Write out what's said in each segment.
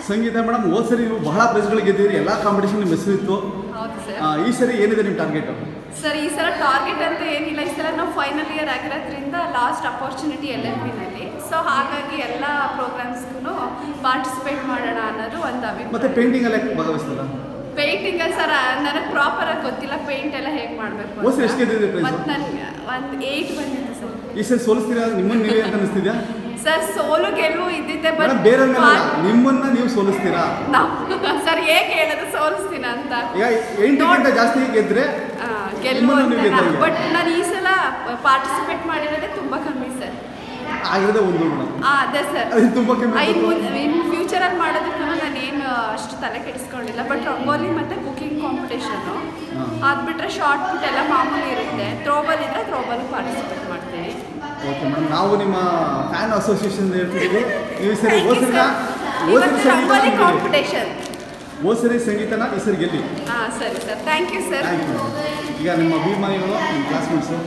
ಸಂಗೀತ madam ಹೋದ್ ಸರಿ ನೀವು ಬಹಳ ಪ್ರೈಸ್ಗಳು ಗೆದ್ದಿರಿ ಎಲ್ಲ ಕಾಂಪಿಟೇಷನ್ ನಿಮ್ಮ ಹೆಸರಿತ್ತು ಹೌದು ಸರ್ ಆ, ಈ ಸರಿ ಏನಿದೆ ನಿಮ್ಮ ಟಾರ್ಗೆಟ್ ಸರ್ ಈ ಸಲ ಟಾರ್ಗೆಟ್ ಅಂತ ಏನಿಲ್ಲ ಈ ಸಲ ನಾವು ಫೈನಲ್ ಇಯರ್ ಆಗಿರೋದ್ರಿಂದ ಲಾಸ್ಟ್ ಅಪರ್ಚುನಿಟಿ ಎಲ್ ಎಲ್ ಬಿನಲ್ಲಿ ಸೊ ಹಾಗಾಗಿ ಎಲ್ಲ ಪ್ರೋಗ್ರಾಮ್ಸ್ಗೂ ಪಾರ್ಟಿಸಿಪೇಟ್ ಮಾಡೋಣ ಅನ್ನೋದು ಒಂದು ಮತ್ತೆ ಅಭಿಪ್ರಾಯ ಪೇಂಟಿಂಗ್ ಎಲ್ಲ ಭಾಗವಹಿಸ್ತಲ್ಲ ಪೇಂಟಿಂಗ್ ಸರ್ ನನಗೆ ಪ್ರಾಪರ್ ಆಗಿ ಗೊತ್ತಿಲ್ಲ ಪೇಂಟ್ ಎಲ್ಲ ಹೇಗೆ ಮಾಡಬೇಕು ಹೋದ್ ಸರಿ ಎಷ್ಟು ಗೆದ್ದಿದ್ರಿ prize? ಮತ್ತು ನನಗೆ ಒಂದು ಏಯ್ಟ್ ಬಂದಿದೆ ಸರ್ ಈ ಸರಿ ಸೋಲಿಸ್ತೀರಾ ನಿಮ್ಮನ್ನ ನೀವೇ ಅಂತ ಅನಿಸ್ತಿದ್ಯಾ ಸರ್ ಸೋಲು ಗೆಲುವು ಇದ್ದಿದ್ದೆ ಬಟ್ ಮೇಡಮ್ ಬೇರೆ ನಿಮ್ಮನ್ನ ನೀವು ಸೋಲಿಸ್ತೀರಾ ಸರ್ ಹೇಗೆ ಹೇಳೋದು ಸೋಲಿಸ್ತೀನ ಅಂತ ಈಗ ಎಂಟಕ್ಕಿಂತ ಜಾಸ್ತಿ ಗೆದ್ರೆ ಆ, ಗೆಲುವು ನಿಮ್ಮನ್ನು ನೀವು ಅಂತ ಗೆದ್ದಂಗೆ. ಬಟ್ ನಾನು ಈ ಸಲ ಪಾರ್ಟಿಸಿಪೇಟ್ ಮಾಡಿರೋದೇ ತುಂಬ ಕಮ್ಮಿ ಸರ್ ಆಗಿರೋದೇ ಒಂದು ಮೇಡಮ್ ಆ, ಅದೇ ಸರ್ ಅದು ತುಂಬ ಕಮ್ಮಿ ಇನ್ ಆಗ್ಬೋದು. ಇನ್ ಫ್ಯೂಚರಲ್ಲಿ ಮಾಡೋದಕ್ಕೂ ನಾನೇನು ಅಷ್ಟು ತಲೆ ಕೆಡಿಸ್ಕೊಂಡಿಲ್ಲ ಬಟ್ ರಂಗೋಲಿ ಮತ್ತು ಕುಕಿಂಗ್ ಕಾಂಪಿಟೇಷನು ಹಾ. ಅದು ಬಿಟ್ಟರೆ ಶಾರ್ಟ್ ಪುಟ್ ಎಲ್ಲ ಮಾಮೂಲಿ ಇರುತ್ತೆ ಥ್ರೋಬಲ್ ಇದ್ದರೆ ಥ್ರೋಬಲ್ ಪಾರ್ಟಿಸಿಪೇಟ್ ಮಾಡ್ತೀನಿ ಓಕೆ ಮೇಡಮ್ ನಾವು ನಿಮ್ಮ ಫ್ಯಾನ್ ಅಸೋಸಿಯೇಷನ್ ಹೇಳ್ತಿದ್ದೀವಿ ನೀವು ಈ ಸರಿ Thank you, ಹೋದ್ ಸರಿನ sir. ಹೋದ್ ಸರಿ ಇವತ್ತು ಸಂಗೀತ ರಂಗೋಲಿ ಕಾಂಪಿಟೇಷನ್ ಹೋದ್ ಸರಿ ಸಂಗೀತನ ಈ ಸರಿ ಗೆಲ್ಲಿ ಹಾಂ ಸರಿ sir thank you sir thank you ಈಗ ನಿಮ್ಮ ಅಭಿಮಾನಿಗಳು ನಿಮ್ಮ ಕ್ಲಾಸ್ಮೇಟ್ಸು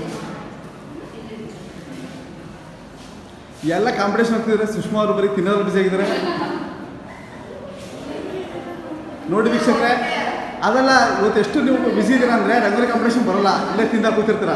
ಎಲ್ಲ ಕಾಂಪಿಟೇಷನ್ ಹೋಗ್ತಿದ್ದಾರೆ ಸುಷ್ಮಾ ಅವರು ಬರೀ ತಿನ್ನೋದ್ರ ಬಿಸಿ ಆಗಿದ್ದಾರೆ ನೋಡಿ ವೀಕ್ಷಕರೇ ಅದೆಲ್ಲ ಇವತ್ತು ಎಷ್ಟು ನೀವು ಬಿಸಿ ಇದ್ದೀರಾ ಅಂದರೆ ರಂಗೋಲಿ ಕಾಂಪಿಟೇಷನ್ ಬರಲ್ಲ ಇಲ್ಲೇ ತಿಂದ ಕೂತಿರ್ತೀರ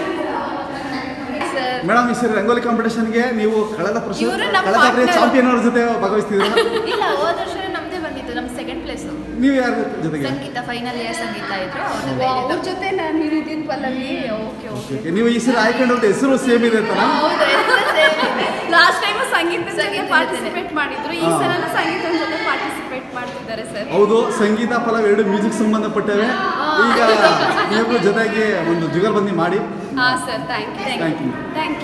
ಸರ್ ಮೇಡಮ್ ಈ ಸರಿ ರಂಗೋಲಿ ಕಾಂಪಿಟೇಷನ್ಗೆ ನೀವು ಕಳೆದ ಪ್ರಶ್ನೆ ಇವ್ರು ನಮ್ಮ ಕಳೆದ partner. ಚಾಂಪಿಯನ್ ಅವ್ರ ಜೊತೆ ಭಾಗವಹಿಸ್ತಿದ್ದೀರಾ ಇಲ್ಲ ಹೋದ ವರ್ಷ ನಮ್ದೇ ಬಂದಿತ್ತು ನಮ್ಮ ಸೆಕೆಂಡ್ ಪ್ಲೇಸ್ ನೀವು ಯಾರ ಜೊತೆಗೆ ಸಂಗೀತ ಫೈನಲ್ ಇಯರ್ ಸಂಗೀತ ಇದ್ರು ಅವ್ರ ಜೊತೆ ಅವ್ರ ಇದ್ದಿದ್ದು. ಜೊತೆ ನಾನು ಇರಿದ್ದೀನಿ ಪಲ್ಲವಿ ಓಕೆ ಓಕೆ ಓಕೆ ನೀವು ಈ ಸರಿ ಆಯ್ಕೊಂಡಿರೋದು ಹೆಸರು ಸೇಮ್ ಇದೆ ಅಂತನಾ ಹೌದು ಹೆಸ್ರು same ಇದೆ. ಲಾಸ್ಟ್ ಟೈಮ್ ಸಂಗೀತ ಜೊತೆ ಸಂಗೀತದ ಪಾರ್ಟಿಸಿಪೇಟ್ ಮಾಡಿದ್ರು ಈ ಹಾ. ಸಲ ಸಂಗೀತ ಜೊತೆ ಪಾರ್ಟಿಸಿಪೇಟ್ ಮಾಡ್ತಿದ್ದಾರೆ ಸರ್ ಹೌದು ಸಂಗೀತ ಪಲ್ಲವ್ ಎರಡು ಮ್ಯೂಸಿಕ್ ಸಂಬಂಧಪಟ್ಟವೆ ಈಗ ನೀವು ಜೊತೆಗೆ ಒಂದು ಜುಗಲ್ಬಂದಿ ಮಾಡಿ ಹಾ sir thank you thank you thank you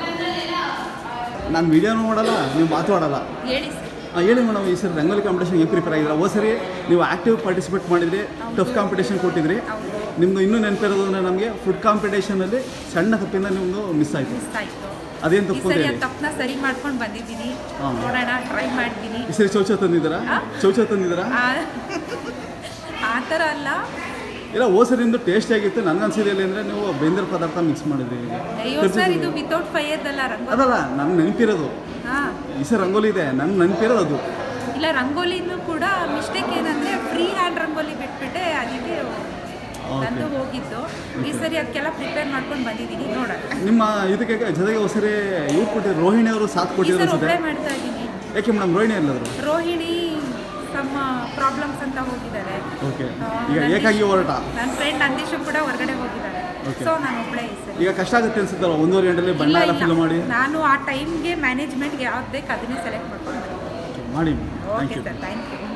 ನಾನು ವಿಡಿಯೋನು ಮಾಡಲ್ಲ ನೀವು ಮಾತಾಡಲ್ಲ ಹೇಳಿ ಸರ್ ಆ, ಹೇಳಿ ಮೇಡಮ್ ಈ ಸರಿ ರಂಗೋಲಿ ಕಾಂಪಿಟೇಷನ್ ಏನು ಪ್ರಿಪೇರ್ ಆಗಿಲ್ಲ ಹೋದ ಸರಿ ನೀವು ಆ್ಯಕ್ಟಿವ್ ಪಾರ್ಟಿಸಿಪೇಟ್ ಮಾಡಿದ್ರಿ ಟಫ್ ಕಾಂಪಿಟೇಷನ್ ಕೊಟ್ಟಿದ್ರಿ ನಿಮ್ಮದು ಇನ್ನೂ ನೆನಪಿರೋದು ಅಂದರೆ ನಮಗೆ ಫುಡ್ ಕಾಂಪಿಟೇಷನಲ್ಲಿ ಸಣ್ಣ ತಪ್ಪಿಂದ ನಿಮ್ಮದು ಮಿಸ್ ಆಯಿತು ಮಿಸ್ ಆಯಿತು ಅದೇನು ಈ ತಪ್ಪು ಸರಿ ಅಂತ ಆ ಹೇಳಿ ತಪ್ಪನ್ನ ಸರಿ ಮಾಡ್ಕೊಂಡು ಬಂದಿದ್ದೀನಿ ಹಾ. ನೋಡೋಣ ಟ್ರೈ ಮಾಡ್ತೀನಿ ಈ ಸರಿ ಚೌಚ ತಂದಿದ್ದೀರಾ ಆ? ಚೌಚ ತಂದಿದ್ದೀರಾ ಆ- ಆ ಥರ ಅಲ್ಲ ಇಲ್ಲ ಹೋದ ಸರಿಯಿಂದ ಟೇಸ್ಟ್ ಆಗಿತ್ತು ನನ್ನ ಅನ್ಸಿದಲ್ಲಿ ಅಂದರೆ ನೀವು ಬೆಂದಿರ ಪದಾರ್ಥ ಮಿಕ್ಸ್ ಮಾಡಿದ್ರಿ ಅಯ್ಯೋ ಸರ್ ಇದು ವಿತೌಟ್ ಫೈರ್ದಲ್ಲ ರಂಗೋಲಿ ಅದಲ್ಲ ನನ್ನ ನೆನಪಿರೋದು ಹಾಂ ಈ ಸರಿ ರಂಗೋಲಿ ಇದೆ ನನ್ನ ನೆನಪಿರೋದು ಅದು ಇಲ್ಲ ರಂಗೋಲಿನೂ ಕೂಡ ಮಿಸ್ಟೇಕ್ ಏನಂದರೆ ಫ್ರೀ ಹ್ಯಾಂಡ್ ರಂಗೋಲಿ ಬಿಟ್ಬಿಟ್ಟೆ ಅದಕ್ಕೆ ನಂದು ಹೋಗಿದ್ದು ಈ ಸರಿ ಅದಕ್ಕೆಲ್ಲ ಪ್ರಿಪೇರ್ ಮಾಡ್ಕೊಂಡು ಬಂದಿದ್ದೀನಿ ನೋಡೋಣ ನಿಮ್ಮ ಇದಕ್ಕೆ ಜೊತೆಗೆ ಹೊಸರಿ ಇವ್ರು ಕೊಟ್ಟಿದ್ರು ರೋಹಿಣಿ ಅವರು ಸಾಥ್ ಈ ಕೊಟ್ಟಿದ್ರು ಸರಿ ಅನ್ಸುತ್ತೆ ಒಬ್ಬಳೇ ಮಾಡ್ತಾ ಇದ್ದೀನಿ ಯಾಕೆ ಮೇಡಮ್ ರೋಹಿಣಿ ಎಲ್ಲಾದ್ರು ರೋಹಿಣಿ ತಮ್ಮ ಪ್ರಾಬ್ಲಮ್ಸ್ ಅಂತ ಹೋಗಿದ್ದಾರೆ ಓಕೆ ಆ, ಈಗ ನಂದೀಶ್- ಏಕಾಗಿ ಹೊರಟ ನನ್ನ ಫ್ರೆಂಡ್ ನಂದೀಶು ಕೂಡ ಹೊರಗಡೆ ಹೋಗಿದ್ದಾರೆ Okay. ಸೊ ನಾನು ಒಬ್ಬಳೇ ಈ ಸರಿ ಈಗ ಕಷ್ಟ ಆಗುತ್ತೆ ಅನ್ಸುತ್ತಲ್ಲ ಒಂದೂವರೆ ಗಂಟೆಲಿ ಬಣ್ಣ ಇಲ್ಲ, ಎಲ್ಲ ಇಲ್ಲ. ಫಿಲ್ ಮಾಡಿ ನಾನು ಆ ಟೈಮ್ಗೆ ಮ್ಯಾನೇಜ್ಮೆಂಟ್ಗೆ ಯಾವ್ದು ಬೇಕು ಅದನ್ನೇ ಸೆಲೆಕ್ಟ್ ಮಾಡ್ಕೊಂಡು ಮಾಡಿ thank okay you sir thank you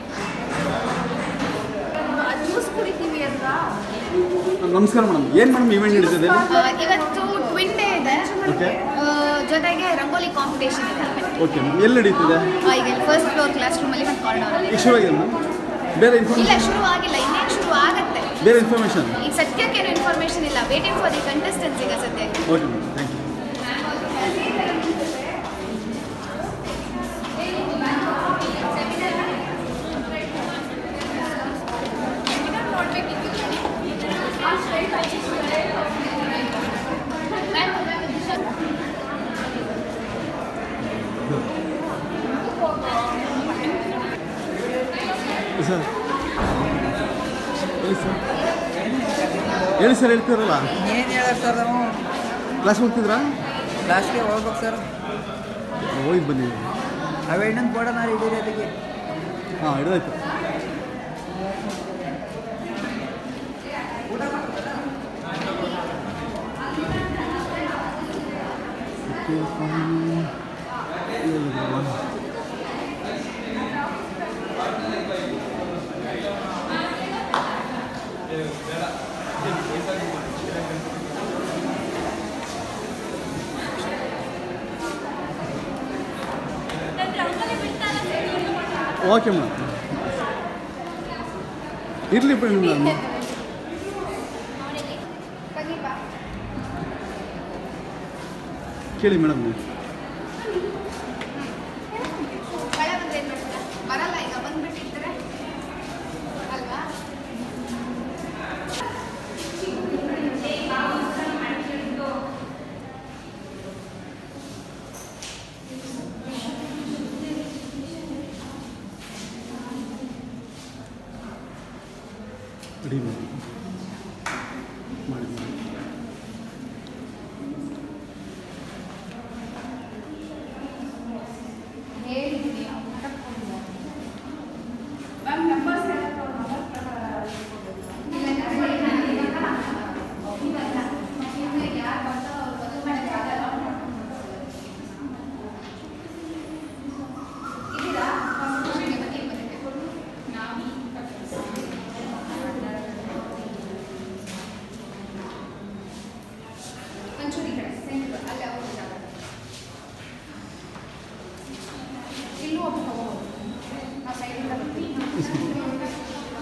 juice ಕುಡಿತೀವಿ ಅಲ್ವಾ ನಮಸ್ಕಾರ ಮೇಡಮ್ ಏನು ಮೇಡಮ್ ಇವೆಂಟ್ ನಡೀತಿದೆ ಆ, ಇವತ್ತು ಟ್ವಿನ್ ಡೇ ಇದೆ ಓಕೆ ಆ, ಜೊತೆಗೆ ರಂಗೋಲಿ ಕಾಂಪಿಟೇಷನ್ ಇದೆ ಓಕೆ ಎಲ್ಲಿ ನಡೀತಿದೆ ಆ, ಈಗ ಫಸ್ಟ್ ಫ್ಲೋರ್ ಕ್ಲಾಸ್ ರೂಮಲ್ಲಿ ಒಂದು ಕಾರ್ನರ್ ಈಗ ಶುರುವಾಗಿದೆ ಮೇಡಮ್ ಬೇರೆ ಇಲ್ಲ ಇನ್ಫಾರ್ಮೇಷನ್ ಶುರು ಆಗಿಲ್ಲ ಇನ್ನೇನು ಶುರು ಆಗತ್ತೆ ಬೇರೆ ಇನ್ಫಾರ್ಮೇಷನ್ ಈಗ ಸದ್ಯಕ್ಕೇನು ಇನ್ಫಾರ್ಮೇಶನ್ ಇಲ್ಲ ವೇಟಿಂಗ್ ಫಾರ್ ದಿ ಕಂಟೆಸ್ಟೆನ್ಸ್ ಈಗ ಸದ್ಯಕ್ಕೆ okay madam thank you sir ಹೇಳಿ ಸರ್ ಹೇಳಿ ಸರ್ ಹೇಳ್ತಿರಲ್ಲ ಏನು ಹೇಳೋದು ಸರ್ ನಾವು ಕ್ಲಾಸ್ ಹೋಗ್ತಿದ್ರಾ ಲಾಸ್ಟ್ಗೆ ಹೋಗ್ಬೇಕು ಸರ್ ಹೋಗಿ ಬಂದಿದ್ದೀವಿ ಅವು ಇನ್ನೊಂದು ಫೋಟೋ ನಾನು ಇದ್ದೀರಿ ಅದಕ್ಕೆ ಹಾಂ ಹಿಡಿದಾಯ್ತು ಓಕೆ ಮೇಡಮ್ ಇರಲಿ ಬಿಡಿ ಮೇಡಮ್ ಕೇಳಿ ಮೇಡಮ್ ನೀವು ಮಳೆ ಬಂದ್ರೆ ಏನು ಮಾಡ್ತೀರಾ ಬರಲ್ಲ ಈಗ ಬಂದ್ಬಿಟ್ಟಿರ್ತಾರೆ ಅಲ್ವಾ ರೆಡಿ ಮಾಡಿ ಮಾಡಿ ಮಾಡಿ ಹೇಳಿದ್ದೀನಿ ಮ್ಯಾಮ್ ನಂಬರ್ಸ್ ಯಾರು ಬರ್ತಾರೋ ಅವ್ರು ಮದುವೆ ಮಾಡಕ್ಕೆ ಆಗಲ್ಲ ಇದ್ದೀರಾ ಬನ್ನಿ ಬನ್ನಿ ನಾವು ಒಂಚೂರು ಈ ಕಡೆ ಸೆಂಟ್ರ್ ಅಲ್ಲೇ ಅವ್ರ ಜಾಗ ಇಲ್ಲೂ ಒಬ್ಬ ಹೋಗ್ಬೋದು ನಾವು ಸೈಡಿಂದ ಬರ್ತೀವಿ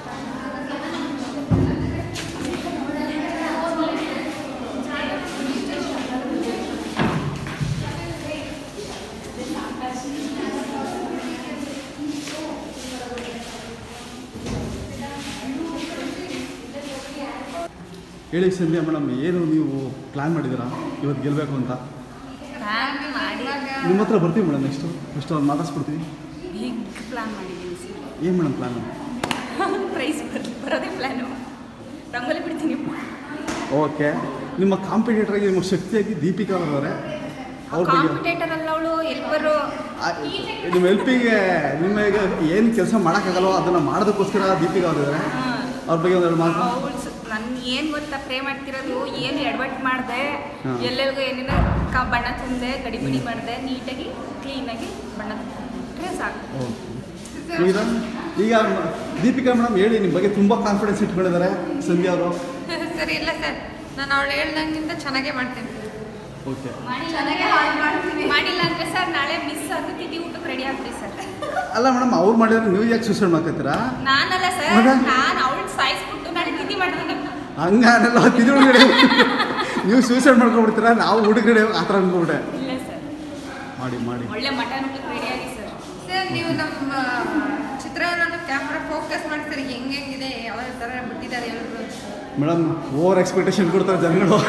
ಹೇಳಿ ಸಂಧ್ಯಾ ಮೇಡಮ್ ಏನು ನೀವು ಪ್ಲ್ಯಾನ್ ಮಾಡಿದ್ದೀರಾ ಇವತ್ತು ಗೆಲ್ಲಬೇಕು ಅಂತ ಪ್ಲ್ಯಾನ್ ಮಾಡಿ ನಿಮ್ಮ ಹತ್ರ ಬರ್ತೀವಿ ಮೇಡಮ್ ನೆಕ್ಸ್ಟು ನೆಕ್ಸ್ಟ್ ಒಂದು ಮಾತಾಡ್ಸ್ಕೊಡ್ತೀವಿ ಬಿಗ್ ಪ್ಲ್ಯಾನ್ ಮಾಡಿದ್ದೀನಿ ಸರ್ ಏನು ಮೇಡಮ್ ಪ್ಲ್ಯಾನು ಪ್ರೈಸ್ ಬರೋದೇ ಪ್ಲ್ಯಾನು ರಂಗೋಲಿ ಬಿಡ್ತೀನಿ ಓಕೆ ನಿಮ್ಮ ಕಾಂಪಿಟೇಟರ್ಗೆ ನಿಮ್ಮ ಶಕ್ತಿಯಾಗಿ ದೀಪಿಕಾ ಅವರವರೆ ಅವ್ರ ಬಗ್ಗೆ ಕಾಂಪಿಟೇಟರ್ ಅಲ್ಲ ಅವಳು ಎಲ್ಪರು ಆ, ನಿಮ್ಮ ಹೆಲ್ಪಿಗೆ ನಿಮಗೆ ಏನು ಕೆಲಸ ಮಾಡೋಕ್ಕಾಗಲ್ವೋ ಅದನ್ನು ಮಾಡೋದಕ್ಕೋಸ್ಕರ ದೀಪಿಕಾ ಅವರಿದ್ದಾರೆ ಅವ್ರ ಬಗ್ಗೆ ಒಂದೆರಡು ಮಾತು ಅವಳು ನನ್ನ ಏನು ಗೊತ್ತಾ ಪ್ರೇ ಮಾಡ್ತಿರೋದು ಏನು ಎಡವಟ್ಟು ಮಾಡಿದೆ ಹಾ. ಎಲ್ಲೆಲ್ಗೂ ಏನೇನೋ ಕ ಬಣ್ಣ ತುಂಬಿದೆ ಗಡಿಬಿಡಿ ಮಾಡಿದೆ ನೀಟಾಗಿ ಕ್ಲೀನಾಗಿ ಬಣ್ಣ ತುಂಬಿಟ್ರೆ ಸಾಕು ಓಕೆ ಈಗ ಈಗ ದೀಪಿಕಾ ಮೇಡಮ್ ಹೇಳಿ ನಿಮ್ಮ ಬಗ್ಗೆ ತುಂಬ ಕಾನ್ಫಿಡೆನ್ಸ್ ಇಟ್ಕೊಂಡಿದ್ದಾರೆ ಸಂಧ್ಯಾ ಅವರು ಸರ್ ಇಲ್ಲ ಸರ್ ನಾನು ಅವಳು ಹೇಳ್ದಂಗಿಂತ ಚೆನ್ನಾಗೇ ಮಾಡ್ತೇನೆ ಓಕೆ ಚೆನ್ನಾಗೆ ಹಾಡು ಮಾಡ್ತೀವಿ ಮಾಡಿಲ್ಲ ಅಂದರೆ ಸರ್ ನಾಳೆ ಮಿಸ್ ಆಗಿ ತಿಥಿ ಊಟಕ್ಕೆ ರೆಡಿ ಆಗ್ತೀವಿ ಸರ್ ಅಲ್ಲ ಮೇಡಮ್ ಅವ್ರು ಮಾಡಿದ್ರೆ ನೀವು ಯಾಕೆ ಸೂಸೈಡ್ ಮಾಡ್ಕೊತೀರಾ ನಾನಲ್ಲ ಸರ್ ಮತ್ತೆ? ನಾನು ಅವಳು ಸಾಯಿಸ್ಬಿಟ್ಟು ನಾಳೆ ತಿಥಿ ಮಾಡ್ತೀನಿ ಹಂಗಾನೆಲ್ಲ ತಿರುಗಡೆ ನೀವು ಸೂಸೈಡ್ ಮಾಡ್ಕೊಂಡ್ಬಿಡ್ತೀರಾ ನಾವು ಹುಡುಗರೆ ಆ ಥರ ಅನ್ಕೊಂಡ್ಬಿಟ್ಟೆ ಇಲ್ಲ ಸರ್ ಮಾಡಿ ಮಾಡಿ ಒಳ್ಳೆ ಮಟನ್ ಊಟಕ್ಕೆ ರೆಡಿ ಆಗಿ ಸರ್ ಸರ್ ನೀವು ನಮ್ಮ ಚಿತ್ರವನ್ನು ಕ್ಯಾಮ್ರಾ ಫೋಕಸ್ ಮಾಡ್ತಾರೆ ಹೆಂಗೆ ಹೆಂಗಿದೆ ಯಾವ ಥರ ಬಿಟ್ಟಿದ್ದಾರೆ ಎಲ್ಲರೂ ಮೇಡಮ್ ಓವರ್ ಎಕ್ಸ್ಪೆಕ್ಟೇಷನ್ ಕೊಡ್ತಾರೆ ಜನಗಳು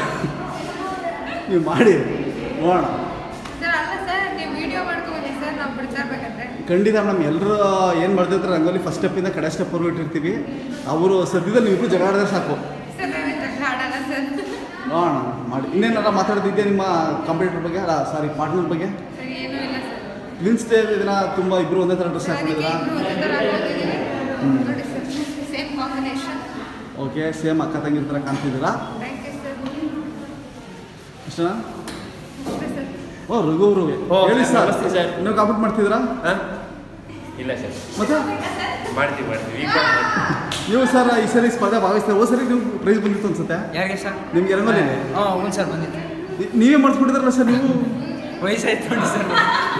ನೀವು ಮಾಡಿ ನೋಡೋಣ ಸರ್ ಅಲ್ಲ ಸರ್ ನೀವು ವಿಡಿಯೋ ಮಾಡ್ಕೊಬನ್ನಿ ಸರ್ ನಾವು ಬಿಡ್ತಾ ಇರ್ಬೇಕಂದ್ರೆ ಖಂಡಿತ ಮೇಡಮ್ ಎಲ್ಲರೂ ಏನು ಮಾಡ್ತಿರ್ತಾರೆ ರಂಗೋಲಿ ಫಸ್ಟ್ ಸ್ಟೆಪ್ಪಿಂದ ಕಡೆ ಸ್ಟೆಪ್ವರೆಗೂ ಇಟ್ಟಿರ್ತೀವಿ ಅವರು ಸದ್ಯದಲ್ಲಿ ನೀವಿಬ್ರು ಜಗಳ ಆಡಿದ್ರೆ ಸಾಕು ಸರ್ ನಾವು ಜಗಳ ಆಡಲ್ಲ ಸರ್ ನೋಡೋಣ ಮಾಡಿ ಇನ್ನೇನಾರ ಮಾತಾಡ್ತಿದ್ದೆ ನಿಮ್ಮ ಕಂಪ್ಯೂಟರ್ ಬಗ್ಗೆ ಅಲ್ಲ ಸಾರಿ ಪಾರ್ಟ್ನರ್ ಬಗ್ಗೆ ಸರ್ ಏನೂ ಇಲ್ಲ ಸರ್ ಟ್ವಿನ್ಸ್ ಡೇ ದಿನ ತುಂಬ ಇಬ್ಬರು ಒಂದೇ ಥರ ಡ್ರೆಸ್ ಅದಕ್ಕೆ ಹಾಕೊಂಡಿದ್ದೀರಾ ಇಬ್ರು ಒಂದೇ ಥರ ಹಾಕೊಂಡಿದ್ದೀವಿ ನೋಡಿ sir same combination okay same ಅಕ್ಕ ತಂಗಿರ ಥರ ಕಾಣ್ತಿದ್ದೀರಾ ಥ್ಯಾಂಕ್ ಯು ಸರ್ ಇಷ್ಟನಾ ಅಷ್ಟೇ ಸರ್ ಓ ರಘು ಅವರು ಓ, ಹೇಳಿ ಸರ್ ನಮಸ್ತೆ ಸರ್. ನೀವು ಕಾಮೆಂಟ್ ಮಾಡ್ತಿದ್ದೀರಾ ಹಾ? ಇಲ್ಲ ಸರ್ ಮತ್ತೆ ಮಾಡ್ತೀವಿ ಮಾಡ್ತೀವಿ ಈಗ ಮಾಡ್ತೀವಿ. ನೀವು ಸರ್ ಈ ಸರಿ ಸ್ಪರ್ಧೆ ಭಾಗವಹಿಸ್ತಾರೆ ಓ ಸರಿ ನೀವು ಪ್ರೈಸ್ ಬಂದಿತ್ತು ಅನ್ಸುತ್ತೆ ಯಾರಿಗೆ ಸರ್ ನಿಮ್ಗೆ ರಂಗೋಲಿ ಹಾಂ ಹ್ಞೂ ಸರ್ ಬಂದಿದ್ದೆ ನೀ- ನೀವೇ ಮಾಡಿಸ್ಬಿಟ್ಟಿದ್ರಲ್ಲ ಸರ್ ನೀವು ವಯಸ್ಸಾಯ್ತು ನೋಡಿ ಸರ್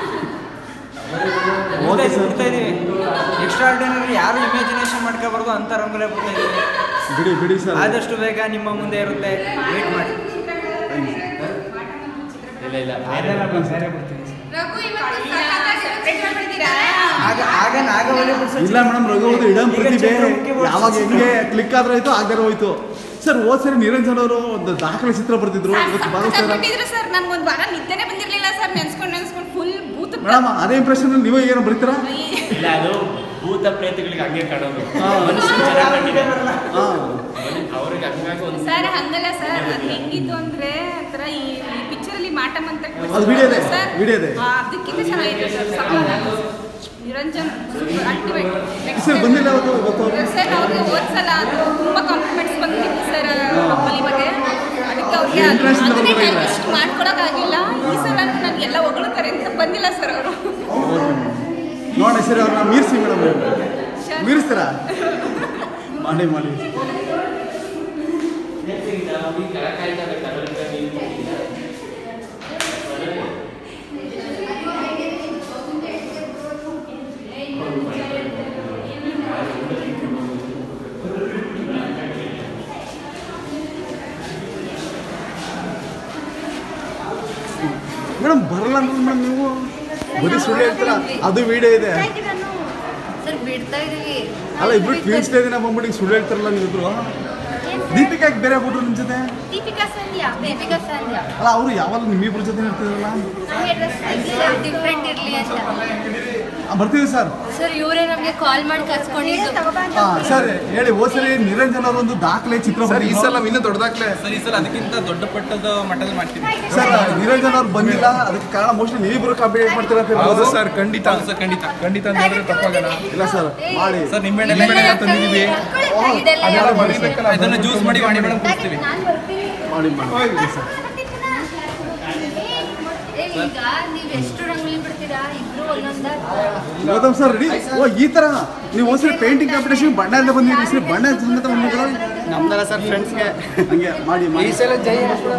ಓಕೆ ಸರ್ ಬಿಡ್ತಾ ಇದೀವಿ ಎಕ್ಸ್ಟ್ರಾ ಆರ್ಡಿನರಿ ಯಾರು ಇಮ್ಯಾಜಿನೇಷನ್ ಮಾಡ್ಕೋಬಾರ್ದು ಅಂತ ರಂಗೋಲಿ ಬಿಡ್ತಾ ಇದೀವಿ ಬಿಡಿ ಬಿಡಿ ಸರ್ ಆದಷ್ಟು ಬೇಗ ನಿಮ್ಮ ಮುಂದೆ ಇರುತ್ತೆ ವೇಟ್ ಮಾಡಿ ಇಲ್ಲ ಇಲ್ಲ ಬೇರೆ ಬೇರೆ ಬಿಡ್ತೀವಿ ಸರ್. ರಘು ಇವತ್ತು ಸಖತ್ತಾಗಿ ಸೆಲೆಬ್ರೇಟ್ ಮಾಡ್ಬಿಟ್ಟಿದ್ದೀರಾ ಆಗ ಆಗ ನಾಗವಲ್ಲಿ ಬಿಡ್ಸೋ ಇಲ್ಲ ಮೇಡಮ್ ರಘು ಅವ್ರದ್ದು ಇಡಮ್ ಈಗ ಪ್ರತಿಭೆ ಚಂದ್ರಮುಖಿ ಬಿಡ್ಸೋ ಯಾವಾಗ ಚಿತ್ರ. ಹೆಂಗೆ ಕ್ಲಿಕ್ ಆದ್ರೆ ಹೋಯ್ತು ಆಗದೆ ಹೋಯ್ತು ಸರ್ ಹೋದ್ ಸರಿ ನಿರಂಜನ್ ಅವರು ಒಂದು ದಾಖಲೆ ಚಿತ್ರ ಬರ್ತಿದ್ರು ಇವತ್ತು ಭಾಗವಹಿಸ್ತಾರ ಬಿಟ್ಟಿದ್ರು ಸರ್ ನನ್ಗೊಂದು ವಾರ ನಿದ್ದೆನೆ ಬಂದಿರಲಿಲ್ಲ ಸರ್ ನೆನ್ಸ್ಕೊಂಡು ನೆನ್ಸ್ಕೊಂಡು ಫುಲ್ ಭೂತ ಮೇಡಮ್ ಅದೇ ಇಂಪ್ರೆಷನ್ ನೀವು ಏನೋ ಬರೀತೀರಾ ಇಲ್ಲ ಅದು ಭೂತ ಪ್ರೇತಗಳಿಗೆ ಹಂಗೆ ಕಾಣೋದು ಹಾ. ಮನುಷ್ಯರು ಚೆನ್ನಾಗಿ ಕಂಡಿದ್ದಾರೆ. ಹಾಂ ಅವ್ರಿಗೆ ಹಂಗಾಗಿ ಒಂದು ಸರ್ ಹಂಗಲ್ಲ ಸರ್ ಅದು ಹೆಂಗಿತ್ತು ಅಂದ್ರೆ ಒಂಥರ ಈ ಪಿಕ್ಚರ್ ಅಲ್ಲಿ ಮಾಟಮ್ ಅಂತ ಅದು video ಇದೆ, ಸರ್ video ಇದೆ. ಆ, ಅದಕ್ಕಿಂತ ಚೆನ್ನಾಗಿದೆ ಸರ್ ಸಖತ್ತಾಗಿದೆ ಸರ್. ನಿರಂಜನ್ ಅಲ್ಟಿಮೇಟ್ ಸರ್ ಬಂದಿಲ್ಲ ಅವತ್ತು ಇವತ್ತು ಅವ್ರು ಸರ್ ಅವ್ರಿಗೆ ಹೋದ್ಸಲ ಅದು ತುಂಬಾ ಕಾಂಪ್ಲಿಮೆಂಟ್ಸ್ ಬಂದಿತ್ತು ಸರ್ ರಂಗೋಲಿ ಬಗ್ಗೆ ಅದಕ್ಕೆ ಅವ್ರಿಗೆ ಅದು- International ಅದನ್ನೇ ಅವ್ರಿಗೆ ಟೈಮ್ ಇಷ್ಟು ಮಾಡ್ಕೊಡೋಕ್ಕಾಗಿಲ್ಲ ಈ ಸಲ ನನಗೆ ಎಲ್ಲ ಹೊಗಳುತ್ತಾರೆ ಅಂತ ಬಂದಿಲ್ಲ ಸರ್ ಅವರು ನೋಡಿ ಸರಿ ಅವ್ರನ್ನ ಮೀರಿಸಿ ಮೇಡಮ್ ಮೀರಿಸ್ತೀರಾ ಮಾಡಿ ಮಾಡಿ ಮೇಡಮ್ ಬರಲ್ಲ ಅಂದ್ರೆ ಮೇಡಮ್ ನೀವು ಬರೀ ಸುಳ್ಳು ಹೇಳ್ತೀರಾ ಅದು ವಿಡಿಯೋ ಇದೆ ಸರ್ ಬಿಡ್ತಾ ಇದೀವಿ ಅಲ್ಲ ಇಬ್ರು ಟ್ವೀನ್ಸ್ ಡೇ ದಿನ ಬಂದ್ಬಿಟ್ಟು ಸುಳ್ಳು ಹೇಳ್ತಾರಲ್ಲ ನೀವಿಬ್ರು ದೀಪಿಕಾಗೆ ಬೇರೆ ಆಗ್ಬಿಟ್ರು ನಿಮ್ಮ ಜೊತೆ ದೀಪಿಕಾ ಸರ್ ಸಾನ್ಯಾ ಬೇಬಿಕಾ ಸಾನ್ಯಾ ಅಲ್ಲ ಅವರು ಯಾವಾಗ ನಿಮ್ಮಿಬ್ಬರ ಜೊತೆ ಇರ್ತಿದ್ರಲ್ಲ ನಮಗೆ ಡ್ರೆಸ್ ಡಿಫ್ರೆಂಟ್ ಇರಲಿ ಅಂತ ಆ, ಬರ್ತೀವಿ ಸರ್ ಸರ್ ಇವರೇ ನಮಗೆ ಕಾಲ್ ಮಾಡಿ ಕರ್ಸ್ಕೊಂಡಿದ್ದು ಹಾಂ ಸರ್ ಹೇಳಿ ಹೋದ್ ಸರಿ ನಿರಂಜನ್ ಅವ್ರ ಒಂದು ದಾಖಲೆ ಚಿತ್ರ ಸರ್ ಈ ಬಂದಿದ್ದು. ಸಲ ಇನ್ನೂ ದೊಡ್ಡದಾಗ್ಲೇ ಸರ್ ಈ ಸಲ ಅದಕ್ಕಿಂತ ದೊಡ್ಡ ಪಟ್ಟದ ಮಟ್ಟದಲ್ಲಿ ಮಾಡ್ತೀವಿ ಸರ್ ನಿರಂಜನ್ ಅವ್ರು ಬಂದಿಲ್ಲ ಅದಕ್ಕೆ ಕಾರಣ ಮೋಸ್ಟ್ಲಿ ನೀವಿಬ್ರು ಕಾಂಪಿಟೇಟ್ ಮಾಡ್ತೀರಾ ಅಂತ ಹೌದು ಹೇಳ್ಬೋದು. ಸರ್ ಖಂಡಿತ ಹೌದು ಸರ್ ಖಂಡಿತ ಖಂಡಿತ ಅಂತ ಹೇಳಿದ್ರೆ ತಪ್ಪಾಗಲ್ಲ ಇಲ್ಲ ಸರ್ ಮಾಡಿ ಸರ್ ನಿಂಬೆಹಣ್ಣು ನಿಂಬೆಹಣ್ಣು ತಂದಿದ್ದೀವಿ ಅದೆಲ್ಲ ಬರೀಬೇಕಲ್ಲ ಇದನ್ನ ಜ್ಯೂಸ್ ಮಾಡಿ ಮಾಡಿ ಮೇಡಮ್ ಕೊಡ್ತೀವಿ ನಾನು ಬರ್ತೀನಿ ಮಾಡಿ ಮಾಡಿ ಸರ್ ಏ, ಈಗ ನೀವು ಎಷ್ಟು ರಂಗೋಲಿ ಬಿಡ್ತೀರಾ ಇಬ್ರು ಒಂದೊಂದ ಗೌತಮ್ ಸರ್ ರೆಡಿ ಓ ಈ ತರ ನೀವು ಒಂದ್ಸರಿ ಪೇಂಟಿಂಗ್ ಕಾಂಪಿಟೇಷನ್ ಬಣ್ಣ ಅಂತ ಬಂದಿದ್ದೀರಿ ಈ ಸರಿ ಬಣ್ಣ ಸಮೇತ ಬಂದಿದ್ದೀರಾ ನಮ್ದಲ್ಲ ಸರ್ ಫ್ರೆಂಡ್ಸ್ಗೆ ಹಂಗೆ ಮಾಡಿ ಮಾಡಿ ಸಲ ಜೈ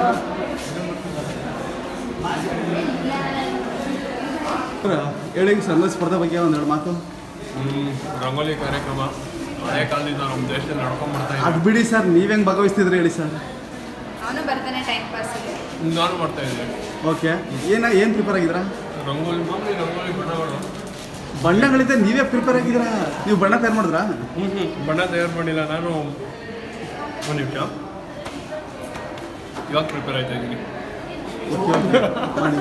ಸರ್, ಹೇಳಿ ಸಣ್ಣ ಸ್ಪರ್ಧೆ ಬಗ್ಗೆ ಒಂದೆರಡು ಮಾತು ರಂಗೋಲಿ ಕಾರ್ಯಕ್ರಮ ಹಳೆ ಕಾಲದಿಂದ ನಮ್ಮ ದೇಶದಲ್ಲಿ ನಡ್ಕೊಂಡ್ ಬರ್ತಾ ಅದು ಬಿಡಿ ಸರ್ ನೀವ್ ಹೆಂಗ್ ಭಾಗವಹಿಸ್ತಿದ್ರಿ ಹೇಳಿ ಸರ್ ಅವನು ಬರ್ತಾನೆ ಟೈಮ್ ಪಾಸ್ ಇದ್ದೀನಿ ನಾನು ಮಾಡ್ತಾ ಇದ್ದೆ ಓಕೆ ಏನ ಏನ್ ಪ್ರಿಪೇರ್ ಆಗಿದ್ದೀರಾ ರಂಗೋಲಿ ಮಾಮೂಲಿ ರಂಗೋಲಿ ಬಣ್ಣಗಳು ಬಣ್ಣಗಳಿಂದ ನೀವೇ ಪ್ರಿಪೇರ್ ಆಗಿದ್ದೀರಾ ನೀವು ಬಣ್ಣ ತಯಾರು ಮಾಡಿದ್ರಾ ಹ್ಞೂ ಹ್ಞೂ ಬಣ್ಣ ತಯಾರು ಮಾಡಿಲ್ಲ ನಾನು ಒಂದು ನಿಮಿಷ ಇವಾಗ ಪ್ರಿಪೇರ್ ಆಯ್ತಾ ಇದ್ದೀನಿ ಓಕೆ ಓಕೆ ಮಾಡಿ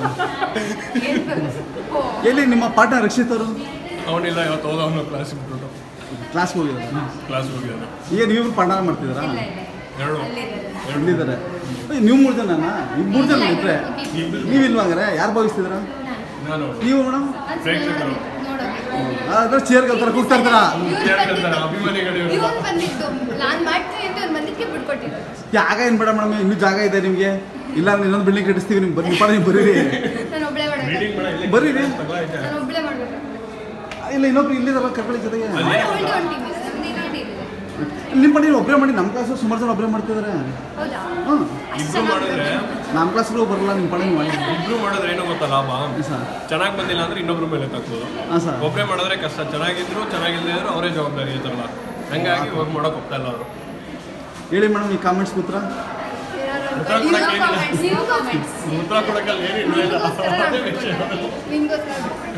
ಎಲ್ಲಿ ನಿಮ್ಮ ಪಾಠ ರಕ್ಷಿತ್ ಅವರು ಅವನಿಲ್ಲ ಇವತ್ತು ಹೋದ ಅವನು ಕ್ಲಾಸಿಗೆ ಬಿಟ್ಬಿಟ್ಟು ಕ್ಲಾಸ್ ಹೋಗಿದ್ದಾರೆ ಕ್ಲಾಸ್ಗೆ ಹೋಗಿದ್ದಾನೆ ಈಗ ನೀವು ಪಾಠ ಮಾಡ್ತಿದ್ದೀರಾ ಎರಡು ಎಲ್ಲಿದ್ದಾರೆ ನೀವು ಮೂರು ಜನನಾ ನೀವು ಮೂರು ಜನ ಇದ್ರೆ ನೀವು ಇಲ್ವಾಂಗಾರೆ ಯಾರು ಭಾವಿಸ್ತಿದ್ದೀರಾ ನಾನು ನೀವು ಮೇಡಮ್ ಪ್ರೇಕ್ಷಕರು ಅದ್ರ ಚೇರ್ ಕಲ್ತಾರ ಕೂಗ್ತಾ ಇರ್ತಾರ ಕೇಳ್ತಾರೆ ಅಭಿಮಾನಿಗಳು ಇವ್ರು. ಇವನ್ ಬಂದಿದ್ದು ನಾನ್ ಮಾಡ್ತೀನಿ ಅಂತ ಇವ್ನು ಬಂದಿದ್ದಕ್ಕೆ ಬಿಟ್ಕೊಟ್ಟಿದ್ದು ಜಾಗ ಏನು ಬೇಡ ಮೇಡಮ್ ಇನ್ನೂ ಜಾಗ ಇದೆ ನಿಮಗೆ ಇಲ್ಲ ಅಂದ್ರೆ ಇನ್ನೊಂದು ಬಿಲ್ಡಿಂಗ್ ಕಟ್ಟಿಸ್ತೀವಿ ನಿಮ್ಗೆ ಬನ್ನಿ ಪಾಠ ನೀವು ಬರೀರಿ ನಾನು ಒಬ್ಳೆ ಮಾಡ್ಬೇಕು Meeting ಮಾಡ ಇಲ್ಲೇ ಬರೀರಿ ತಗೋ ಐತೆ. ನಾನು ಒಬ್ಳೆ ಮಾಡ್ಬೇಕು ಇಲ್ಲ ಇನ್ನೊಬ್ರು ಇಲ್ಲಿದಾರ ಕರ್ಕೊಳ್ಳಿ ಜೊತೆಗೆ ಒಳ್ಳೆ ಒಂದು ಟೀಮ್ ಇದೆ ನಮ್ದು ಇನ್ನೊಂದು ಟೀಮ್ ಇದೆ ನಿಮ್ಮ ಮಾಡಿ ಒಬ್ಬರೇ ಮಾಡಿ ನಮ್ಮ ಕ್ಲಾಸ್ ಸುಮಾರು ಜನ ಒಬ್ಬರೇ ಮಾಡ್ತಿದ್ದಾರೆ ಹೌದಾ ಹಾಂ ಇಬ್ರು ಮಾಡಿದ್ರೆ ನಮ್ಮ ಕ್ಲಾಸ್ಗೂ ಬರಲ್ಲ ನಿಮ್ಮ ಪಡೆ ಮಾಡಿ ಇಬ್ರು ಮಾಡಿದ್ರೆ ಏನೋ ಗೊತ್ತಾ ಲಾಭ ಸರ್ ಚೆನ್ನಾಗಿ ಬಂದಿಲ್ಲ ಅಂದ್ರೆ ಇನ್ನೊಬ್ರ ಮೇಲೆ ತಕ್ಬೋದು ಹಾಂ ಸರ್ ಒಬ್ಬರೇ ಮಾಡಿದ್ರೆ ಕಷ್ಟ ಚೆನ್ನಾಗಿದ್ರು ಚೆನ್ನಾಗಿಲ್ಲದೆ ಇದ್ರು ಅವರೇ ಜವಾಬ್ದಾರಿ ಇರ್ತಾರಲ್ಲ ಹಂಗಾಗಿ ವರ್ಕ್ ಮಾಡೋಕೆ ಹೋಗ್ತಾ ಇಲ್ಲ ಅವರು ಹೇಳಿ ಮೇಡಮ್ ಈ ಕಾಮೆಂಟ್ಸ್ ಕೂತ್ರ ಉತ್ತರ ಕೊಡಕ್ಕೆ ಏನಿಲ್ಲ. ನೀವು ಕಾಮೆಂಟ್ಸ್ ಉತ್ತರ ಕೊಡಕ್ಕಲ್ಲಿ ಏನು ಇಲ್ಲ ಅದೇ ವಿಷಯ. ನಿಮ್ಗೋಸ್ಕರ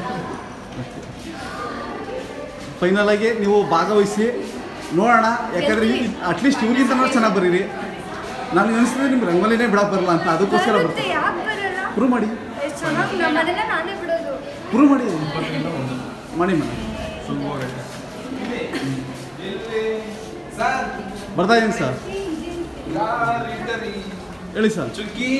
ಫೈನಲ್ ಆಗಿ ನೀವು ಭಾಗವಹಿಸಿ ನೋಡೋಣ ಯಾಕಂದ್ರೆ ಅಟ್ಲೀಸ್ಟ್ ಇವ್ರಿಗಿಂತ ಚೆನ್ನಾಗಿ ಬರೀರಿ ನನಗೆ ಅನಿಸ್ತದೆ ನಿಮ್ಗೆ ರಂಗೋಲಿನೇ ಬಿಡಕ್ಕೆ ಬರಲ್ಲ ಅಂತ ಅದಕ್ಕೋಸ್ಕರ ಬರುತ್ತೆ ಬರ್ತೀನಿ ಯಾಕೆ ಬರಲ್ಲ ಪ್ರೂವ್ ಮಾಡಿ ಎಷ್ಟು ಚೆನ್ನಾಗಿ ನಮ್ಮನೆಲ್ಲ ನಾನೇ ಬಿಡೋದು ಪ್ರೂವ್ ಮಾಡಿ ಮಾಡಿ ಮೇಡಮ್ ಬರ್ತಾ ಇದೀನಿ ಸರ್ ಹೇಳಿ ಸರ್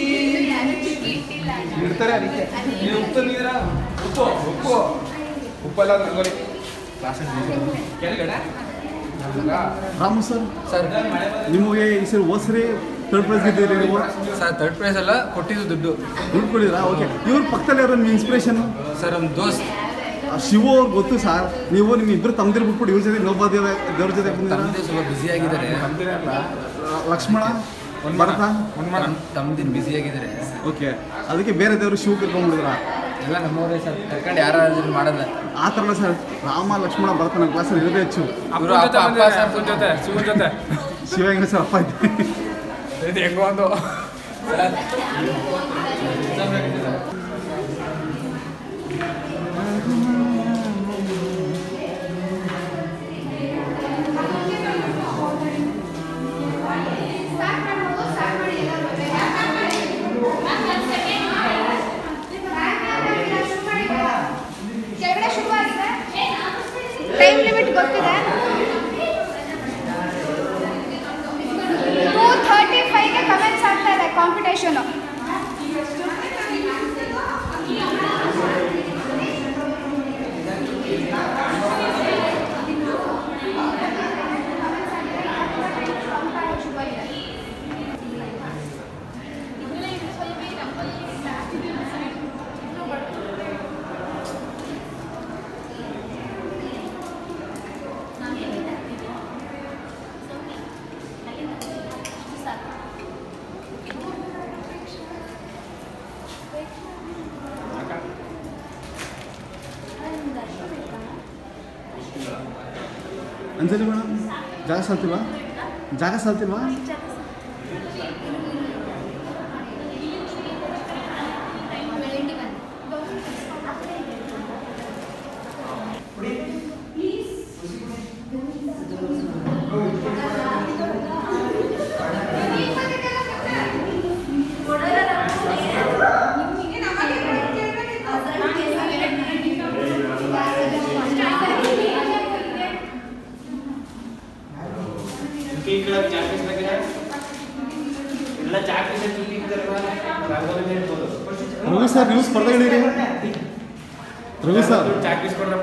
ಇಡ್ತಾರೆ ಅದಕ್ಕೆ ನೀನು ಉಪ್ಪು ನೀರ ಉಪ್ಪು ಉಪ್ಪು ಉಪ್ಪೆಲ್ಲ ರಂಗೋಲಿ ಕೆಳಗಡೆ ರಾಮು ಸರ್ ಸರ್ ನಿಮಗೆ ಈ ಸರಿ ಹೋದ್ ಸರಿ ಥರ್ಡ್ ಪ್ರೈಸ್ ಗೆದ್ದಿರಿ ನೀವು ಸರ್ ಥರ್ಡ್ ಪ್ರೈಸ್ ಎಲ್ಲ ಕೊಟ್ಟಿದ್ದು ದುಡ್ಡು ದುಡ್ಡು ಕೊಡಿದ್ರಾ ಓಕೆ ಇವ್ರ ಪಕ್ಕದಲ್ಲಿ ಯಾರು ನಿಮ್ಮ ಇನ್ಸ್ಪಿರೇಷನ್ ಸರ್ ನಮ್ಮ ದೋಸ್ತ್ ಶಿವ ಅವ್ರಿಗೆ ಗೊತ್ತು ಸರ್ ನೀವು ನಿಮ್ಮ ಇಬ್ಬರು ತಮ್ಮದಿರು ಬಿಟ್ಬಿಟ್ಟು ಇವ್ರ ಜೊತೆ ಇನ್ನೊಬ್ಬ ದೇವ ದೇವ್ರ ಜೊತೆ ಬಂದಿದ್ದೀರಾ ತಮ್ಮದೇ ಸ್ವಲ್ಪ ಬ್ಯುಸಿ ಆಗಿದ್ದಾರೆ ಲಕ್ಷ್ಮಣ ಭರತ ನಮ್ಮ ತಮ್ಮದಿನ ಬ್ಯುಸಿ ಆಗಿದ್ದಾರೆ ಓಕೆ ಅದಕ್ಕೆ ಬೇರೆ ದೇವರು ಶಿವ ಕರ್ಕೊಂಡ್ಬಿಡಿದ್ರ ಎಲ್ಲ ನಮ್ಮವರೇ ಸರ್ ಕರ್ಕೊಂಡು ಯಾರಾದ್ರೂ ಮಾಡಲ್ಲ ಆ ಥರ ಸರ್ ರಾಮ ಲಕ್ಷ್ಮಣ ಭರತ ನಮ್ಮ ಕ್ಲಾಸಲ್ಲಿ ಇರೋದೇ ಹೆಚ್ಚು ಇವರು ಅಪ್ಪ ಅಪ್ಪ ಸರ್ ಜೊತೆ ಶಿವನ್ ಜೊತೆ ಶಿವ ಹೆಂಗ ಸರ್ ಅಪ್ಪ ಇದ್ದೆ ಇದು ಹೆಂಗೋ ಒಂದು ಕೆಳಗಡೆ ಶುರುವಾಗಿದೆ ಟೈಮ್ ಲಿಮಿಟ್ ಗೊತ್ತಿದೆ ಟೂ ಥರ್ಟಿ ಫೈವ್ಗೆ ಕಮೆಂಟ್ಸ್ ಆಗ್ತಾ ಇದೆ ಕಾಂಪಿಟೇಷನು ಅಂಜಲಿ ಮೇಡಮ್ ಜಾಗ ಸಾಲ್ತಿಲ್ವಾ ಜಾಗ ಸಾಲ್ತಿಲ್ವಾ ರಘು ಸರ್ ನೀವು ಸ್ಪರ್ಧೆಗಳಿರಿ ರಘು ಸರ್ ಚಾಕ್ಲೇಟ್ ಕೊಡ್ರಪ್ಪ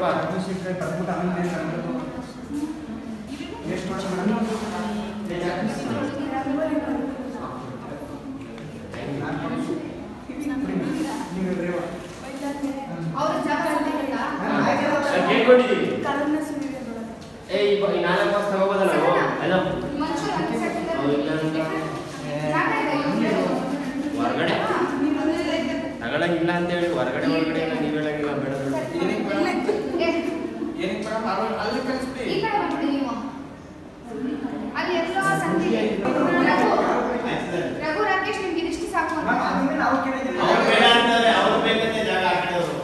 ಅವ್ರ ಜಾಗ ಸಿಗ್ಲಿಲ್ಲ? ಕೇಳ್ಕೊಂಡಿದ್ದೀವಿ ಏ ಈ ಬ- ಈ ನಾಲ್ಕು ಮಾಸ ತಗೋಬೋದ ನಾವು ಅಲ್ಲ ಮನುಷ್ಯರು ಹಂಗೆ ಸೆಟ್ಟಿಲ್ಲ. ಅವ್ರು ಇಲ್ಲ ಅಂತ ಜಾಗ ಇದೆ, ಇವ್ರಿಗೆ. ಹೊರಗಡೆ ತಗೊಳಂಗಿಲ್ಲ ಅಂತ ಹೇಳಿ ಹೊರಗಡೆ ಹೊರಗಡೆ ಎಲ್ಲ ನೀವು ಹೇಳಂಗಿಲ್ಲ ಬೇಡ ಬೇಡ ಏನಕ್ಕೆ ಮೇಡಮ್ ಏ, ಏನಕ್ಕೆ ಮೇಡಮ್ ಅಲ್ಲಿ ಅಲ್ಲಿ ಕಳಿಸ್ಬಿಡಿ ಈ ಕಡೆ ಬಂದ್ಬಿಡಿ ನೀವು. ಅಲ್ಲಿ ಎಲ್ಲೋ ಸಂಧಿ ಇದೆ. ರಘು ರಘು ರಾಕೇಶ್ ನಿಮ್ಗೆ ಇದಿಷ್ಟು ಸಾಕು ಅಂತ ಮ್ಯಾಮ್ ಅದನ್ನೇ ನಾವು ಕೇಳಿದ್ದೀವಿ ಅವ್ರು ಬೇಕಾದ್ರು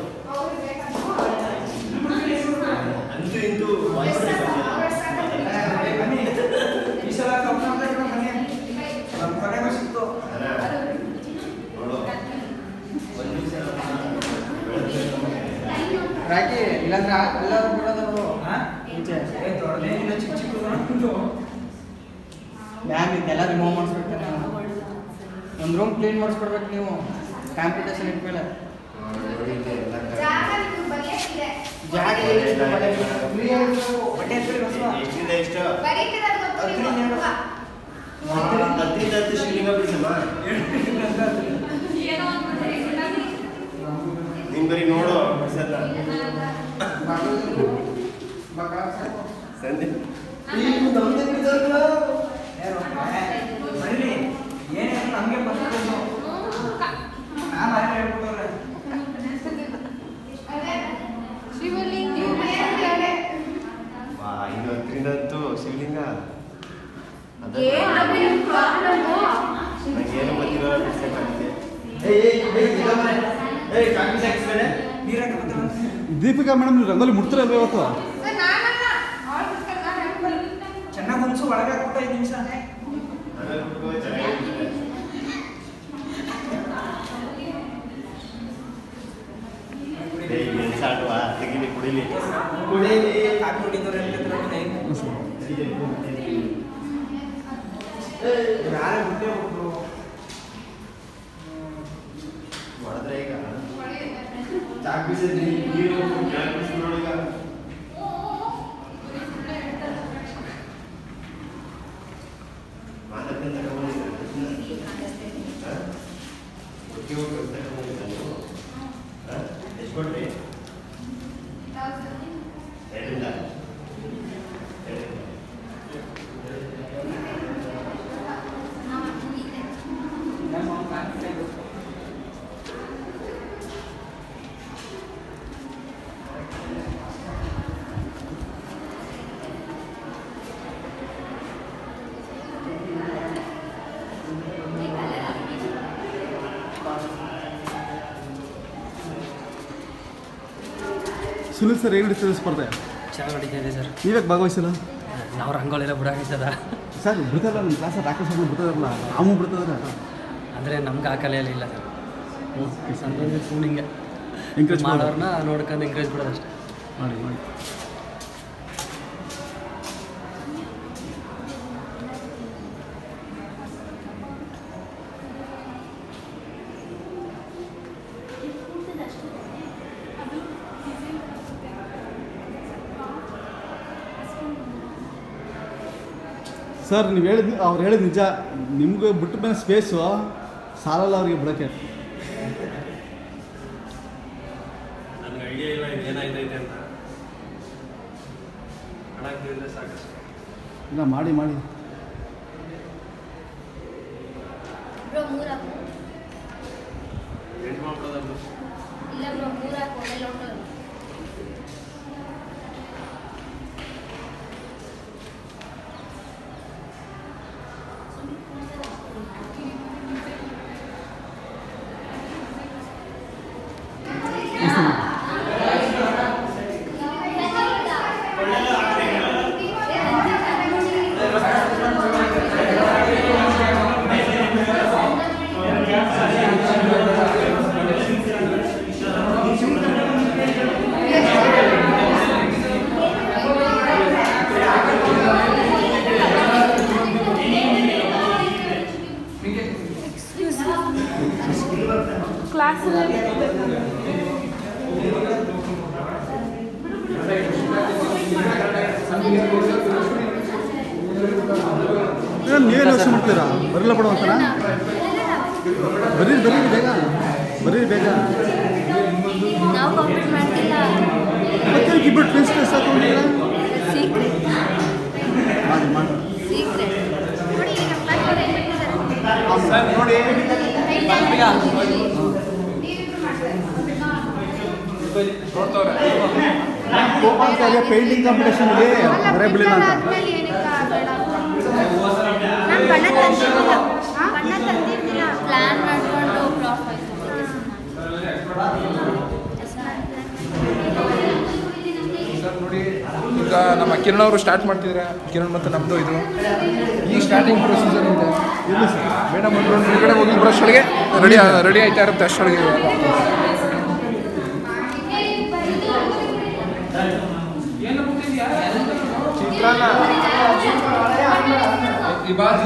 ಅಂತೂ ಇಂತೂ ಎಷ್ಟು ಸಾಕು? ಅವ್ರು ಎಷ್ಟು ಸಾಕು? ಬನ್ನಿ ಈ ಸಲ ಕಬ್ಬು ನಮ್ದೇ ಕಣೋ, ಬನ್ನಿ ನಮ್ಮ ಕಡೆಗೂ ಸಿಕ್ತು ರಾಕಿ ಇಲ್ಲಾಂದ್ರೆ ಆ- ಎಲ್ಲರೂ ಬಿಡೋದವರು ಈಚೆ ಏ ದೊಡ್ಡದೇನಿಲ್ಲ ಚಿಕ್ಕ ಚಿಕ್ಕದು ಮ್ಯಾಮ್ ಇದನ್ನೆಲ್ಲ ರಿಮೂವ್ ಮಾಡಿಸ್ಬೇಕು ನೀವು ಒಂದು ರೂಮ್ ಕ್ಲೀನ್ ಮಾಡಿಸ್ಕೊಡ್ಬೇಕು ನೀವು ಕಾಂಪಿಟೇಷನ್ ಇಟ್ಮೇಲೆ ಜಾಗ ನಿಮ್ಗೆ ಬರೆಯಕ್ಕಿದೆ. ಜಾಗ ಎಲ್ಲಿದೆ? ಫ್ರೀ ಆಗಿರ್ಬೇಕು. ಬಟ್ಟೆ ಎತ್ಕೊಳ್ಳಿ ಬಸವ. ಬರೀತಿರೋದು ಗೊತ್ತು ಹತ್ತು ನೀವು. ಇನ್ನೇನು? ನಿಮ್ ಬರೀ ನೋಡು ಮಕ್ಕಳ ಸಾಕು. ಸಂಧಿ ಏನು ಬರೀರಿ ಏನೇನು ನಮಗೆ ಬರ್ತಿರೋದು ಮ್ಯಾಮ್ ಅಲ್ಲೇ ಹೇಳ್ಬಿಟ್ಟವ್ರೆ ಅದೇ. ಶಿವಲಿಂಗ ಇವ್ರು ವಾ ಇದು ಹತ್ತರಿಂದಂತೂ ಶಿವಲಿಂಗ ಅದ ಏನು ನಿಮ್ ಪ್ರಾಬ್ಲಮ್ಮು ನಂಗೇನು ಗೊತ್ತಿಲ್ಲ ಬಿಡ್ಸಕ್ಕಾಗುತ್ತೆ ನೀರಕ್ಕೆ ಬರ್ತಾರೆ ದೀಪಿಕಾ ಮೇಡಮ್ ನೀವು ರಂಗೋಲಿ ಮುಡ್ತಿರಲ್ವ ಇವತ್ತು ಸರ್, ನಾನಲ್ಲ. ಅವ್ರು ಬಿಡ್ತಾರೆ, ನಾನು ಹೇಳ್ಕೊಳ್ಳಿ. ಚೆನ್ನಾಗಿ ಹೊಂದ್ಸು ಒಳಗೆ ಹಾಕ್ಬಿಟ್ಟು ಐದು ನಿಮಿಷ ಸಾಡುವ ತೆಗಿಲಿ ಕುಡಿಲಿ ಕುಡೀಲಿ ಕಾಫಿ ಹೊಡಿದವ್ರು ಹೇಳ್ತಿದ್ರು ಯಾರೇ ಬಿಟ್ಟೇ ಹೋಗ್ರು ಮಾಡಿದ್ರೆ ಈಗ ಚಾಕ್ ಬೀಸಿದ್ರಿ ನೀರು ಚಾಕ್ ಬೀಸಿ ನೋಡೀಗ ಮಾತಾಡ್ಕೊಂತ ತಗೊಂಡಿದ್ದೆ ಒಟ್ಟಿಗೆ ಹೋಗಿ ತಗೊಂಡಿದ್ದೆ ನೀವು ಎಷ್ಟು ಕೊಟ್ರಿ ಎರಡರಿಂದ ಎರಡರಿಂದ ಸುನಿಲ್ ಸರ್ ಹೇಗೆ ನಡೀತದೆ ಸ್ಪರ್ಧೆ ಚೆನ್ನಾಗಿ ನಡೀತಾ ಇದೆ ಸರ್ ನೀವ್ಯಾಕೆ ಭಾಗವಹಿಸಿಲ್ಲ ನಾವು ರಂಗೋಲಿಲ್ಲ ಬಿಡಾಕೈತದ ಸರ್ ಬಿಡ್ತಾರಲ್ಲ ನಿಮ್ಮ ಕ್ಲಾಸ್ ರಾಕೇಶ್ ಅವ್ರು ಬಿಡ್ತಾರಲ್ಲ ನಾವು ಬಿಡ್ತದ್ರ ಅಂದರೆ ನಮ್ಗೆ ಆ ಕಲೆಯಲ್ಲಿ ಇಲ್ಲ ಸರ್ ಓಕೆ ಸರ್ ಅಂದ್ರೆ ಫುಲ್ ಹಿಂಗೆ ಎಂಕರೇಜ್ ಮಾಡೋರು ಮಾಡೋರ್ನ ನೋಡ್ಕೊಂಡು ಎಂಕರೇಜ್ ಬಿಡೋದಷ್ಟೇ ಮಾಡಿ ಮಾಡಿ ಸರ್ ನೀವು ಹೇಳಿದ ಅವ್ರು ಹೇಳಿದ ನಿಜ ನಿಮ್ಗೆ ಬಿಟ್ಟ ಮೇಲೆ ಸ್ಪೇಸು ಸಾಲಲ್ಲ ಅವ್ರಿಗೆ ಬಿಡೋಕ್ಕೆ ನನಗೆ ಐಡಿಯಾ ಇಲ್ಲ ಇದು ಏನಾಯ್ತೈತೆ ಅಂತ ಹಣ ಕೇಳಿದ್ರೆ ಸಾಕಷ್ಟು ಇಲ್ಲ ಮಾಡಿ ಮಾಡಿ ಬ್ರೋ ಮೂರಾಕು ಎಂಟು ಮಾಡ್ಬಿಡೋದು ಇಲ್ಲ ಬ್ರೋ ಮೂರಾಕು ಎಲ್ಲ ಹೊರಟೋದು ¡Vamos! ಮೇಡಮ್ ನೀವೇನು ಯೋಚನೆ ಮಾಡ್ತೀರಾ ಬರಲ್ಲ ಬಿಡು ಅಂತನಾ ಬರೀ ಬರೀರಿ ಬೇಗ ಬರೀರಿ ಬೇಗ ನಾವು ಕಾಂಪೀಟ್ ಮಾಡ್ತಿಲ್ಲ ಮತ್ತೆ ಇಬ್ಬರು ಫ್ರೆಂಡ್ಸ್ ಪ್ಲೇಸ್ ಹಾಕೊಂಡಿದ್ದೀರಾ ಸೀಕ್ರೆಟ್ ಮಾಡಿ ಮಾಡಿ ಸೀಕ್ರೆಟ್ ನೋಡಿ ನಮ್ಮ ಕ್ಲಾಸ್ ಏನ್ ಸರ್ ನೋಡಿ ಪೇಂಟಿಂಗ್ ಕಾಂಪಿಟೇಷನ್ ಅಲ್ಲಿ ಬರೇ ಬಿಡಲಿಲ್ಲ ಅಂತ ಆದ್ಮೇಲೆ ಏನಕ್ಕೆ ಬೇಡ ನಾನು ಬಣ್ಣ ತಂದಿರ್ಲಿಲ್ಲ ಬಣ್ಣ ತಂದಿರ್ಲಿಲ್ಲ ಪ್ಲಾನ್ ಮಾಡ್ಕೊಂಡು ಫ್ಲಾಪ್ ಆಯ್ತು ಸರ್ ನೋಡಿ ಈಗ ನಮ್ಮ ಕಿರಣ್ ಅವರು ಸ್ಟಾರ್ಟ್ ಮಾಡ್ತಿದ್ದಾರೆ ಕಿರಣ್ ಮತ್ತು ನಮ್ಮದು ಇದು ಈ ಸ್ಟಾರ್ಟಿಂಗ್ ಪ್ರೊಸೀಜರ್ ಇದೆ ಇಲ್ಲ ಸರ್ ಮೇಡಮ್ ಒಂದು ಹೊರಗಡೆ ಹೋಗಿ ಬರೋಷ್ಟೊಳಗೆ ರೆಡಿ ರೆಡಿ ಆಯ್ತಾ ಇರುತ್ತೆ ಅಷ್ಟೊಳಗೆ ಚಿತ್ರಾನ್ನ ಈ ಬಾಜಿ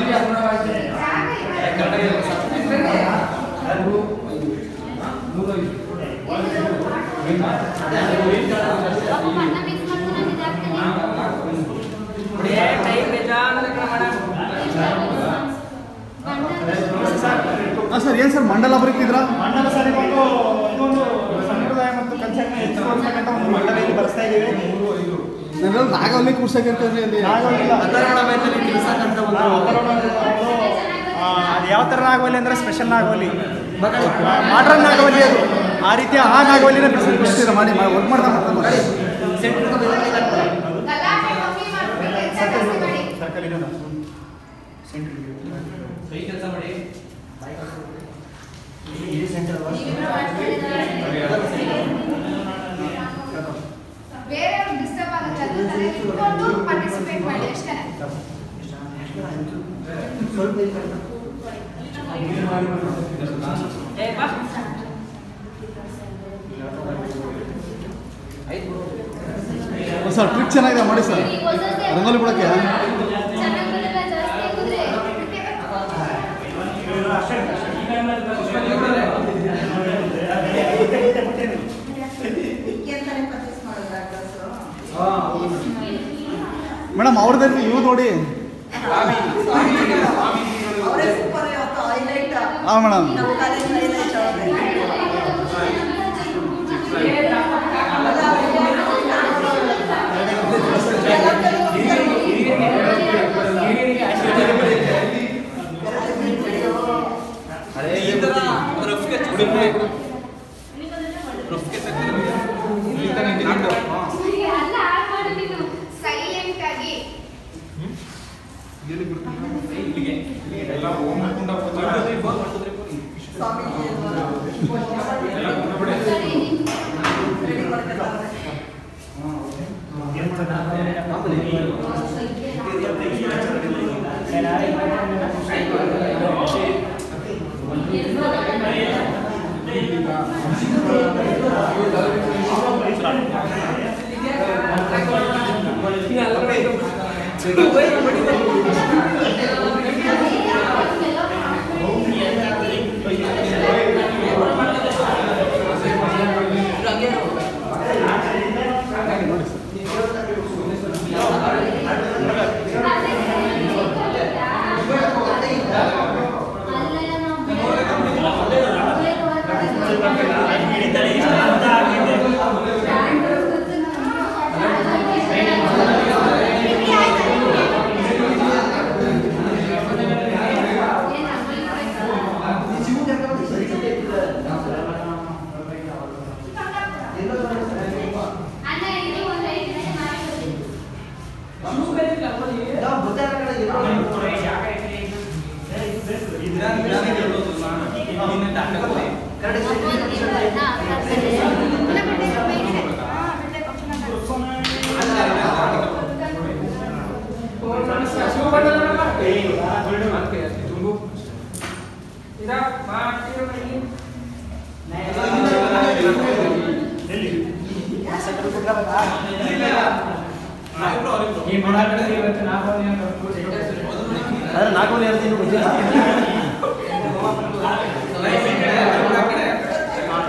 ಹಾಂ ಸರ್ ಏನು ಸರ್ ಮಂಡಲ ಬರೀತಿದ್ರಾ ಮಂಡಲ ಸರ್ ಇವತ್ತು ಇದೊಂದು ಸಂಪ್ರದಾಯ ಮತ್ತು ಕಲ್ಚರ್ನ ಹೆಚ್ಚಿಸತಕ್ಕಂಥ ಒಂದು ಮಂಡಲ ಇಲ್ಲಿ ಬರ್ಸ್ತಾ ಇದ್ದೀವಿ ನಾನು ನಾಗವಲ್ಲಿ ಕೂರ್ಸಕ್ಕಿರ್ತೀರಿ ಅಲ್ಲಿ ಅದು ಯಾವ ಥರ ನಾಗವಲ್ಲಿ ಅಂದರೆ ಸ್ಪೆಷಲ್ ನಾಗವಲ್ಲಿ ಮಾಡ್ರನ್ ನಾಗವಲ್ಲಿ ಅದು ಆ ರೀತಿ ಆ ನಾಗವಲ್ಲಿನ ಬಿಡಿಸಿ ಬಿಡ್ತೀರಾ ಮಾಡಿ ವರ್ಕ್ ಮಾಡ್ತಾ ಮಾಡ್ತಾರೆ ಗಲಾಟೆ ಕಮ್ಮಿ ಮಾಡ್ಬಿಟ್ಟು ಕೆಲಸ ಜಾಸ್ತಿ ಮಾಡಿ ಸರ್ಕಲ್ ಇದೆ ಬೇರೆ ಡಿಸ್ಟರ್ಬ್ ಆಗುತ್ತೆ ಅದು ತಲೆ ತಿಳ್ಕೊಂಡು ಪಾರ್ಟಿಸಿಪೇಟ್ ಮಾಡಿ ಅಷ್ಟೇ ಸರ್ ಟ್ರಿಕ್ ಚೆನ್ನಾಗಿದೆ ಮಾಡಿ ಸರ್ ರಂಗೋಲಿ ಬಿಡೋಕ್ಕೆ ಮೇಡಮ್ ಅವ್ರದ್ದು ಇವು ನೋಡಿ ಹಾಂ ಮೇಡಮ್ ಸೈಲೆಂಟ್ ಆಗಿ ಅಣ್ಣ ಇದು ಒಂದು ಐದು ನಿಮಿಷ ಮಾಡಿ ಅದ್ರ ನಾಲ್ಕು ಹೇಳ್ತೀನಿ ಗೊತ್ತಿಲ್ಲ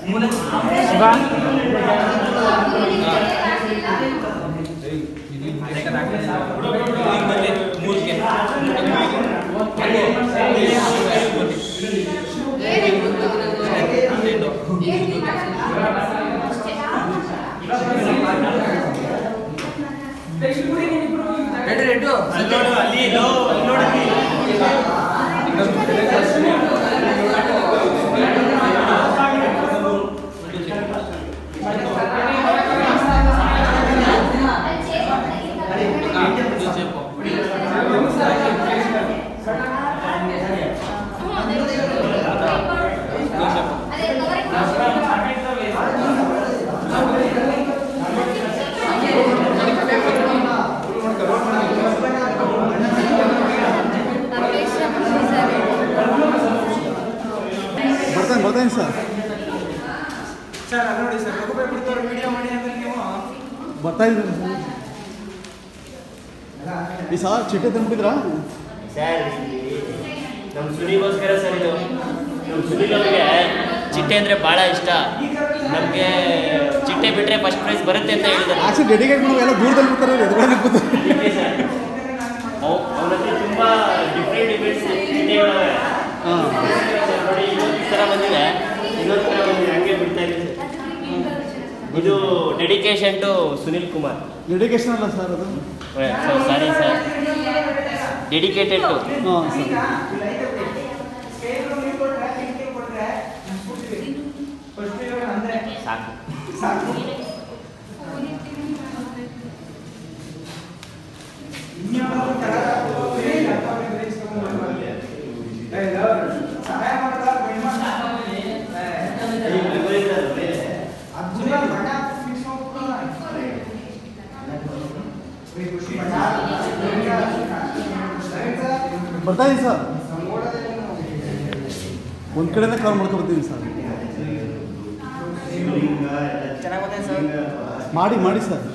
ಬರ್ತಾನೆ ಬರ್ತಾನೆ ಸರ್ ಸರ್ ಅಲ್ಲಿ ನೋಡಿ ಸರ್ ರಘುಬಾಯಿ ಬಿಡ್ತವ್ರು ವಿಡಿಯೋ ಮಾಡಿ ಅಂದ್ರೆ ನೀವು ಬರ್ತಾ ಇದ್ದೀನಿ ಈ ಸರ್ ಚಿಟ್ಟೆ ತಂದ್ಬಿಟ್ಟಿದ್ರಾ ಸರ್ ನಮ್ಮ ಸುನಿಗೋಸ್ಕರ ಸರ್ ಇದು ನಮ್ಮ ಸುನಿಲ್ ಅವ್ರಿಗೆ ಚಿಟ್ಟೆ ಅಂದರೆ ಭಾಳ ಇಷ್ಟ ನಮಗೆ ಚಿಟ್ಟೆ ಬಿಟ್ಟರೆ ಫಸ್ಟ್ ಪ್ರೈಸ್ ಬರುತ್ತೆ ಅಂತ ಹೇಳಿದ್ದಾರೆ ಆಕ್ಚುಲಿ ಡೆಡಿಕೇಟ್ ಮಾಡೋ ಎಲ್ಲ ದೂರದಲ್ಲಿ ಬಿಡ್ತಾರೆ ಎದುರುಗಡೆ ಕೂತಾರೆ ಅದಕ್ಕೆ ಸರ್ ಅವ್ ಅವನ ಹತ್ರ ತುಂಬ ಡಿಫ್ರೆಂಟ್ ಡಿಫ್ರೆಂಟ್ ಚಿಟ್ಟೆಗಳವೆ ಹಾಂ ನೋಡಿ ಇನ್ನೊಂದು ಥರ ಬಂದಿದೆ ಇನ್ನೊಂದು ಥರ ಬಂದಿದೆ ಹಂಗೆ ಬಿಡ್ತಾ ಇದೆ ಸರ್ ಇದು dedication to Sunil Kumar dedication ಅಲ್ಲ ಸರ್ ಅದು ಸಾರಿ ಸರ್ ಡೆಡಿಕೇಟೆಡ್ ಟು ಹಾಂ ಸರ್ ಸಾಕು ಸಾಕು ಸಹಾಯ ಮಾಡ್ತಾ ಬರ್ತಾ ಇದೀನಿ ಸರ್ ಒಂದು ಕಡೆನೇ ಕಾಲ್ ಮಾಡ್ಕೊಬರ್ತೀನಿ ಸರ್ ಚೆನ್ನಾಗಿ ಗೊತ್ತಾಯ್ತು ಸರ್ ಮಾಡಿ ಮಾಡಿ ಸರ್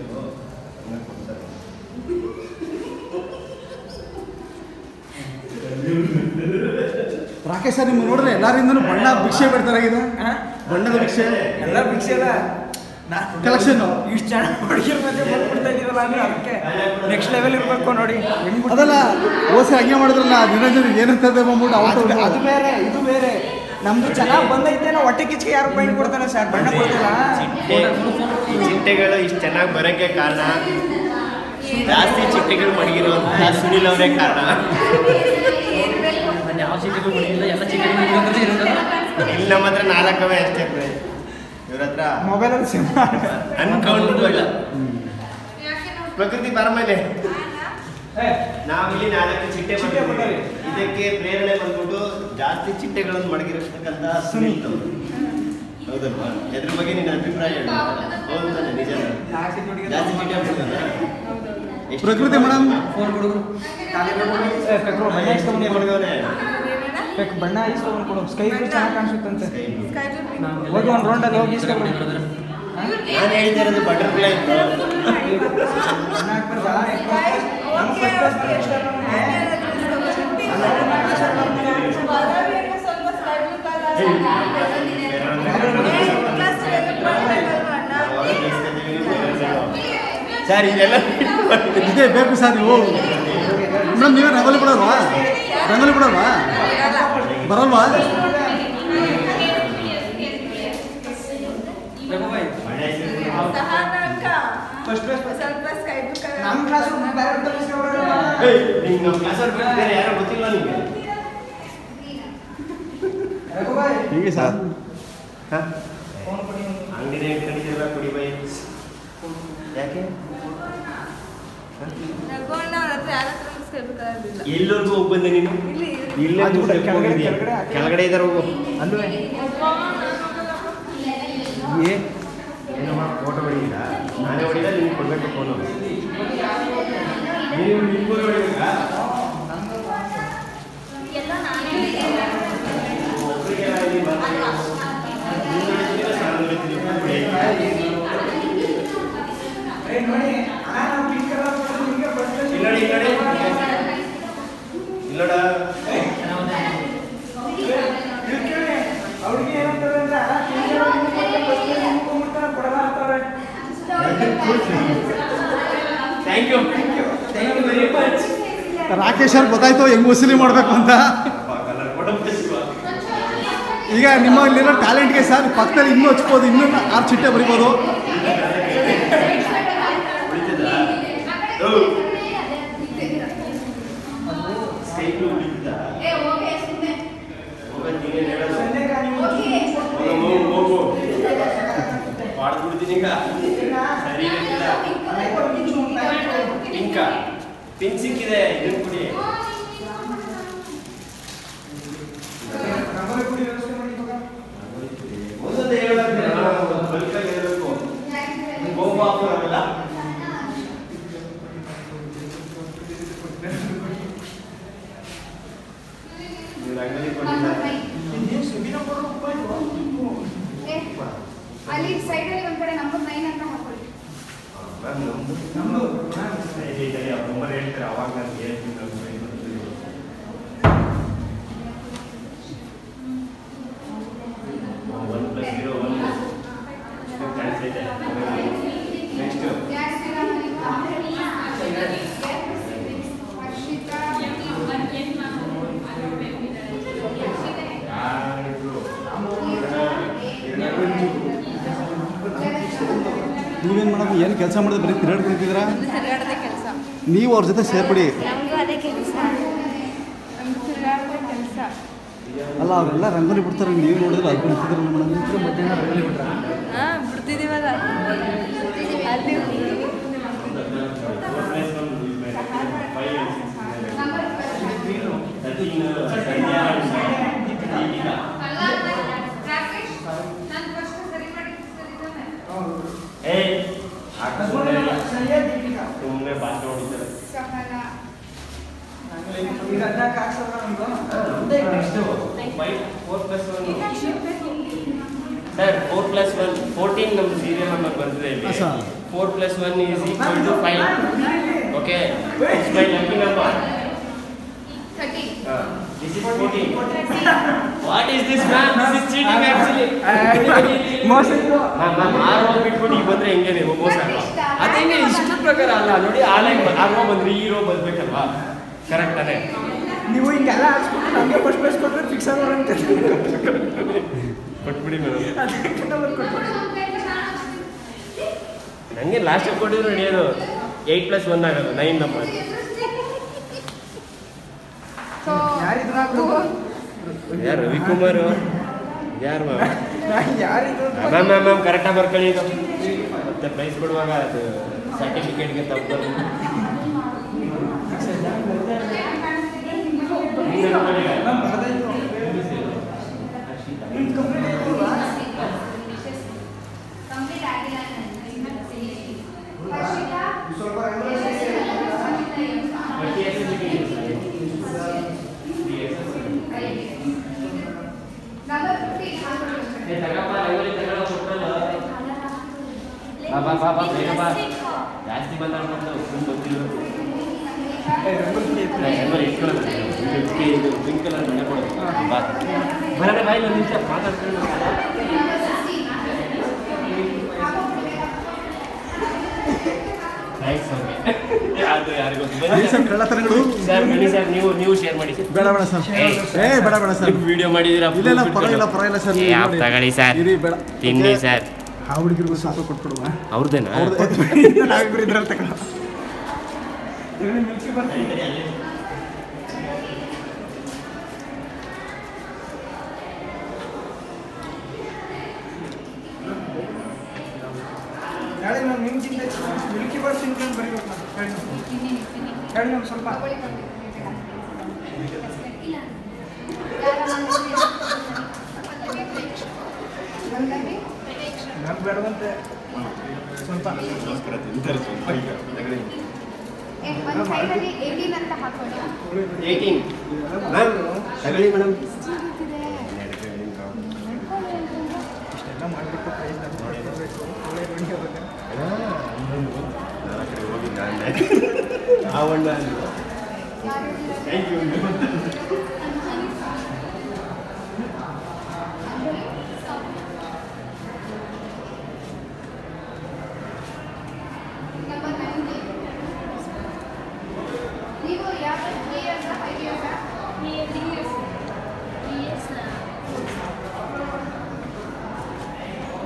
ರಾಕೇಶ್ ಸರ್ ನಿಮ್ಗೆ ನೋಡಿದ್ರೆ ಎಲ್ಲರಿಂದನೂ ಬಣ್ಣ ಭಿಕ್ಷೆ ಬಿಡ್ತಾರಾಗಿದೆ ಬಣ್ಣದ ಭಿಕ್ಷೆ ಎಲ್ಲ ಭಿಕ್ಷೆ ಅಲ್ಲ Collection. ಇಷ್ಟು ಚೆನ್ನಾಗಿ ಹುಡುಗಿರ ಮಧ್ಯೆ ಬಂದ್ಬಿಡ್ತಾ ಇದೀವಲ್ಲ ಅಂದ್ರೆ ಅದಕ್ಕೆ ನೆಕ್ಸ್ಟ್ ಲೆವೆಲ್ ಇರಬೇಕು ನೋಡಿ ಹೆಂಗ್ ಅದಲ್ಲ ಓಸೆ ಹಂಗೆ ಮಾಡಿದ್ರಲ್ಲ ನಿರಂಜನ್ ಏನಂತದೆ ಬಂದ್ಬಿಟ್ಟು ಅದು ಅವತ್ತು ಅದು ಬೇರೆ ಇದು ಬೇರೆ ನಮ್ದು ಚೆನ್ನಾಗಿ ಬಂದೈತೆ ನಾವು ಹೊಟ್ಟೆ ಕಿಚ್ಚಿಗೆ ಯಾರು ಪೈಂಟ್ ಕೊಡ್ತಾರೆ ಸರ್ ಬಣ್ಣ ಕೊಡ್ತಿಲ್ಲ ಈ ಚಿಟ್ಟೆಗಳು ಇಷ್ಟು ಚೆನ್ನಾಗಿ ಬರೋಕ್ಕೆ ಕಾರಣ ಜಾಸ್ತಿ ಚಿಟ್ಟೆಗಳು ಮಡಗಿರುವಂತಹ ಸುನಿಲ್ ಅವರೇ ಕಾರಣ ನಾನು ಯಾವ ಚೀಟಿಗಳು ಮಾಡಿಲ್ಲ ಎಲ್ಲ ಚೀಟಿಗಳು ಇರೋದ್ರಲ್ಲಿ ಇರೋದು ಇಲ್ಲಿ ನಮ್ಮ ಹತ್ರ ನಾಲ್ಕವೇ ಅಷ್ಟೇ ಪ್ರೈಸ್ ಇವ್ರ ಹತ್ರ ಮೊಬೈಲಲ್ಲಿ ಸಿಮ್ ಅನ್ಕೌಂಟಬಲ್ ಪ್ರಕೃತಿ ಪರಮೇಲೆ ನಾವಿಲ್ಲಿ ನಾಲ್ಕು ಚಿಟ್ಟೆ ಚಿಟ್ಟೆ ಮಾಡಿದ್ದೀವಿ. ಮಾಡಿದ್ದೀವಿ. ಇದಕ್ಕೆ ಪ್ರೇರಣೆ ಬಂದ್ಬಿಟ್ಟು ಜಾಸ್ತಿ ಚಿಟ್ಟೆಗಳನ್ನು ಮಡಗಿರತಕ್ಕಂಥ ಸುನಿಲ್ ಅವರು ಹೌದಲ್ವಾ ಇದ್ರ ಬಗ್ಗೆ ನಿನ್ನ ಅಭಿಪ್ರಾಯ ಹೇಳು ಹೌದು ತಾನೆ ನಿಜ ಜಾಸ್ತಿ ಚಿಟ್ಟೆ ಮಾಡ್ತಾರಾ? ಎಷ್ಟು ಪ್ರಕೃತಿ ಮೇಡಮ್ ಫೋನ್ ಕೊಡು ಬಣ್ಣ ಇಸ್ಕೊಂಡ್ ಚಿಟ್ಟೆ ಮಡಗವ್ರೆ? ಬೇಕು ಬಣ್ಣ ಇಸ್ಕೊಂಡ್ ಕೊಡು ಸ್ಕೈ ಬ್ಲೂ ಚೆನ್ನಾಗಿ ಕಾಣಿಸುತ್ತಂತೆ Sky blue. ಹೋಗಿ ಒಂದು ರೌಂಡಲ್ಲಿ ಹೋಗಿ ಇಸ್ಕೊಂಡು ನಾನು ಹೇಳ್ತಾ ಇರೋದು ಬಟರ್ಫ್ಲೈ ಬಣ್ಣ ಹಾಕ್ಬಾರ್ದಾ? ನಮ್ಗೆ first first ಇಷ್ಟ ನಮ್ಗೆ. ಸರ್ ಇದೆಲ್ಲ ಇದೇ ಬೇಕು ಸರ್ ನೀವು ಮೇಡಮ್ ನೀವೇ ರಂಗೋಲಿ ಬಿಡೋಲ್ವಾ ರಂಗೋಲಿ ಬಿಡೋಲ್ವಾ ಬರಲ್ವಾ First class ನಮ್ಮ ಕ್ಲಾಸ್ ಬೇರೆ ಅಂತ ಇಸ್ಕೊಂಡ್ಬಿಡೋಣ. ನಿಂಗೆ ನಮ್ಮ ಕ್ಲಾಸಲ್ಲಿ ಬಿಟ್ಟು ಬೇರೆ ಯಾರೋ ಗೊತ್ತಿಲ್ಲ ನಿಮಗೆ ರಘುಬಾಯ್, ಹೀಗೆ ಸರ್ ಫೋನ್ ಕೊಡಿ ಒಂದು. ಅಂಗಡಿನೇ ಇಟ್ಕೊಂಡಿದ್ದೀರಲ್ಲ ಕುಡಿ ಬೈ ಯಾಕೆ ಎಲ್ಲರಿಗೂ ಹೋಗಿ ಬಂದೆ ನೀನು ಇಲ್ಲೇ ಅದು ಮೂರು ಕೂಡ step ಕೆಳಗಡೆ- ಹೋಗಿದ್ಯಾ? ಕೆಳಗಡೆ ಹಾಕಿ. ಕೆಳಗಡೆ ಇದ್ದಾರೆ ಹೋಗು ಅಲ್ವೇ ಏ ಏನಮ್ಮ ಫೋಟೋ ಹೊಡಿಲ್ಲ ನಾನೇ ಹೊಡಿಲ್ಲ ನಿಮ್ಗೆ ಕೊಡ್ಬೇಕು ಫೋನು ನೀವು ನಿಮ್ಗೂ ಹೊಡಿಬೇಕಾ ಒಬ್ರಿಗೆ ಇಲ್ಲಿ ಬಂದು ನೀನು ಹೊಡಿತೀರಾ, ನಾನು ಹೊಡಿತೀನಿ, ಹೊಡಿತೀನಿ. ಏ, ನೋಡಿ ನಾನು ಪಿಂಕ್ ಕಲರ್ ಕೊಟ್ಟು ನಿಮ್ಗೆ first class ಇಲ್ಲಿ ನೋಡಿ ಇಲ್ಲಿ ನೋಡಿ ಇಲ್ಲೋಡ ಇವ್ರು ಕೇಳಿ, ಅವ್ರಿಗೆ ಏನಂತಾರೆ ಅಂದ್ರೆ, ಆ, pink colour thank you thank you very much Rakesh ಅವ್ರಿಗೆ ಗೊತ್ತಾಯ್ತು ಹೆಂಗ್ ವಸೂಲಿ ಮಾಡಬೇಕು ಅಂತ ಈಗ ನಿಮ್ಮಲ್ಲಿರೋ ಟ್ಯಾಲೆಂಟ್ಗೆ ಸರ್ ಪಕ್ಕದಲ್ಲಿ ಇನ್ನೂ ಹಚ್ಬೋದು ಇನ್ನೂ ಆರು ಚಿಟ್ಟೆ ಬರಿಬೋದು ಸ್ಕೈಪ್ ಉಳಿತಾ ಏ ಹೋಗಿ ಸುಮ್ಮನೆ ಹೋಗೋದು ನೀನೇ ಹೇಳೋದು ಹೋಗು ಹೋಗು ಮಾಡ್ಬಿಡ್ತೀನಿ ಈಗ ಸರಿ ಇರಲಿಲ್ಲ ಪಿಂಕ ಪಿನ್ ಸಿಕ್ಕಿದೆ ಇದನ್ನ ಕುಡಿ ಒಂದೊಂದೇ ಹೇಳ್ಬೇಕು ಬಲ್ಕಾಗಿ ಹೇಳ್ಬೇಕು ಗೋಪ ಹಾಕೋರಲ್ಲ ನೀವು ರಂಗೋಲಿ ಕೊಟ್ಟಿಲ್ಲ ಏ, ಅಲ್ಲಿ ಸೈಡಲ್ಲಿ ಒಂದ್ ಕಡೆ ನಂಬರ್ ನೈನ್ ಅಂತ ಹಾಕೊಳ್ಳಿ ಹೇಳ್ತಾರೆ ಅವಾಗ ನಾನು ಹೇಳ್ತೀನಿ one plus zero one chance ಇದೆ ನೆಕ್ಸ್ಟ್ ನೀವೇನು ಮಾಡೋದು ಏನು ಕೆಲಸ ಮಾಡಿದ್ರೆ ಬರೀ ತಿರುಗಾಡ್ ಕುಂತಿದ್ದೀರಾ ತಿರುಗಾಡದೆ ಕೆಲಸ ನೀವು ಅವ್ರ ಜೊತೆ ಸೇರ್ಬಿಡಿ ನಮಗೂ ಅದೇ ಕೆಲಸ ನಮ್ಗೆ ತಿರುಗಾಡದೆ ಕೆಲಸ ಅಲ್ಲ ಅವರೆಲ್ಲ ರಂಗೋಲಿ ಬಿಡ್ತಾರೆ ನೀವು ನೋಡಿದ್ರೆ ಅದು ನಿಂತಿದ್ರಲ್ಲ ಮೇಡಮ್ ಮಧ್ಯಾಹ್ನ ರಂಗೋಲಿ ಬಿಟ್ರ ಹಾಂ ಬಿಡ್ತಿದ್ದೀವಲ್ಲ ಅಲ್ಲಿ ರಾಕೇಶ್ ನಾನು ಫಸ್ಟ್ ಸರಿ ಮಾಡಿ ಸರಿ ತಾನೆ ಏ ಸುಮ್ಮನೆ ಭಾಷೆ ಹೊಡಿತಾರೆ ಸಹನ ಈಗ ಹದಿನಾಲ್ಕು ಹಾಕ್ಸೋಣ ನಮ್ದು four plus one sir four plus one fourteen ನಮ್ಮ ಸೀರಿಯಲ್ ನಂಬರ್ ಬಂದಿದೆ ಇಲ್ಲಿ ಹಾಂ, sir. Four plus one is equal to five okay it's my lucky number thirty this is fourteen what is this ma'am this is cheating actually ಮೋಸ ಇದು. Ma'am R rho ಬಿಟ್ಬಿಟ್ಟು ಈಗ ಬಂದ್ರೆ ಹೆಂಗೆ ನೀವು ಮೋಸ ಅಲ್ವಾ ಅದು ಹೆಂಗೆ ಇಷ್ಟ ಪ್ರಕಾರ ಅಲ್ಲ ನೋಡಿ ಆ ಲೈನ್ ಆರ್ ರೋ ಬಂದ್ರೆ ಈ ರೋ ಬಂದ್ಬೇಕಲ್ವಾ ಕರೆಕ್ಟ್ ತಾನೇ ನೀವು ಹಿಂಗೆಲ್ಲ ಹಾಕ್ಸ್ಬಿಟ್ಟು ನಮಗೆ ಫಸ್ಟ್ ಪ್ರೈಸ್ ಕೊಟ್ಟರೆ ಫಿಕ್ಸ್ ಆಗೋಣ ಅಂತ ಕೊಟ್ಬಿಡಿ ಮೇಡಮ್ ಅದಕ್ಕೆ ನಂಬರ್ ಕೊಟ್ಬಿಡಿ ನನಗೆ ಲಾಸ್ಟ್ ಕೊಟ್ಟಿದ್ರು ನಡೆಯೋದು ಏಯ್ಟ್ ಪ್ಲಸ್ ಒನ್ ಆಗೋದು ನೈನ್ ನಂಬರ್ ಸೊ ಯಾರಿದ್ರು ಹಾಕು? ಯಾರು ರವಿಕುಮಾರ್ ಯಾರು ಮ್ಯಾಮ್ ಯಾರಿದ್ರು ಮ್ಯಾಮ್ ಮ್ಯಾಮ್ ಮ್ಯಾಮ್ ಕರೆಕ್ಟಾಗಿ ಬರ್ಕೊಳ್ಳಿ ಇದು ಮತ್ತೆ ಪ್ರೈಸ್ ಕೊಡುವಾಗ ಅದು ಸರ್ಟಿಫಿಕೇಟ್ಗೆ ತಪ್ಪು ಮ್ಯಾಮ್ ಬರ್ದಾಯ್ತು ನಿಮ್ದು ಕಂಪ್ಲೀಟ್ ಆಯ್ತು ಕಂಪ್ಲೀಟ್ ಆಗಿಲ್ಲ ಹರ್ಷಿತಾ ಸ್ವಲ್ಪ ರಂಗೋಲಿ ನಂಬರ್ ಫಿಫ್ಟೀನ್ ಹಾಕೊಳ್ಳಿ ಬಾ ಬಾ ಬಾ ಬೇಗ ಬಾ ಜಾಸ್ತಿ ಬಂದಾಗ ಗೊತ್ತಿಲ್ಲ ಏ, ರಂಗೋಲಿ ಐತೆ. ಇದು ಪಿಂಕ್ ಕಲರ್ ಬಣ್ಣ ಕೊಡೋದು ಬಾ ಬರೋಣ ಬಾಯಿ ಒಂದು ನಿಮಿಷ ಮಾತಾಡ್ಕೊಂಡು ಥ್ಯಾಂಕ್ಸ್ ಅದು ಯಾರಿಗೂ ಬನ್ನಿ ಸರ್ ಕಳ್ಳತನಗಳು ಸರ್ ಬನ್ನಿ ಸರ್ ನೀವು ನೀವು ಶೇರ್ ಮಾಡಿ ಸರ್ ಬೇಡ ಬೇಡ ಸರ್ ಏ ಬೇಡ ಬೇಡ ಸರ್ ವಿಡಿಯೋ ಮಾಡಿದ್ದೀರಾ ಇಲ್ಲ ಇಲ್ಲ ಪರವಾಗಿಲ್ಲ ಪರವಾಗಿಲ್ಲ ಸರ್ ಏ, ಆಪ್ ತಗೊಳ್ಳಿ ಸರ್ ಇರಿ ಬೇಡ ತಿನ್ನಿ ಸರ್ ಆ ಹುಡುಗಿರಿಗೂ ಸ್ವಲ್ಪ ಕೊಟ್ಬಿಡುವ ಅವ್ರದ್ದೇನಾ ನಾವಿಬ್ರು ಇದ್ರಲ್ಲಿ ತಗೊಳ್ಳೋ ಇದರಲ್ಲಿ ಮಿಲ್ಕಿ ಬರ್ತೀವಿ ನಾಳೆ ನಾವು ನಿಮ್ಗಿಂತ ಮಿಲ್ಕಿ ಬಾರ್ ತಿನ್ಕೊಂಡು ಬರೀಬೇಕು ನಾವು ಹೇಳಿ ಹೇಳಿ ನಮ್ಗೆ ಸ್ವಲ್ಪ ನಮ್ಗೆ ಬೇಡವಂತೆ ಸ್ವಲ್ಪ ಏ, ಒಂದ್ ಸೈಡಲ್ಲಿ ಏಯ್ಟೀನ್ ಅಂತ ಹಾಕೊಳ್ಳಿ ಏಯ್ಟೀನ್ ಮ್ಯಾಮ್ ತಗೊಳ್ಳಿ ಮೇಡಮ್ ಇಷ್ಟೆಲ್ಲ ಮಾಡಬೇಕು ಪ್ರೈಸ್ ನಮ್ಗೆ ಕೊಡ್ಬೇಕು ಒಳ್ಳೆ ರುಣಿ ಹೋಗ್ಬೇಕು ಥ್ಯಾಂಕ್ ಯು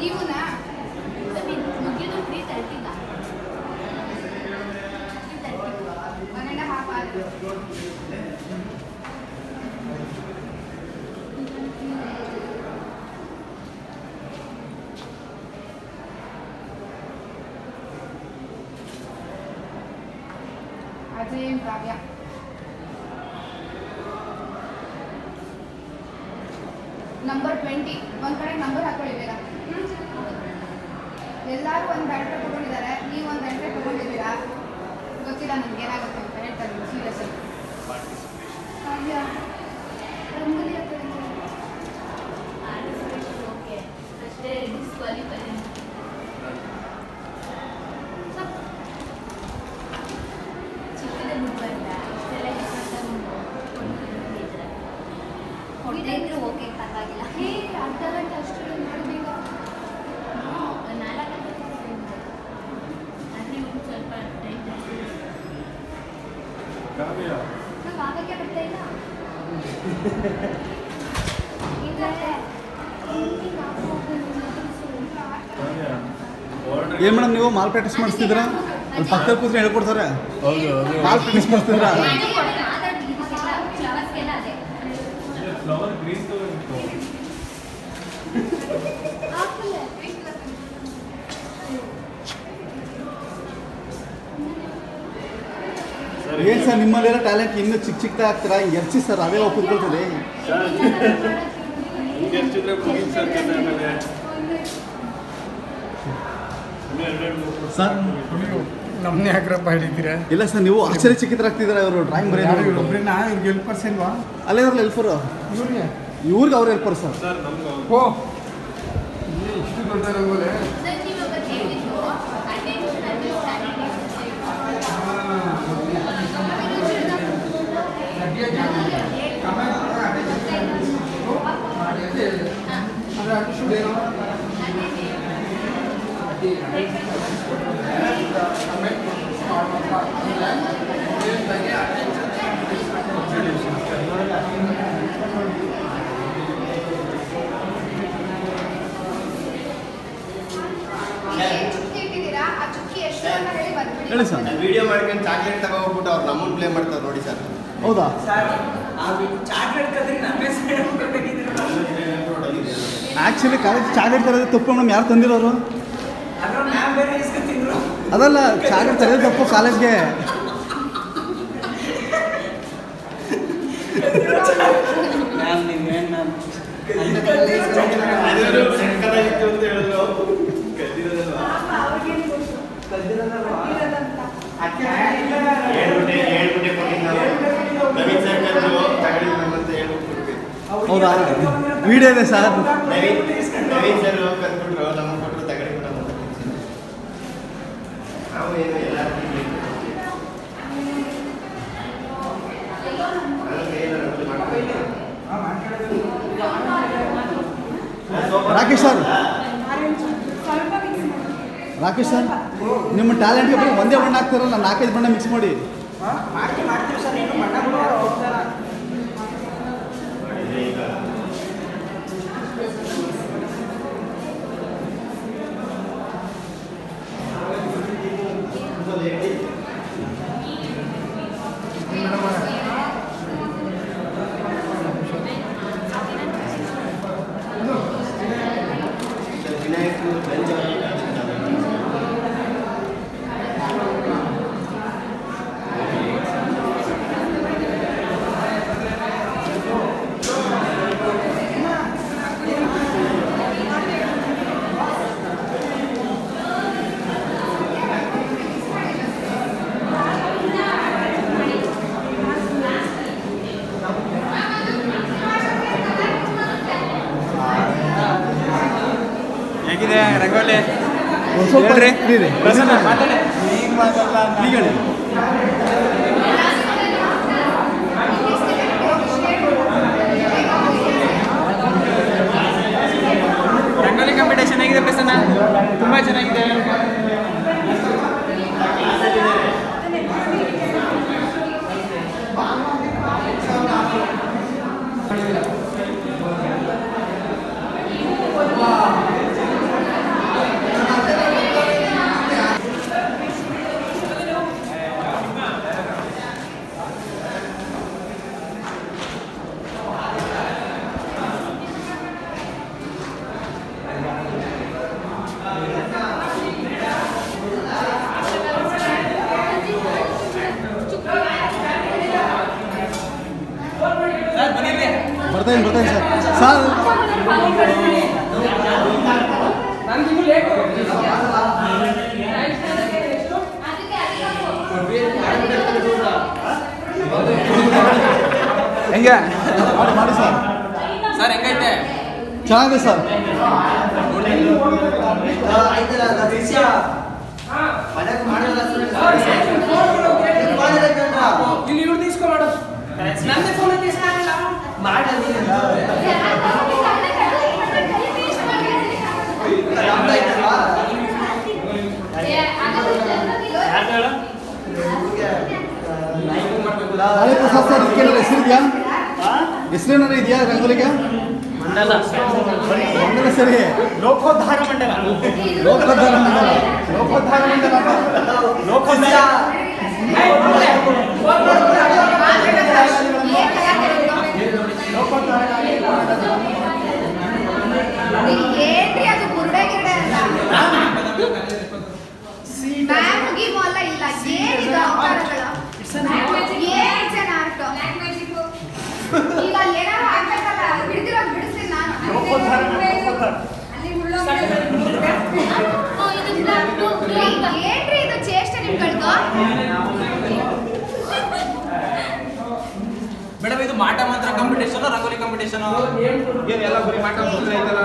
ಇವನಾ ಮುಗಿದು ತ್ರೀ ತರ್ಟಿಗ ಒನ್ ಆ್ಯಂಡ್ ಹಾಫ್ ಆದ್ರೆ ಅಜಯ್ ಕಾವ್ಯ ನಂಬರ್ ಟ್ವೆಂಟಿ ಒಂದು ಕಡೆ ನಂಬರ್ ಹಾಕೊಳ್ಳಿ ಬೇಗ ಎಲ್ಲರೂ ಒಂದು ಗಂಟೆ ತಗೊಂಡಿದ್ದಾರೆ ನೀವು ಒಂದು ಗಂಟೆ ತಗೊಂಡಿದ್ದೀರಾ ಗೊತ್ತಿಲ್ಲ ನನಗೆ ಏನಾಗುತ್ತೆ ಅಂತ ಹೇಳ್ತಾರೆ ಸೀರಿಯಸ್ ಆಗಿ ಕಾವ್ಯ ರಂಗೋಲಿ ಹಾಕೊಳ್ಳಿ. ಓಕೆ ಅಷ್ಟೇ ಡಿಸ್ಕ್ವಾಲಿಫೈ ಚಿಕ್ಕದೇ ಬಿಡ್ಬಾರ್ದ ಇಷ್ಟೆಲ್ಲ ಹೊಡೆದೇ ಇದ್ರೆ ಓಕೆ ಪರವಾಗಿಲ್ಲ ಹೇ ಅರ್ಧ ಗಂಟೆ ಅಷ್ಟು ಮಾಡಬೇಕ ನಾಲ್ಕು ಗಂಟೆ ಅಂದರೆ ಇವ್ನು ಸ್ವಲ್ಪ ಟೈಮ್ ಕಾವ್ಯ ನಂಗೆ ಆಗಕ್ಕೆ ಬರ್ತಾ ಇಲ್ಲ ಇಲ್ಲ ಕಾವ್ಯ ಆರ್ಡರ್ ಏನು ಮೇಡಮ್ ನೀವು ಮಾಲ್ ಪ್ರಾಕ್ಟೀಸ್ ಮಾಡಿಸ್ತಿದ್ದೀರಾ ಅಲ್ಲಿ ಪಕ್ಕದಲ್ಲಿ ಕೂತ್ರೆ ಹೇಳ್ಕೊಡ್ತಾರೆ ಹೌದು ಹೌದು ಮಾಲ್ ಪ್ರಾಕ್ಟೀಸ್ ಮಾಡಿಸ್ತಿದ್ದೀರಾ ಫ್ಲವರ್ಸ್ಗೆಲ್ಲ ಅದೇ ಫ್ಲವರ್ ಗ್ರೀನ್ ತಗೊಂಡು ಏನು ಸರ್ ನಿಮ್ಮಲ್ಲಿರೋ ಟ್ಯಾಲೆಂಟ್ ಇನ್ನೂ ಚಿಕ್ಕ ಚಿಕ್ಕದಾಗ ಆಗ್ತೀರಾ ಹಿಂಗೆ ಎರ್ಚಿ ಸರ್ ಅದೇ ಹೋಗಿ ಕೂತ್ಕೊಳ್ತದೆ ಹಿಂಗೆ ಹಚ್ಚಿದ್ರೆ ಮುಗಿದ್ ಸರ್ ಕತೆ ಆಮೇಲೆ ಇನ್ನೂ ಎರಡೆರಡು ಮೂರು ಸರ್ ನಮ್ಮನ್ನೇ ಯಾಕ್ರಪ್ಪ ಹಿಡಿತೀರಾ ಇಲ್ಲ ಸರ್ ನೀವು ಆಶ್ಚರ್ಯಚಕಿತರಾಗ್ತಿದ್ದೀರಾ ಇವರು ಡ್ರಾಯಿಂಗ್ ಬರೆಯೋದು ಒಬ್ಬರನ್ನ ಇವ್ರಿಗೆ ಹೆಲ್ಪರ್ಸ್ ಇಲ್ವಾ ಅಲ್ಲೇ ಇವ್ರಲ್ಲ ಎಲ್ಫರು ಇವ್ರಿಗೆ ಇವ್ರಿಗೆ ಅವ್ರು ಎಲ್ಪರ್ ಸರ್ ಸರ್ ನಮ್ಗೆ ಓ ಏ, ಇಷ್ಟು ದೊಡ್ಡ ರಂಗೋಲೆ ಸರ್ ನೀವು ಇವಾಗ ಹೇಳಿದ್ದು ಅಟೆನ್ಷನ್ ಅಲ್ಲಿ ಏನ್ ಚುಕ್ಕಿ ಇಟ್ಟಿದ್ದೀರಾ ಆ ಚುಕ್ಕಿ ಎಷ್ಟು ಅಂತ ಹೇಳಿ ಬಂದ್ಬಿಡಿ ಹೇಳಿ ಸರ್ ವಿಡಿಯೋ ಮಾಡ್ಕೊಂಡು ಚಾಕ್ಲೇಟ್ ತಗೋಬಿಟ್ಟು ಅವ್ರು ನಮ್ಮನ್ನ ಪ್ಲೇ ಮಾಡ್ತಾರೆ ನೋಡಿ ಸರ್ ಹೌದಾ ಚಾಕ್ಲೇಟ್ ಕದ್ರಿ ನಮಗೆ ಆ್ಯಕ್ಚುಲಿ ಕಾಲೇಜ್ ಚಾಕ್ಲೇಟ್ ತರೋದು ತಪ್ಪು ಮೇಡಮ್ ಯಾರು ತಂದಿರೋರು ಅದ್ರ ಮ್ಯಾಮ್ ಬೇರೆ ಇಸ್ಕೊತಿದ್ರು ಅದಲ್ಲ ಚಾಕ್ಲೇಟ್ ತರೋದು ತಪ್ಪು ಕಾಲೇಜ್ಗೆ ಮ್ಯಾಮ್ ನೀವೇನು ಮ್ಯಾಮ್ ಸಕ್ಕತ್ತಾಗಿತ್ತು ಅಂತ ಹೇಳಿದ್ರು ಹೇಳ್ಬಿಟ್ಟೆ ಹೇಳ್ಬಿಟ್ಟೆ ಕೊಟ್ಟಿದ್ದು ನಾವು ನವೀನ್ ಸರ್ ಕರೆದ್ರು ತಗೊಂಡಿದ್ದು ಅಂತ ಹೇಳ್ಬಿಟ್ಟು ಕೊಡ್ಬೇಕು ಹೌದಾ ವಿಡಿಯೋ ಇದೆ ಸರ್ ನವೀನ್ ನವೀನ್ ಸರ್ ಕರ್ಬಿಟ್ರು ನಮಗೆ ಕೊಟ್ಟರು ತಗೊಂಡಿಬಿಟ್ಟು ಅಂತ ಕಳ್ಸಿದ್ರು. ನಾವು ಏನು ಎಲ್ಲ ರಾಕೇಶ್ ಸರ್ ರಾಕೇಶ್ ಸರ್ ನಿಮ್ಮ ಟ್ಯಾಲೆಂಟ್ಗೆ ಬರೀ ಒಂದೇ ಬಣ್ಣ ಹಾಕ್ತಾರಲ್ಲ ನಾಲ್ಕೈದು ಬಣ್ಣ ಮಿಕ್ಸ್ ಮಾಡಿ ಮಾಡ್ತೀವಿ ಮಾಡ್ತೀವಿ ಸರ್ ಏನು ಬಣ್ಣ ಬಿಡೋರು ಹೋಗ್ತಾರ ವಿನಾಯಕ್ ಬೆಂಜ್ ಅವರು ಹೇಗಿದೆ ರಂಗೋಲಿ ಒಂದ್ ಸ್ವಲ್ಪ ಹೇಳ್ರಿ. ಇರಿ. ಪ್ರಸನ್ನ, ಮಾತಾಡಿ. ಈಗ ಹೇಳಿ ರಂಗೋಲಿ ಕಾಂಪಿಟೇಷನ್ ಹೇಗಿದೆ ಪ್ರಸನ್ನ ತುಂಬಾ ಚೆನ್ನಾಗಿದೆ ಗೊತ್ತಾಯ್ತು ಗೊತ್ತಾಯ್ತು ಸರ್ ಸರ್ ಹೆಂಗೆ ಮಾಡಿ ಮಾಡಿ ಸರ್ ಸರ್ ಹೆಂಗೈತೆ ಚೆನ್ನಾಗಿದೆ ಸರ್ ಇಲ್ಲಿ ಇವ್ರು తీసుకో ಮಾಡು ನಂದೇ ಫೋನ್ ನಾಳೆ ಪ್ರಸಾದ್ ಸರ್ ಇದಕ್ಕೇನಾದ್ರು ಹೆಸರಿದೆಯಾ ಹೆಸರೇನಾದ್ರು ಇದೆಯಾ ರಂಗೋಲಿಗೆ ಮಂಡಲ ಸರಿ ಲೋಕೋದ್ಧಾರ ಮಂಡಲ ಲೋಕೋದ್ಧಾರ ಮಂಡಲ ಲೋಕೋದ್ಧಾರ ಮಂಡಲ ಲೋಕೋದ್ಧಾರ ಏನ್ರಿ ಅದು ಬುರುಡೆ ಗಿರುಡೆ ಅಲ್ಲ ಮ್ಯಾಮ್ ಗೀಮು ಅಲ್ಲ ಇಲ್ಲ ಏನಿದು ಅವತಾರಗಳು ಏನ್ ಜನ ಆರ್ಟ್ ಈಗ ಅಲ್ಲಿ ಏನಾದ್ರು ಆಗ್ಬೇಕಲ್ಲ ಬಿಡ್ದಿರೋದು ಬಿಡಿಸ್ತೀನಿ ನಾನು ಲೋಕೋದ್ಧಾರ ಲೋಕೋದ್ಧಾರ ಏನ್ರಿ ಇದು ಚೇಷ್ಟೆ ನಿಮ್ಗಳ್ದು ಮೇಡಮ್ ಇದು ಮಾಟ ಮಾತ್ರ ಕಾಂಪಿಟೇಷನ್ ರಂಗೋಲಿ ಕಾಂಪಿಟೇಷನ್ ಏನೆಲ್ಲ ಬರೀ ಮಾಟ ಮಾತ್ರ ಐತಲ್ಲ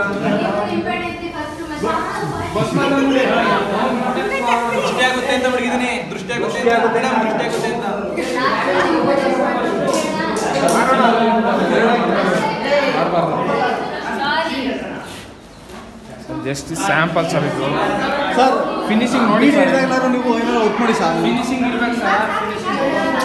ದೃಷ್ಟಿ ಆಗುತ್ತೆ ಅಂತ ಮಡಗಿದ್ದೀನಿ ದೃಷ್ಟಿ ಆಗುತ್ತೆ ಅಂತ ಮೇಡಮ್ ದೃಷ್ಟಿ ಆಗುತ್ತೆ ಅಂತ ಜಸ್ಟ್ ಸ್ಯಾಂಪಲ್ ಸರ್ ಇದು ಸರ್ ಫಿನಿಶಿಂಗ್ ನೋಡಿ ನೋಡಿ ಸರ್ ಹಿಡಿದಾಗಲಾರು ನೀವು ಏನಾದ್ರು ಔಟ್ ಮಾಡಿ ಸರ್ ಫಿನಿಶಿಂಗ್ ಇರ್ಬೇಕು ಸರ್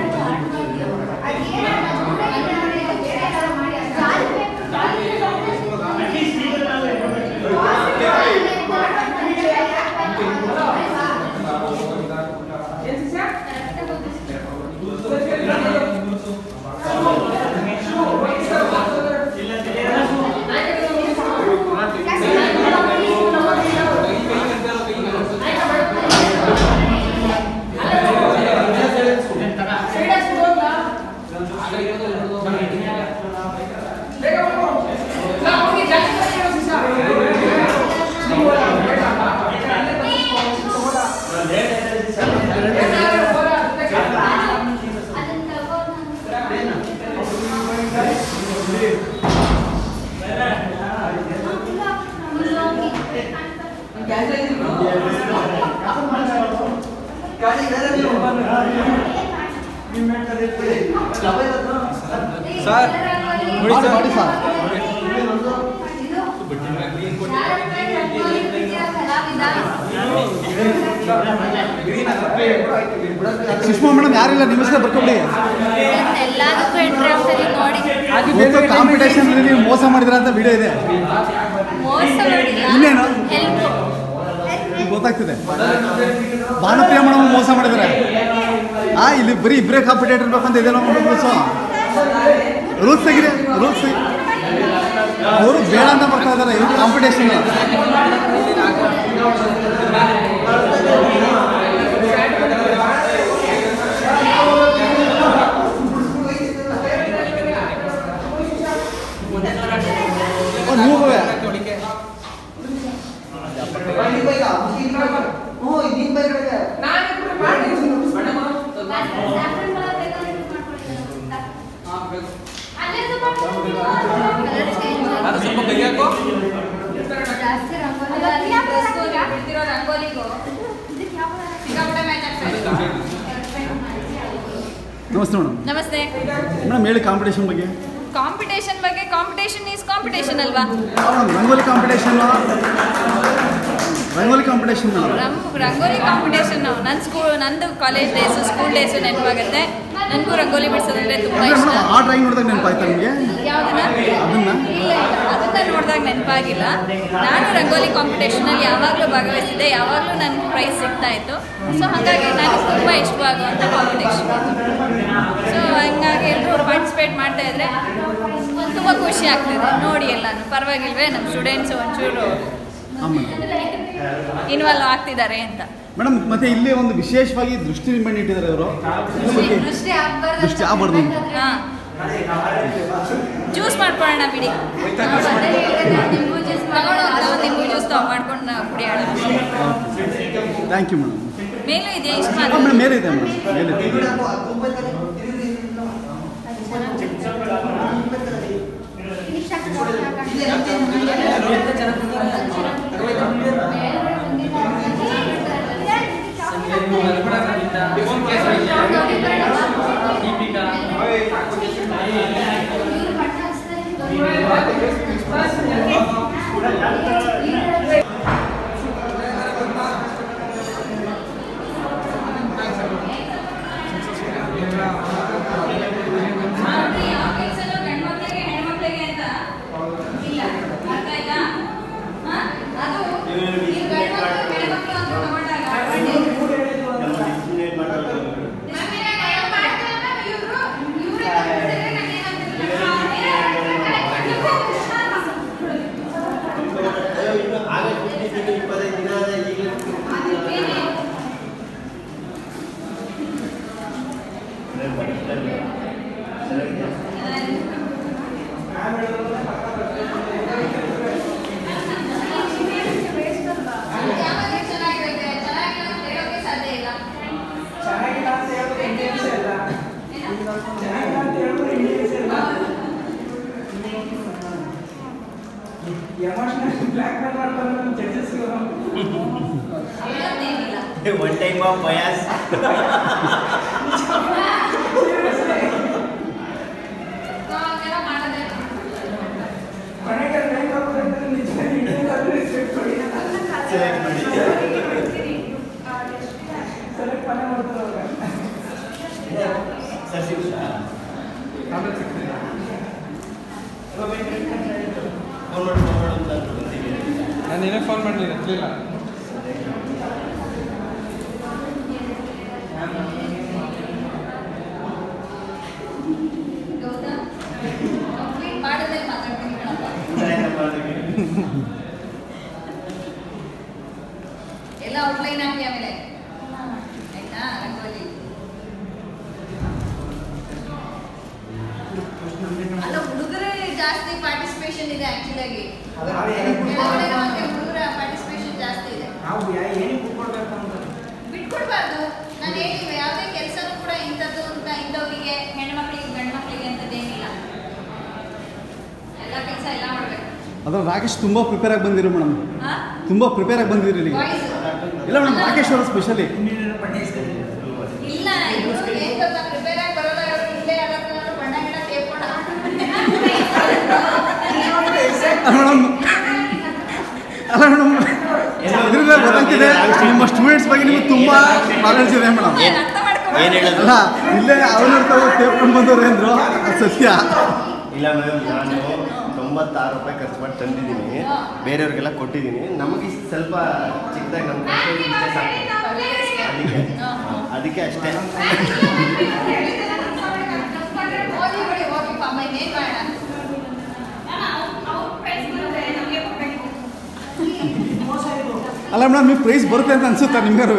ಸರ್ ನೋಡಿ ಮಾಡಿ ಸರ್ ಮಾಡಿ ಸರ್ ಸುಷ್ಮಾ ಮೇಡಮ್ ಯಾರಿಲ್ಲ ನಿಮ್ಮ ಹೆಸರು ಬರ್ಕೊಬಿಡಿ ಎಲ್ಲದಕ್ಕೂ ಎಂಟ್ರಿ ಆಗ್ತದೆ ನೋಡಿ ಇವತ್ತು ಕಾಂಪಿಟೇಷನ್ ನೀವು ಮೋಸ ಮಾಡಿದ್ರ ಅಂತ ವಿಡಿಯೋ ಇದೆ ಮೋಸ ಮಾಡಿಲ್ಲ ಇನ್ನೇನು? ಹೆಲ್ಪ್ ಗೊತ್ತಾಗ್ತಿದೆ ಭಾನುಪ್ರಿಯ ಮೇಡಮ್ ಮೋಸ ಮಾಡಿದ್ದಾರೆ ಆ ಇಲ್ಲಿ ಬರೀ ಇಬ್ಬರೇ ಕಾಂಪಿಟೇಟರ್ ಇರ್ಬೇಕಂತ ಇದೇನೋ ರೂಲ್ಸು ರೂಲ್ಸ್ ತೆಗಿರಿ ರೂಲ್ಸ್ ಅವರು ಬೇಡ ಅಂತ ಬರ್ತಾ ಇದ್ದಾರೆ ಇವ್ರು ಕಾಂಪಿಟೇಷನ್ ನೀವು ಅದು ಸ್ವಲ್ಪ ಕೈ ಹಾಕು ಜಾಸ್ತಿ ರಂಗೋಲಿ ನಮಸ್ತೆ ಮೇಡಮ್ ನಮಸ್ತೆ ಮೇಡಮ್ ಹೇಳಿ ಕಾಂಪಿಟೇಷನ್ ಬಗ್ಗೆ ಕಾಂಪಿಟೇಷನ್ ಬಗ್ಗೆ ಕಾಂಪಿಟೇಷನ್ ಈಸ್ ಕಾಂಪಿಟೇಷನ್ ಅಲ್ವಾ madam rangoli competition rangoli competition madam ರಂ ರಂಗೋಲಿ ಕಾಂಪಿಟೇಷನ್ ನನ್ನ ಸ್ಕೂಲ್ ನಂದು ಕಾಲೇಜ್ ಡೇಸು ಸ್ಕೂಲ್ ಡೇಸು ನೆನಪಾಗುತ್ತೆ ನನಗೂ ರಂಗೋಲಿ ಬಿಡಿಸೋದಂದ್ರೆ ತುಂಬ ಅಂದ್ರೆ ಇಷ್ಟ ಮೇಡಮ್ ಆ ಡ್ರಾಯಿಂಗ್ ನೋಡಿದಾಗ ನೆನಪಾಯ್ತಾ ನಿಮಗೆ ಯಾವುದನ್ನ ಅದನ್ನ ಇಲ್ಲ ಇಲ್ಲ ಅದನ್ನ ನೋಡಿದಾಗ ನೆನಪಾಗಿಲ್ಲ ನಾನು ರಂಗೋಲಿ ಕಾಂಪಿಟೇಷನಲ್ಲಿ ಯಾವಾಗಲೂ ಭಾಗವಹಿಸಿದ್ದೆ ಯಾವಾಗಲೂ ನನಗೆ ಪ್ರೈಸ್ ಸಿಗ್ತಾ ಇತ್ತು ಸೊ ಹಾಗಾಗಿ ನನಗೆ ತುಂಬ ಇಷ್ಟವಾಗುವಂಥ ಕಾಂಪಿಟೇಷನ್ ಸೊ ಹಂಗಾಗಿ ಎಲ್ಲರೂ ಪಾರ್ಟಿಸಿಪೇಟ್ ಮಾಡ್ತಾ ಇದ್ರೆ ತುಂಬ ಖುಷಿ ಆಗ್ತದೆ ನೋಡಿ ಎಲ್ಲಾನು ಪರವಾಗಿಲ್ವೇ ನಮ್ಮ ಸ್ಟೂಡೆಂಟ್ಸ್ ಒಂಚೂರು ಹಾಂ ಮೇಡಮ್ ಇನ್ವಾಲ್ವ್ ಆಗ್ತಿದ್ದಾರೆ ಅಂತ ಮೇಡಮ್ ಮತ್ತೆ ಇಲ್ಲಿ ಒಂದು ವಿಶೇಷವಾಗಿ ದೃಷ್ಟಿ ನಿಂಬೆಹಣ್ಣು ಇಟ್ಟಿದ್ದಾರೆ ಇವರು ದೃಷ್ಟಿ ಆಗ್ಬಾರ್ದು ದೃಷ್ಟಿ ಆಗ್ಬಾರ್ದು ಅಂತ ಹಾಂ ಜ್ಯೂಸ್ ಮಾಡ್ಕೊಳ್ಳೋಣ ಬಿಡಿ ನಿಂಬು ಜ್ಯೂಸ್ ತಗೊಂಡು ನಿಂಬು ಜ್ಯೂಸ್ ತಗೊಂಡು ಮಾಡ್ಕೊಂಡು ಕುಡಿಯೋಣ ಥ್ಯಾಂಕ್ ಯು ಮೇಡಮ್ ಮೇಲೂ ಇದೆಯಾ ಇಷ್ಟು ಹಾಂ ಮಾತ್ರ ಮೇಡಮ್ ಮೇಲಿದೆ ಮೇಡಮ್ ಮೇಲಿದೆ one time of bias select ಮಾಡಿ ಸರ್ ಸಿಗುತ್ತಾ ಫೋನ್ ಮಾಡಿ ಫೋನ್ ಮಾಡು ಅಂತ ಅಂದ್ರು ಬಂದಿದ್ದೀನಿ. ನಾನು ಏನೇ ಫೋನ್ ಮಾಡಲಿಲ್ಲ ಎತ್ತಲಿಲ್ಲ ಮಾಡಿದ್ರೆ ಮಾತಾಡ್ತೀನಿ ಕಣಪ್ಪ. ಆಯ್ತಪ್ಪ, ಅದಕ್ಕೆ. ಎಲ್ಲ ಔಟ್ಲೈನ್ ಹಾಕಿ ಆಮೇಲೆ ಆಯ್ತಾ ರಂಗೋಲಿ ಅಲ್ಲ ಹುಡುಗರೇ ಜಾಸ್ತಿ ಪಾರ್ಟಿಸಿಪೇಷನ್ ಇದೆ ಆಕ್ಚುಲಿ ಆಗಿ ಕೆಳಗಡೆ ಮತ್ತೆ ಹುಡುಗರ ಪಾರ್ಟಿಸಿಪೇಷನ್ ಜಾಸ್ತಿ ಇದೆ ನಾವು ಏನಿಗೆ ಕೂತ್ಕೊಳ್ಬೇಕು ಅಂತ ಬಿಟ್ಕೊಡ್ಬಾರ್ದು ನಾನು ಹೇಳಿದ್ವಿ ಯಾವುದೇ ಕೆಲಸನೂ ಕೂಡ ಇಂಥದ್ದು ಅಂತ ಇಂಥವ್ರಿಗೆ ಹೆಣ್ಮಕ್ಳಿಗೆ ಗಂಡು ಮಕ್ಳಿಗೆ ಅಂತದ್ದೇನಿಲ್ಲ ಎಲ್ಲ ಕೆಲಸ ಎಲ್ಲ ಮಾಡ್ಬೇಕು ಅದ್ರ ರಾಕೇಶ್ ತುಂಬ ಪ್ರಿಪೇರ್ ಆಗಿ ಬಂದಿರು ಮೇಡಮ್ ಹಾ ತುಂಬ ಪ್ರಿಪೇರ್ ಆಗಿ ಬಂದಿರಿ ಇಲ್ಲಿಗೆ Boys. ಇಲ್ಲ ಮೇಡಮ್ ರಾಕೇಶ್ ಅವರು ಸ್ಪೆಷಲಿ ಇಲ್ಲ ಇವ್ರು ಏನ್ ಗೊತ್ತಾ ಪ್ರಿಪೇರ್ ಆಗಿ ಬರೋಲ್ಲ ಇವ್ರು ಇಲ್ಲೇ ಯಾರಾದ್ರೂ ಬಣ್ಣ ಗಿಡ ತೇರ್ಕೊಂಡು ಮೇಡಮ್ ಅಲ್ಲ ಮೇಡಮ್ ಇದರಿಂದ ಗೊತ್ತಾಗ್ತಿದೆ ನಿಮ್ಮ ಸ್ಟೂಡೆಂಟ್ಸ್ ಬಗ್ಗೆ ನಿಮಗೆ ತುಂಬ ನಾಲೆಡ್ಜ್ ಇದೆ ಮೇಡಮ್ ಏನ್ ಏನ್ ಹೇಳೋದು ಅಲ್ಲ ಇಲ್ಲೇ ಅವ್ರ ತೇರ್ಕೊಂಡು ಬಂದವ್ರೆ ಅಂದ್ರು ಅದು ಸತ್ಯ ಇಲ್ಲ ಮೇಡಮ್ ನಾನು ತೊಂಬತ್ತಾರು ರೂಪಾಯಿ ಖರ್ಚು ಮಾಡಿ ತಂದಿದ್ದೀನಿ ಬೇರೆಯವ್ರಿಗೆಲ್ಲ ಕೊಟ್ಟಿದ್ದೀನಿ ನಮಗೆ ಸ್ವಲ್ಪ ಚಿಕ್ಕದಾಗಿ ನಮ್ಮ ಕೈಗೆ ಇಷ್ಟೇ ಸಾಕು ಅದಕ್ಕೆ ಅದಕ್ಕೆ ಅಷ್ಟೇ ಹೋಗಿ ಬಿಡಿ ಹೋಗಿ ಪಾಪ ಇನ್ನೇನ್ ಮಾಡೋಣ ಅಲ್ಲ ಮೇಡಮ್ ನಿಮ್ಗೆ ಪ್ರೈಸ್ ಬರುತ್ತೆ ಅಂತ ಅನ್ಸುತ್ತಾ ನಿಮ್ಗಾರು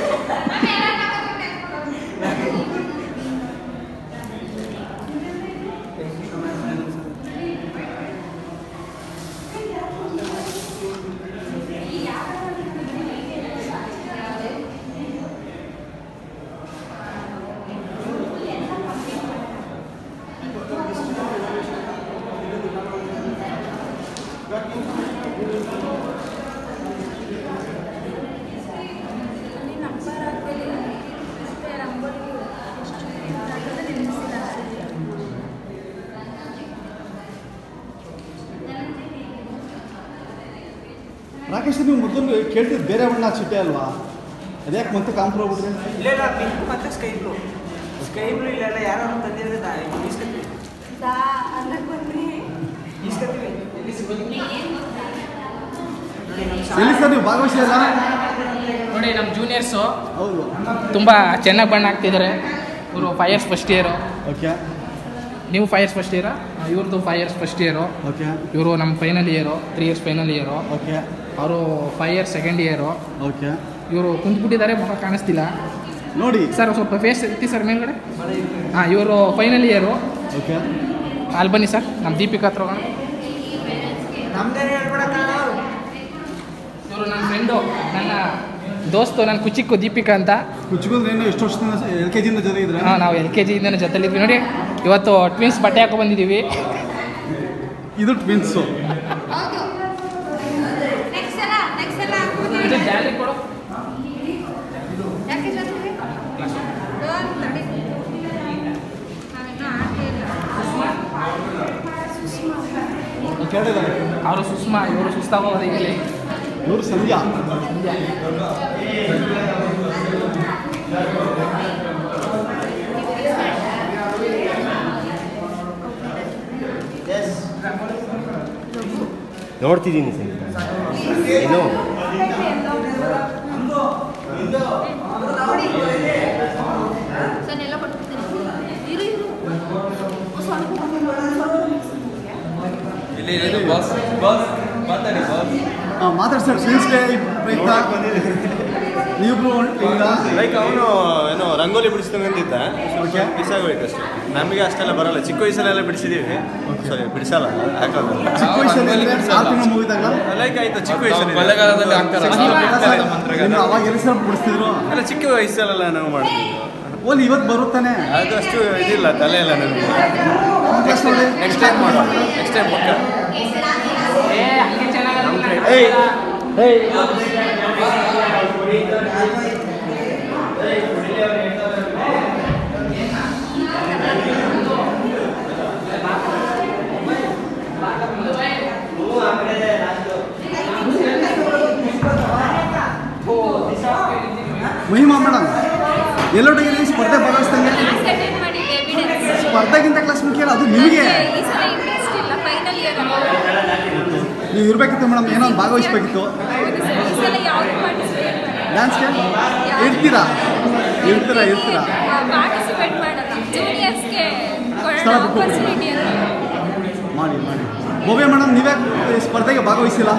ರಾಕೇಶ್ ನೀವು ಮೊದಲು ಕೇಳ್ತಿದ್ದು ಬೇರೆ ಬಣ್ಣ ಚಿಟ್ಟೆ ಅಲ್ವಾ ಅದ್ಯಾಕೆ ಮತ್ತೆ ಕಾಂಪ್ರೋ ಹೋಗ್ಬಿಟ್ರಿ ಇಲ್ಲ ಇಲ್ಲ ಪಿಂಕ್ ಮತ್ತೆ ಸ್ಕೈ ಬ್ಲೂ ಸ್ಕೈ ಬ್ಲೂ ಇಲ್ಲೆಲ್ಲ ಯಾರು ತಂದಿದ್ರೆ ಇಸ್ಕೊತೀವಿ ಇಸ್ಕೊತೀವಿ ಎಲ್ಲಿ ಸಿಗೋದು ನೋಡಿ ನಮ್ಮ ಎಲ್ಲಿ ಸರ್ ನೀವು ಭಾಗವಹಿಸಿಲ್ಲ ನೋಡಿ ನಮ್ಮ ಜೂನಿಯರ್ಸು ಹೌದು ತುಂಬ ಚೆನ್ನಾಗಿ ಬಣ್ಣ ಹಾಕ್ತಿದ್ದಾರೆ ಇವರು five years first year okay ನೀವು ಫೈವ್ ಇಯರ್ಸ್ ಫಸ್ಟ್ ಇಯರಾ ಇವ್ರದ್ದು five years first year okay ಇವರು ನಮ್ಮ final year three years final year okay ಅವರು five years second year okay ಇವರು ಕುಂತ್ಬಿಟ್ಟಿದ್ದಾರೆ ಮುಖ ಕಾಣಿಸ್ತಿಲ್ಲ ನೋಡಿ ಸರ್ ಸ್ವಲ್ಪ ಫೇಸ್ ಎತ್ತಿ ಸರ್ ಮೇಲ್ಗಡೆ ಹಾಂ ಇವರು ಫೈನಲ್ ಇಯರು ಓಕೆ ಅಲ್ಲಿ ಬನ್ನಿ ಸರ್ ನಮ್ಮ ದೀಪಿಕಾ ಹತ್ರ ಹೋಗೋಣ ಇವರು ನನ್ನ ಫ್ರೆಂಡು ನನ್ನ ದೋಸ್ತು ನನ್ನ ಕುಚಿಕ್ಕು ದೀಪಿಕಾ ಅಂತ ಕುಚ್ಚಿಗೋದ್ರೆ ಏನು ಎಷ್ಟು ವರ್ಷದಿಂದ ಎಲ್ ಕೆ ಜಿಯಿಂದ ಜೊತೆ ಇದ್ರೆ ಹಾಂ ನಾವು ಎಲ್ ಕೆ ಜಿಯಿಂದನೇ ಜೊತೆಲಿದ್ವಿ ನೋಡಿ ಇವತ್ತು ಟ್ವಿನ್ಸ್ ಬಟ್ಟೆ ಹಾಕೊ ಬಂದಿದ್ದೀವಿ ಇದು ಟ್ವಿನ್ಸು ನೆಕ್ಸ್ಟ್ ಸಲ ನೆಕ್ಸ್ಟ್ ಸಲ ಇದು ಜಾಲಿ ಕೊಡು ಯಾಕೆ ಜೊತೆಗೆ ಒಂದು ತಡಿ ನಾವಿನ್ನೂ ಆಟೇ ಇಲ್ಲ ಕೇಳಿದ್ದಾರೆ ಅವರು ಸುಷ್ಮಾ ಇವರು ಸುಸ್ತಾಗೋದು ಇಲ್ಲಿ ಇವರು ಸಂಧ್ಯಾ ನೋಡ್ತಿದ್ದೀನಿ ಏನು ಸರ್ ಎಲ್ಲ ಕೊಟ್ಬಿಡ್ತೀನಿ ಇರು ಇರು ಸ್ವಲ್ಪ ಇಲ್ಲಿ ಇದು ಬಾಸ್ ಬಾಸ್ ಮಾತಾಡಿ ಬಾಸ್ ಮಾತಾಡ್ಸರ್ ಟ್ವಿನ್ಸ್ಗೆ ಪ್ರಯುಕ್ತ ನೀವಿಬ್ರು ಈಗ ಲೈಕ್ ಅವನು ಏನೋ ರಂಗೋಲಿ ಬಿಡಿಸ್ತಾನೆ ಅಂದಿದ್ದ ಸ್ವಲ್ಪ ಮಿಸ್ ಆಗೋಯ್ತು ಅಷ್ಟೇ ನಮಗೆ ಅಷ್ಟೆಲ್ಲ ಬರಲ್ಲ ಚಿಕ್ಕ ವಯಸ್ಸಲ್ಲೆಲ್ಲ ಬಿಡಿಸಿದೀವಿ ಸಾರಿ ಬಿಡಿಸಲ್ಲ ಹಾಕೋದು ಚಿಕ್ಕ ವಯಸ್ಸಲ್ಲಿ ಅಂದ್ರೆ ಆರು ತಿಂಗಳು ಮುಗಿದಾಗ ಲೈಕ್ ಆಯ್ತು ಚಿಕ್ಕ ವಯಸ್ಸಲ್ಲಿ ಕೊಳ್ಳೆಗಾಲದಲ್ಲಿ ಹಾಕ್ತಾರೆ ಇನ್ನು ಅವಾಗ ಎಲ್ಲಿ ಸರ್ ಬಿಡಿಸ್ತಿದ್ರು ಅಲ್ಲ ಚಿಕ್ಕ ವಯಸ್ಸಲ್ಲೆಲ್ಲ ನಾವು ಮಾಡ್ತೀವಿ ಓಲಿ ಇವತ್ತು ಬರುತ್ತಾನೆ ಅದಷ್ಟು ಇದಿಲ್ಲ ತಲೆ ಇಲ್ಲ ನನಗೆ ಕ್ಲಾಸ್ ನೋಡಿ ನೆಕ್ಸ್ಟ್ ಟೈಮ್ ಮಾಡೋಣ ನೆಕ್ಸ್ಟ್ ಟೈಮ್ ಪಕ್ಕ ಏ ಹಂಗೆ ಚೆನ್ನಾಗಿ ಏಯ್ ಏಯ್ ಮಹಿಮಾ ಮೇಡಮ್ ಎಲ್ಲೊಟ್ಟಿಗೆ ಸ್ಪರ್ಧೆ ಭಾಗವಹಿಸ್ದಂಗೆ ಕ್ಲಾಸ್ ಅಟೆಂಡ್ ಮಾಡಿದ್ದೆ ಎವಿಡೆನ್ಸ್ ಸ್ಪರ್ಧೆಗಿಂತ ಕ್ಲಾಸ್ ಮುಖ್ಯ ಅಲ್ಲ ಅದು ನಿಮಗೆ ಈ ಸಲ ಇಂಟ್ರೆಸ್ಟ್ ಇಲ್ಲ ಫೈನಲ್ ಇಯರ್ ನೀವು ಇರಬೇಕಿತ್ತು ಮೇಡಮ್ ಏನೋ ಒಂದು ಭಾಗವಹಿಸ್ಬೇಕಿತ್ತು ಈ ಸಲ ಯಾವುದು ಪಾರ್ಟಿಸಿಪೇಟ್ ಡ್ಯಾನ್ಸ್ಗೆ ಇರ್ತೀರಾ ಇರ್ತೀರಾ ಇರ್ತೀರಾ ಪಾರ್ಟಿಸಿಪೇಟ್ ಮಾಡಲ್ಲ ಜೂನಿಯರ್ಸ್ಗೆ ಕೊಡೋಣ ಸ್ಥಳ ಬಿಟ್ಟು ಆಪರ್ಚುನಿಟಿ ಅಂತ ಮಾಡಿ ಮಾಡಿ ಭವ್ಯ ಮೇಡಮ್ ನೀವೇ ಈ ಸ್ಪರ್ಧೆಗೆ ಭಾಗವಹಿಸಿಲ್ಲ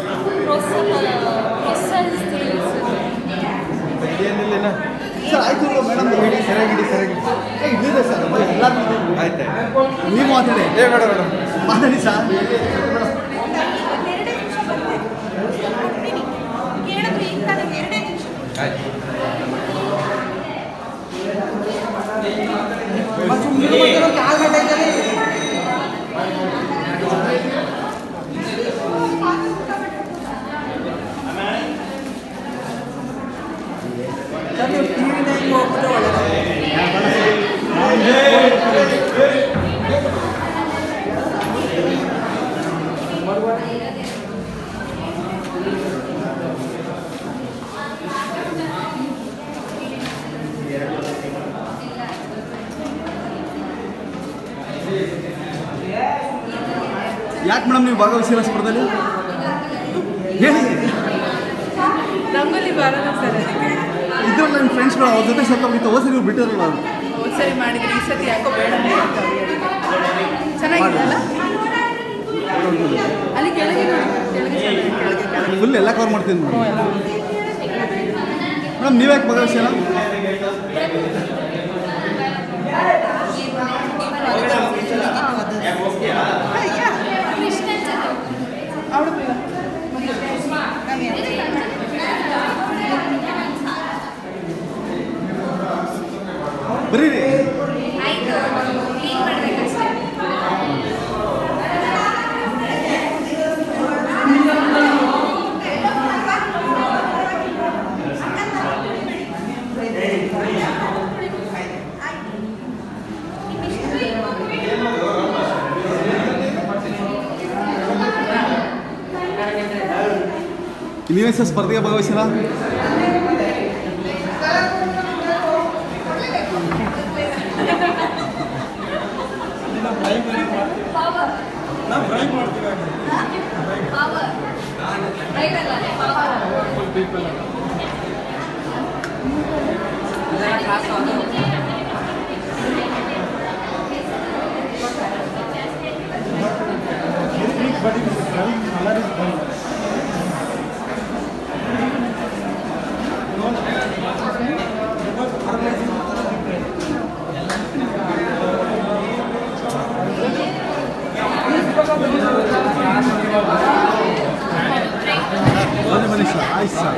ಏನಿಲ್ಲ ಸರ್ ಆಯ್ತು ಮೇಡಮ್ ಹೇಳಿ ಸರಿಯಾಗಿಡಿ ಸರಿಯಾಗಿಡಿ ಏ ಇಲ್ಲಿದೆ ಸರ್ ಎಲ್ಲರೂ ಆಯ್ತು ನೀವು ಮಾತಾಡಿ ಏ ಬೇಡ ಬೇಡ ಮಾತಾಡಿ ಸರ್ ಕೇಳಿದ್ರು ಈಗ ನನಗೆ ಎರಡೇ ನಿಮಿಷ ಯಾಕೆ ಮೇಡಮ್ ನೀವು ಭಾಗವಹಿಸಿಲ್ಲ ಸ್ಪರ್ಧೆಯಲ್ಲಿ ಹೇಳಿ ರಂಗೋಲಿ ಬರಲ್ಲ ಸರ್ ಅದಕ್ಕೆ ಇದ್ರಲ್ಲ ನಿಮ್ಮ ಫ್ರೆಂಡ್ಸ್ಗಳು ಅವ್ರ ಜೊತೆ ಸ್ವಲ್ಪ ಹೋಗಿತ್ತು ಹೋದ ನೀವು ಬಿಟ್ಟಿರಲ್ಲ ಹೋದ್ ಸರಿ ಮಾಡಿದ್ರೆ ಈ ಸತಿ ಯಾಕೋ ಬೇಡ ಅಂತ ಚೆನ್ನಾಗಿದೆಯಲ್ಲ ಅಲ್ಲಿ ಕೆಳಗೆ ನೋಡಿ ಕೆಳಗೆ ಚೆನ್ನಾಗಿದೆ, ಕೆಳಗೆ ಕೆಳಗೆ ಫುಲ್ ಎಲ್ಲ ಕವರ್ ಮಾಡ್ತೀನಿ ಮೇಡಮ್ ಮೇಡಮ್ ನೀವು ಯಾಕೆ ಭಾಗವಹಿಸಿಲ್ಲ ಬರೀರಿ ಆಯ್ತು ಕ್ಲೀನ್ ಮಾಡ್ಬೇಕಷ್ಟೇ ನೀವೇ ಸರ್ ಸ್ಪರ್ಧೆಗೆ ಭಾಗವಹಿಸಿಲ್ಲ ಪವರ್ ನಾವು ಫ್ರೈ ಮಾಡ್ತೀವಿ ಪವರ್ ರೈಟ್ ಅಲ್ಲ ಪವರ್ Thank ಆಯ್ತು ಸರ್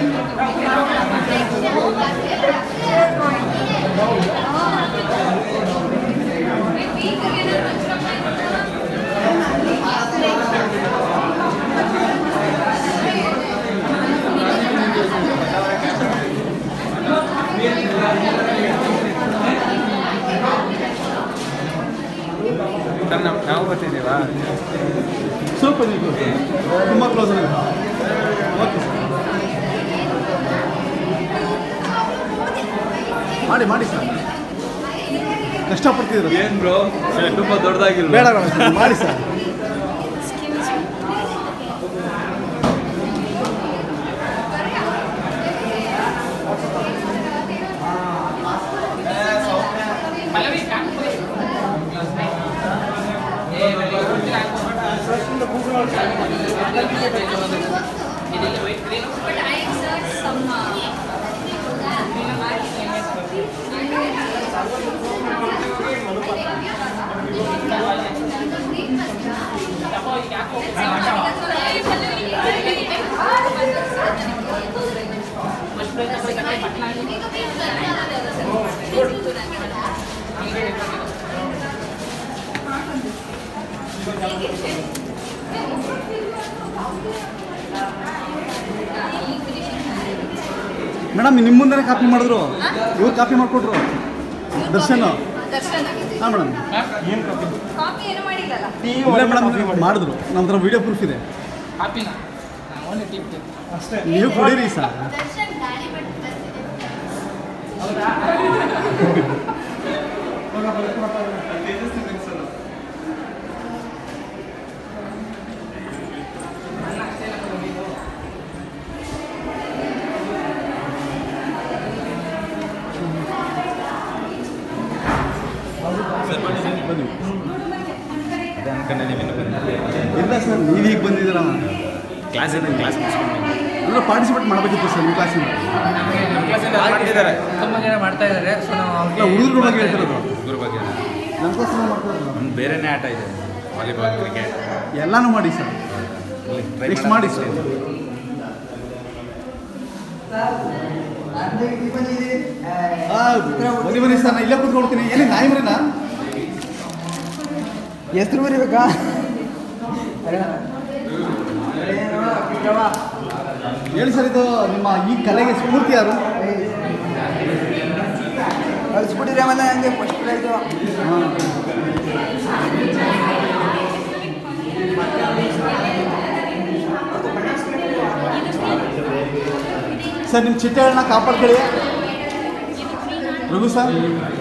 ಸರ್ ನಾವು ನಾವು ಬರ್ತಿದ್ದೀವಾ ಸ್ವಲ್ಪ ನೀವು ತುಂಬ ಕ್ಲೋಸ್ ಆಗಿದೆ ಓಕೆ ಸರ್ ಮಾಡಿ ಮಾಡಿ ಸರ್ ಕಷ್ಟಪಡ್ತಿದ್ರು ಏನು ಬ್ರೋ ತುಂಬ ದೊಡ್ಡದಾಗಿಲ್ಲ ಬೇಡ ರಮೇಶ್ ಮಾಡಿ sir But I exert some. Madam ನಿಮ್ಮ ಮುಂದೆ ಕಾಪಿ ಮಾಡಿದ್ರು ಇವ್ರು ಕಾಪಿ ಮಾಡಿಕೊಟ್ರು ದರ್ಶನ್ ದರ್ಶನ ಹಾಂ ಮೇಡಮ್ ಕಾಪಿ ಏನು ಮಾಡಿಲ್ಲಲ್ಲ ಇಲ್ಲ ಮೇಡಮ್ ಮಾಡಿದ್ರು ನಮ್ಮ ಹತ್ರ ವಿಡಿಯೋ ಪ್ರೂಫ್ ಇದೆ ಕಾಪಿನ ಓನ್ಲಿ ಟಿಪ್ ಅಷ್ಟೇ ನೀವು ಕುಡೀರಿ ಸರ್ ದರ್ಶನ್ ಗಾಳಿ ಬಿಟ್ಟು ಬನ್ನಿ ಅದೇ ಅನ್ಕೊಂಡೆ ನೀವಿನ್ನು ಬಂದಿದ್ದೀರಿ ಇಲ್ಲ ಸರ್ ನೀವು ಈಗ ಬಂದಿದ್ದೀರ ಕ್ಲಾಸ್ ಇದೆ ಕ್ಲಾಸ್ ಮುಗಿಸ್ಕೊಂಡು ಅಂದ್ರೆ ಪಾರ್ಟಿಸಿಪೇಟ್ ಮಾಡಬೇಕಿತ್ತು ಸರ್ ನಿಮ್ಮ ಕ್ಲಾಸಿಂದ ನಮ್ಮ ಕ್ಲಾಸಿಂದ ಮಾಡ್ತಿದ್ದಾರೆ ತುಂಬ ಜನ ಮಾಡ್ತಾ ಇದ್ದಾರೆ ಸೊ ನಾವು ಇಲ್ಲ ಹುಡುಗರ ಬಗ್ಗೆ ಹೇಳ್ತಿರೋದು ಹುಡುಗರ ಬಗ್ಗೆ ನಮ್ಮ ಕ್ಲಾಸಿಂದ ಮಾಡ್ತಿರೋದು ಒಂದು ಬೇರೆನೇ ಆಟ ಇದೆ ವಾಲಿಬಾಲ್ ಕ್ರಿಕೆಟ್ ಎಲ್ಲಾನು ಮಾಡಿ ಸರ್ ನೆಕ್ಸ್ಟ್ ಮಾಡಿ ಸರ್ ಆ, ಬನ್ನಿ ಬನ್ನಿ ಸರ್ ನಾ ಇಲ್ಲೇ ಕೂತ್ಕೊಳ್ತೀನಿ ಏನೇ ನಾಯಿ ಮರಿನಾ ಹೆಸರು ಬರಿಬೇಕಾ ಹೇಳಿ ಸರ್ ಇದು ನಿಮ್ಮ ಈ ಕಲೆಗೆ ಸ್ಫೂರ್ತಿ ಯಾರು ಕಳಿಸ್ಬಿಟ್ಟಿರಿ ಆಮೇಲೆ ಹಂಗೆ ಫಸ್ಟ್ ಪ್ರೈಸು ಸರ್ ನಿಮ್ಮ ಚಿಟ್ಟೆಗಳನ್ನ ಕಾಪಾಡ್ಕೊಳ್ಳಿ ರಘು ಸರ್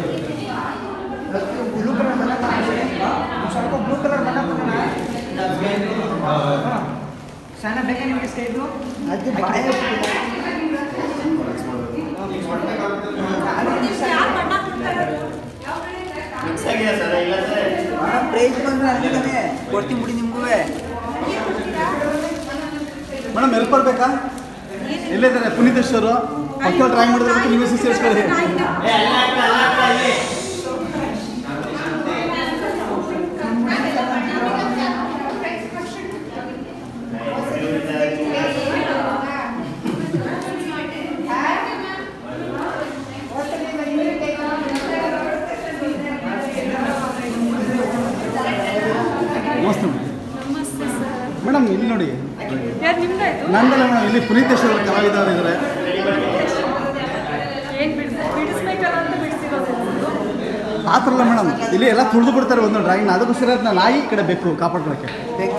ಬ್ಲೂ ಕಲರ್ ಬಣ್ಣ ಸ್ವಲ್ಪ ಬ್ಲೂ ಕಲರ್ ಬಣ್ಣ ಕೊಡೋಣ ಸಣ್ಣ ಬೇಕಾ ನಿಮಗೆ ಸ್ಟೇಟು ಅದಕ್ಕೆ ಬಾಯ ಪ್ರೈಸ್ ಬಂದ್ರೆ ಅಲ್ಲಿಗೆ ಕೊಡ್ತೀನಿ ಬಿಡಿ ನಿಮಗೂ ಮೇಡಮ್ ಎಲ್ಲಿ ಬರ್ಬೇಕಾ ಎಲ್ಲಿದ್ದಾರೆ ಪುನೀತೇಶ್ವರು ಪಕ್ಕ ಟ್ರೈ ಮಾಡಿದ್ರೆ ನೀವು ಸೇರಿಸ್ಕೊಳ್ಳಿ ನಮಸ್ತೆ ಮೇಡಮ್ ಇಲ್ಲಿ ನೋಡಿ ಯಾರು ನಿಮ್ದಾಯ್ತು ನಂದಲ್ಲ ಮೇಡಮ್ ಇಲ್ಲಿ ಪುನೀತೇಶ್ವರ ಕಲಾವಿದವರು ಇದ್ದಾರೆ ಏನು ಬಿಡಿಸ್ ಬಿಡಿಸ್ಬೇಕಲ್ಲ ಅಂತ ಬಿಡಿಸಿರೋದು ಆ ಥರ ಅಲ್ಲ ಮೇಡಮ್ ಇಲ್ಲಿ ಎಲ್ಲ ತುಳಿದು ಬಿಡ್ತಾರೆ ಒಂದು ಡ್ರಾಯಿಂಗ್ ಅದಕ್ಕೋಸ್ಕರ ಅದನ್ನ ನಾಯಿ ಈ ಕಡೆ ಬೇಕು ಕಾಪಾಡ್ಕೊಳಕ್ಕೆ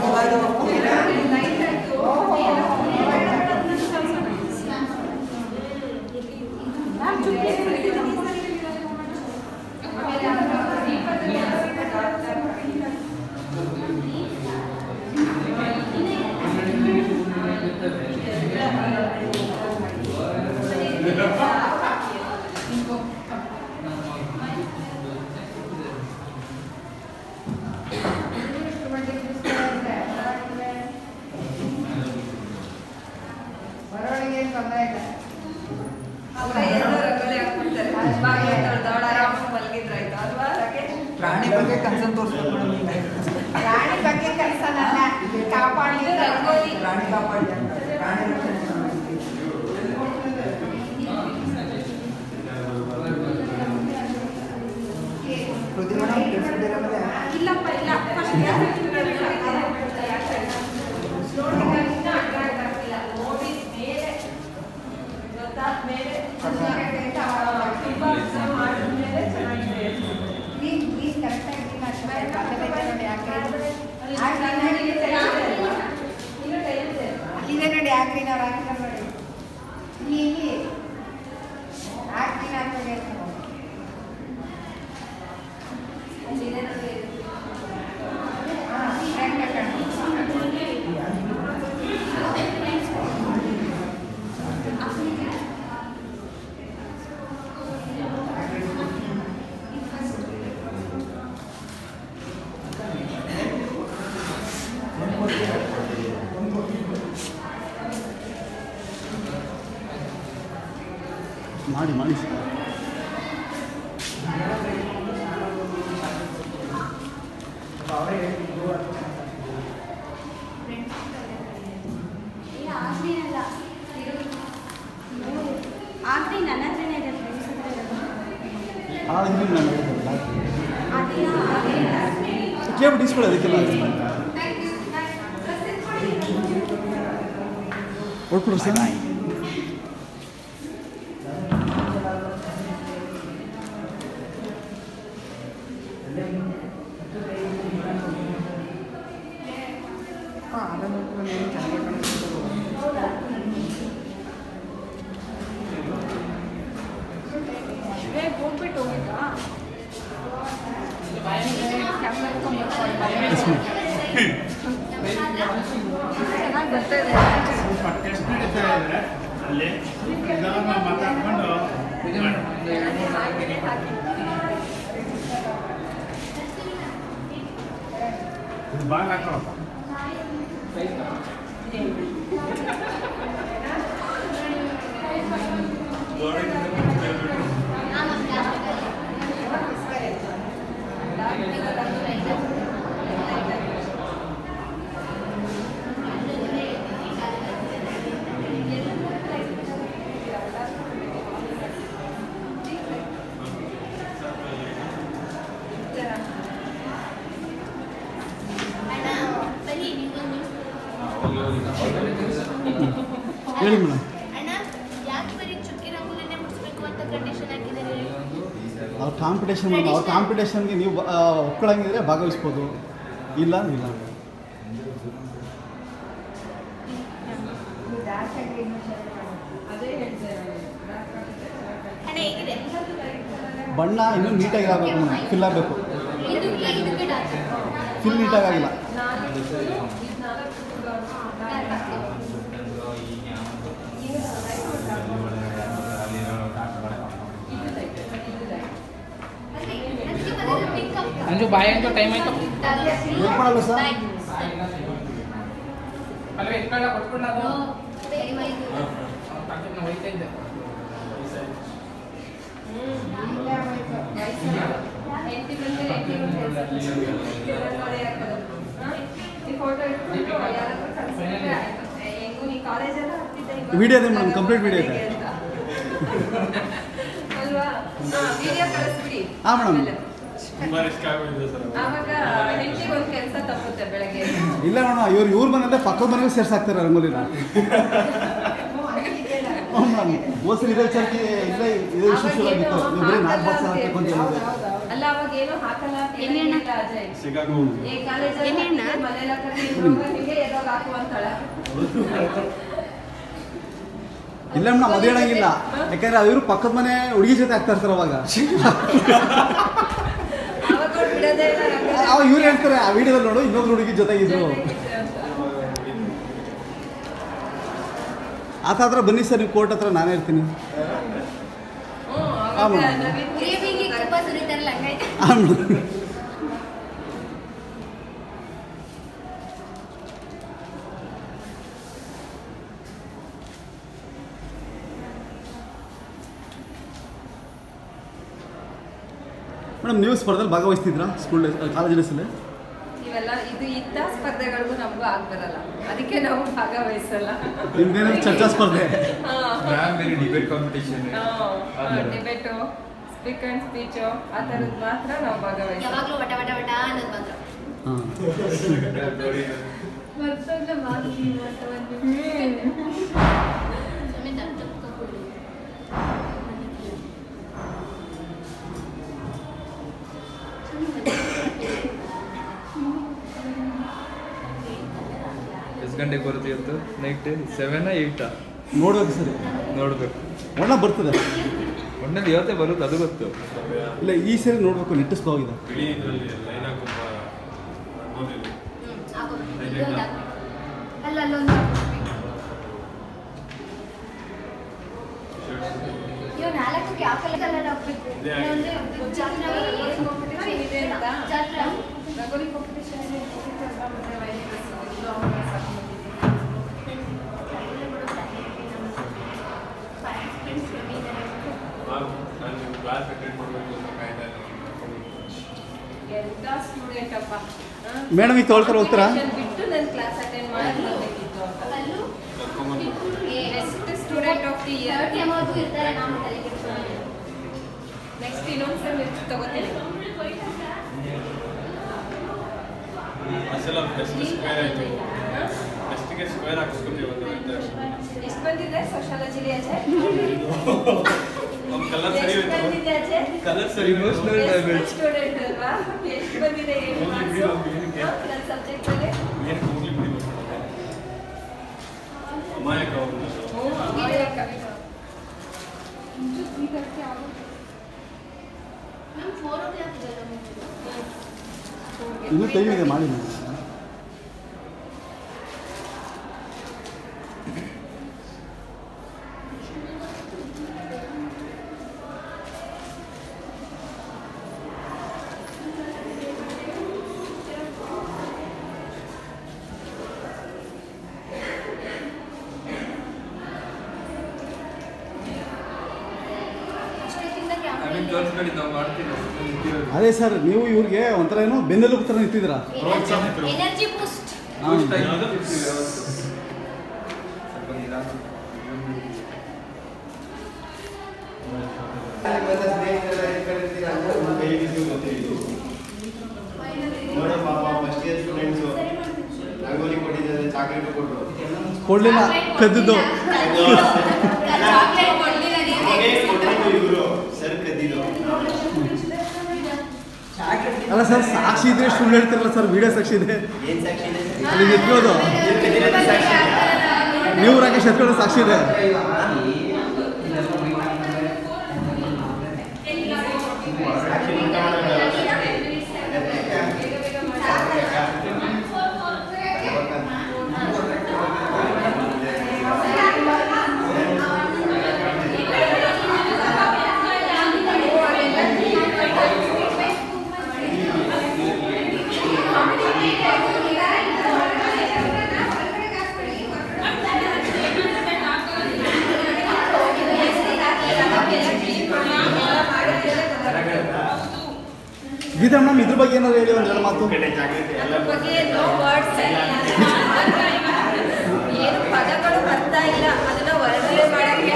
ಬರೋಳಿಗೆ ಏನು ತೊಂದರೆ ಇಲ್ಲ ಪ್ರಾಣಿ ಬಗ್ಗೆ ಕನ್ಸರ್ನ್ ತೋರಿಸ್ಬೇಕು ಮೇಡಮ್ ನೀವು ಪ್ರಾಣಿ ಬಗ್ಗೆ ಕೆಲಸನಲ್ಲ ಕಾಪಾಡಿ ಪ್ರಾಣಿ ಕಾಪಾಡಿ ಅಂತ ಪ್ರಾಣಿ ರಕ್ಷಣೆ ಮಾಡ್ಬೇಕು. ಇಲ್ಲಿ ಆಗ್ತೀನಿ ಆಗ್ತದೆ ಮಾಡಿ ಮಾಡಿ ಇಲ್ಲ ಆಗ್ರೀನ್ ಅಲ್ಲ ಆಗ್ರೀನ್ ನನ್ನ ಹತ್ರನೇ ಇದೆ ಫ್ರೆಂಡ್ಸ್ ಹತ್ರ ಇರೋದು ಹಾಳಂದ್ರೆ ನಾನು ಹೇಳಿದ್ರಲ್ಲ ಅದಿಲ್ಲ ಆಗ್ರೀನ್ ಕೇಳ್ಬಿಟ್ಟು ಇಸ್ಕೊಳ್ಳಿ ಅದಕ್ಕೆಲ್ಲ ಹೊಡ್ಕೊಡ್ರಿ ಸರ್ ಹಾಂ ಅದನ್ನು ಕೂಡ ನೀವು ಚೆನ್ನಾಗಿ ಕಾಣಿಸ್ಬೋದು ಬೇಗ ಹೋಗ್ಬಿಟ್ಟು ಹೋಗಿದ್ರಾ ಚೆನ್ನಾಗಿ ಬರ್ತಾ ಇದೆ ಅಲ್ಲಿ ಇದೆಲ್ಲ ಮಾತಾಡ್ಕೊಂಡು ಇದು ಬಾಗ ಹಾಕೋಪ್ಪ ಹೇಳಿ ಮೇಡಮ್ ಅಣ್ಣ ಯಾಕೆ ಬರೀ ಚುಕ್ಕಿ ರಂಗೋಲಿನೇ ಮುಡಿಸ್ಬೇಕು ಅಂತ ಕಂಡೀಷನ್ ಹಾಕಿದ್ದಾರೆ ಹೇಳಿ ಅವ್ರ ಕಾಂಪಿಟೇಷನ್ ಅವ್ರ ಕಾಂಪಿಟೇಷನ್ಗೆ ನೀವು ಬ- ಆ, ಒಪ್ಕೊಳಂಗಿದ್ರೆ ಭಾಗವಹಿಸ್ಬೋದು ಇಲ್ಲ ಇಲ್ಲ ಅದೇ ಹೇಳ್ದೆ ಅಣ್ಣ ಹೇಗಿದೆ ಬಣ್ಣ ಇನ್ನೂ ನೀಟಾಗಿ ಆಗಬೇಕು ಮೇಡಮ್ ಫಿಲ್ ಆಗಬೇಕು ಇದಕ್ಕೆ ಇದಕ್ಕೆ ಡಾರ್ಕ್ ಫಿಲ್ ನೀಟಾಗಿ ಆಗಿಲ್ಲ ಅಂಜು ಬಾಯ್ ಅಂತ ಟೈಮ್ ಆಯ್ತು ಏನ್ ಮಾಡಲ್ಲ ಸರ್ ಅಲ್ವೇ ಇಟ್ಕೊಳ್ಳ ಕೊಟ್ಕೊಂಡ ಅದು ನಾನು ಹೋಯ್ತಾ ಇದ್ದೆ ಹೆಂಡತಿ ಬಂದ್ರೆ ಹೆಂಡತಿ ನೋಡಿ ಹಾಕೋದು ಈ ಫೋಟೋ ಇಟ್ಕೊಂಡು ಯಾರಾದ್ರೂ ಕಳ್ಸಿದ್ರೆ ಆಯ್ತು. ಏ, ಹೆಂಗೂ ನೀ ಕಾಲೇಜೆಲ್ಲ ಹತ್ತಿದ್ದೆ ಇವಾಗ ವಿಡಿಯೋ ಇದೆ ಮೇಡಮ್ ಕಂಪ್ಲೀಟ್ ವಿಡಿಯೋ ಇದೆ ಅಂತ. ಅಲ್ವಾ ವಿಡಿಯೋ ಕಳಿಸ್ಬಿಡಿ ಹಾಂ ಮೇಡಮ್ ತುಂಬ ರಿಸ್ಕ್ ಆಗೋಗಿದೆ ಸರ್ ಆವಾಗ ಹೆಂಡತಿಗೆ ಒಂದು ಕೆಲಸ ತಪ್ಪುತ್ತೆ ಬೆಳಗ್ಗೆ ಇಲ್ಲ ಮೇಡಮ್ ಇವ್ರು ಇವ್ರು ಬಂದಂದ್ರೆ ಪಕ್ಕದ ಮನೆಗೂ ಸೇರ್ಸಾಕ್ತಾರೆ ರಂಗೋಲಿನ ಹ್ಞೂ ಮೇಡಮ್ ಬೋಸರಿ ಇದೇ ಚರ್ಚಿ ಇಲ್ಲೇ ಇದೇ ಇಶ್ಯೂ ಶುರು ಆಗಿತ್ತು ನೀವು ಬರೀ ನಾಲ್ಕು ಬಾಕ್ಸ್ ಹಾಕ್ಬೇಕು ಅಂತ ಹೇಳಿದ್ರೆ ಅಲ್ಲ ಅವಾಗ ಏನು ಹಾಕಲ್ಲ ಅಂತ ಎಣ್ಣೆ ಅಣ್ಣ? ಹೇಳಿಲ್ಲ ಅಜಯ್ ಸಿಗಾಕೊಂಡು ಈ ಕಾಲೇಜಲ್ಲಿ ಎಣ್ಣೆ ಅಣ್ಣ? ಮನೆಯಲ್ಲ ಕರ್ಕೊಂಡು ನಿಮಗೆ ಎದೋಗ ಹಾಕು ಅಂತಾಳೆ ಇಲ್ಲ ಮೇಡಮ್ ಅದು ಹೇಳಂಗಿಲ್ಲ ಯಾಕಂದ್ರೆ ಇವರು ಪಕ್ಕದ ಮನೆ ಹುಡುಗಿ ಜೊತೆ ಆಗ್ತಾ ಇರ್ತಾರೆ ಅವಾಗ ಅವಾಗ ಅವ್ಳು ಬಿಡೋದೇ ಇಲ್ಲ ರಂಗೋಲಿ. ಅವಾಗ ಇವ್ರು ಹೇಳ್ತಾರೆ ಆ ವಿಡಿಯೋದಲ್ಲಿ ನೋಡು ಇನ್ನೊಬ್ರು ಹುಡುಗಿ ಜೊತೆಗಿದ್ರು ಆತ ಹತ್ರ ಬನ್ನಿ ಸರ್ ನೀವು ಕೋರ್ಟ್ ಹತ್ರ ನಾನೇ ಇರ್ತೀನಿ ಹ್ಮ್, ಹಾಂ ಅವಾಗ ಮೇಡಮ್ ನವೀನ್ ಗ್ರೇವಿಗೆ ತುಪ್ಪ ಸುರಿತಾರಲ್ಲ ಹಂಗಾಯ್ತು ಹಾಂ ಮೇಡಮ್ ಮೇಡಮ್ ನೀವು ಸ್ಪರ್ಧೆಯಲ್ಲಿ ಭಾಗವಹಿಸ್ತಿದ್ರಾ ಸ್ಕೂಲ್ ಡೇಸ್ ಕಾಲೇಜ್ ಡೇಸಲ್ಲಿ ಇವೆಲ್ಲ ಇದು ಇಂಥ ಸ್ಪರ್ಧೆಗಳಿಗೂ ನಮಗೂ ಆಗ್ಬರಲ್ಲ ಅದಕ್ಕೆ ನಾವು ಭಾಗವಹಿಸಲ್ಲ ನಿಮ್ದೇನೋ ಚರ್ಚಾ ಸ್ಪರ್ಧೆ ಬೇರೆ debate competition debate speak and speech ಆ ಥರದ್ದು ಮಾತ್ರ ನಾವು ಭಾಗವಹಿಸಲ್ಲ ಯಾವಾಗಲೂ ವಟ ವಟ ವಟ ಅನ್ನೋದು ಮಾತ್ರ ಹಾಂ ಸುಮ್ಮನೆ ತಪ್ಪು ತಪ್ಪಿಕೊಳ್ಳಿ ಎಷ್ಟು ಗಂಟೆಗೆ ಬರುತ್ತೆ ಇವತ್ತು ನೈಟ್ ಸೆವೆನಾ ಏಯ್ಟಾ ನೋಡ್ಬೇಕು ಸರಿ ನೋಡ್ಬೇಕು ಒಳ್ಳೆ ಬರ್ತದೆ ಒಣ್ಣಲ್ಲಿ ಇವತ್ತೇ ಬರುತ್ತೆ ಅದು ಗೊತ್ತು ಇಲ್ಲ ಈ ಸರಿ ನೋಡ್ಬೇಕು ನೆಟ್ಟು ಸ್ಲೋ ಆಗಿದೆ ಬಿಳಿ ಇದರಲ್ಲಿ ಲೈನ್ ಹಾಕುವ ರಂಗೋಲಿಲಿ ಅಲ್ಲ ಅಲ್ಲೊಂದು ಇವ್ ನಾಲ್ಕಕ್ಕೆ ಯಾವ ಕಲರ್ ಹಾಕ್ಬೇಕು ಇದೇ ಆಗಿದೆ. ಇಲ್ಲಾಂದ್ರೆ ಜಾತ್ರೆ ಏನು competition ಇದೆ ಅಂತ ಜಾತ್ರೆ ರಂಗೋಲಿ ಕಾಂಪಿಟೇಷನ್ ಇದೆ ಅಲ್ವಾ? ಮತ್ತೆ white dress, ಇದು ಅವ್ರ dress ಹಾಕೊಂಡ್ಬಂದಿದ್ದೀನಿ. ನಾನು ನಾನು ಕ್ಲಾಸ್ ಅಟೆಂಡ್ ಮಾಡಬೇಕು ಅಂತ ಕಾಯ್ತಾ ಇದ್ದೀನಿ ಎಂತ ಸ್ಟೂಡೆಂಟ್ ಅಪ್ಪ ಹ? ಮೇಡಮ್ ಈಗ ತೊಳ್ತಾರೆ ಹೋಗ್ತಾರಾ Competition ಬಿಟ್ಟು ನನ್ನ ಕ್ಲಾಸ್ ಅಟೆಂಡ್ ಮಾಡಿ ಬರ್ಬೇಕಿತ್ತು ಅಂತ ಕರ್ಕೊಂಬಂದು best student of the year third time ಇರ್ತಾರೆ ನಾವು ತಲೆ ಕೆಡ್ಸ್ಕೊಂಡು ನೆಕ್ಸ್ಟ್ ಇನ್ನೊಂದು ಸೆಮ್ ತಗೋತೀನಿ ಅಸಲ ಟೆಸ್ಟ್ ಸ್ಕ್ವೇರ್ ಆಯಿತು ಟೆಸ್ಟಿಗೆ ಸ್ಕ್ವೇರ್ ಹಾಕಿಸ್ಕೊತೀವಿ ಒಂದು ಅಂತ ಎಷ್ಟು ಬಂದಿದೆ ಸೋಷಾಲಜಿಲಿ ಅಜಯ್ ನಮ್ಮ ಕಲರ್ ಸರಿ ಎಷ್ಟು ಹೋಯ್ತು ಬಂದಿದೆ ಅಜಯ್ ಕಲರ್ ಸರಿ Emotional damage. ಸ್ಟೂಡೆಂಟ್ ಅಲ್ವಾ ಎಷ್ಟು ಬಂದಿದೆ ಏನು ಹೋಗ್ಲಿ ಬಿಡಿ, ಹೋಗ್ಲಿ, ಏನಕ್ಕೆ? ನನ್ನ ಸಬ್ಜೆಕ್ಟ್ ಅಲ್ಲಿ ಏನು ಹೋಗ್ಲಿ ಬಿಡಿ ಅಮಾಯಕ ಅವ್ರು ಮ್ಯಾಮ್ ಫೋರ್ ಓ ಕ್ಲಾಕ್ ಇದೆ ಇನ್ನೂ ಟೈಮ್ ಇದೆ ಮಾಡಿ ಆಮೇಲೆ ತೋರಿಸ್ಬೇಡಿ ನಾವು ಮಾಡ್ತೀವಿ ಅದೇ ಸರ್ ನೀವು ಇವ್ರಿಗೆ ಒಂಥರ ಏನೋ ಬೆನ್ನೆಲು ಥರ ನಿಂತಿದ್ದೀರಾ ಎನರ್ಜಿ ಬೂಸ್ಟ್ ಹಾಂ Boost ಆಗಿ ನಿಂತಿರ್ತೀವಿ ಯಾವತ್ತು. ಸ್ವಲ್ಪ ನಿಧಾನ. ನೋಡ ಪಾಪ ಫಸ್ಟ್ ಇಯರ್ ಸ್ಟೂಡೆಂಟ್ಸು ರಂಗೋಲಿ ಕೊಟ್ಟಿದ್ದಾರೆ ಚಾಕ್ಲೇಟ್ ಕೊಟ್ಟರು ಕೊಡಲಿಲ್ಲ ಕದ್ದಿದ್ದು ಚಾಕ್ಲೇಟ್ ಕೊಡ್ಲಿಲ್ಲ ನೀವು ಇವರು ಸರ್ ಕದ್ದಿದ್ದು ಅಲ್ಲ ಸರ್ ಸಾಕ್ಷಿ ಇದ್ರೆ ಸುಳ್ಳು ಹೇಳ್ತಿರಲ್ಲ ಸರ್ ವಿಡಿಯೋ ಸಾಕ್ಷಿ ಇದೆ ಏನ್ ಸಾಕ್ಷಿ ಇದೆ ಅಲ್ಲಿ ಎತ್ಕೊಳ್ಳೋದು ಏನ್ ಕದ್ದಿರೋದು ಸಾಕ್ಷಿ ನೀವು ರಾಕೇಶ್ ಎತ್ಕೊಳ್ಳೋ ಸಾಕ್ಷಿ ಇದೆ ಸಾಕ್ಷಿ ಊಟ ಮಾಡೋದು ಗೀತಾ ಮೇಡಮ್ ಇದ್ರ ಬಗ್ಗೆ ಏನಾದ್ರು ಹೇಳಿ ಒಂದು ಎರಡು ಮಾತು ಚಾಕ್ಲೇಟ್ ಎಲ್ಲ ಅದ್ರ ಬಗ್ಗೆ ನೋ ವರ್ಡ್ಸ್ ಏನು ಪದಗಳು ಬರ್ತಾ ಇಲ್ಲ ಅದನ್ನ ವರ್ಣನೆ ಮಾಡಕ್ಕೆ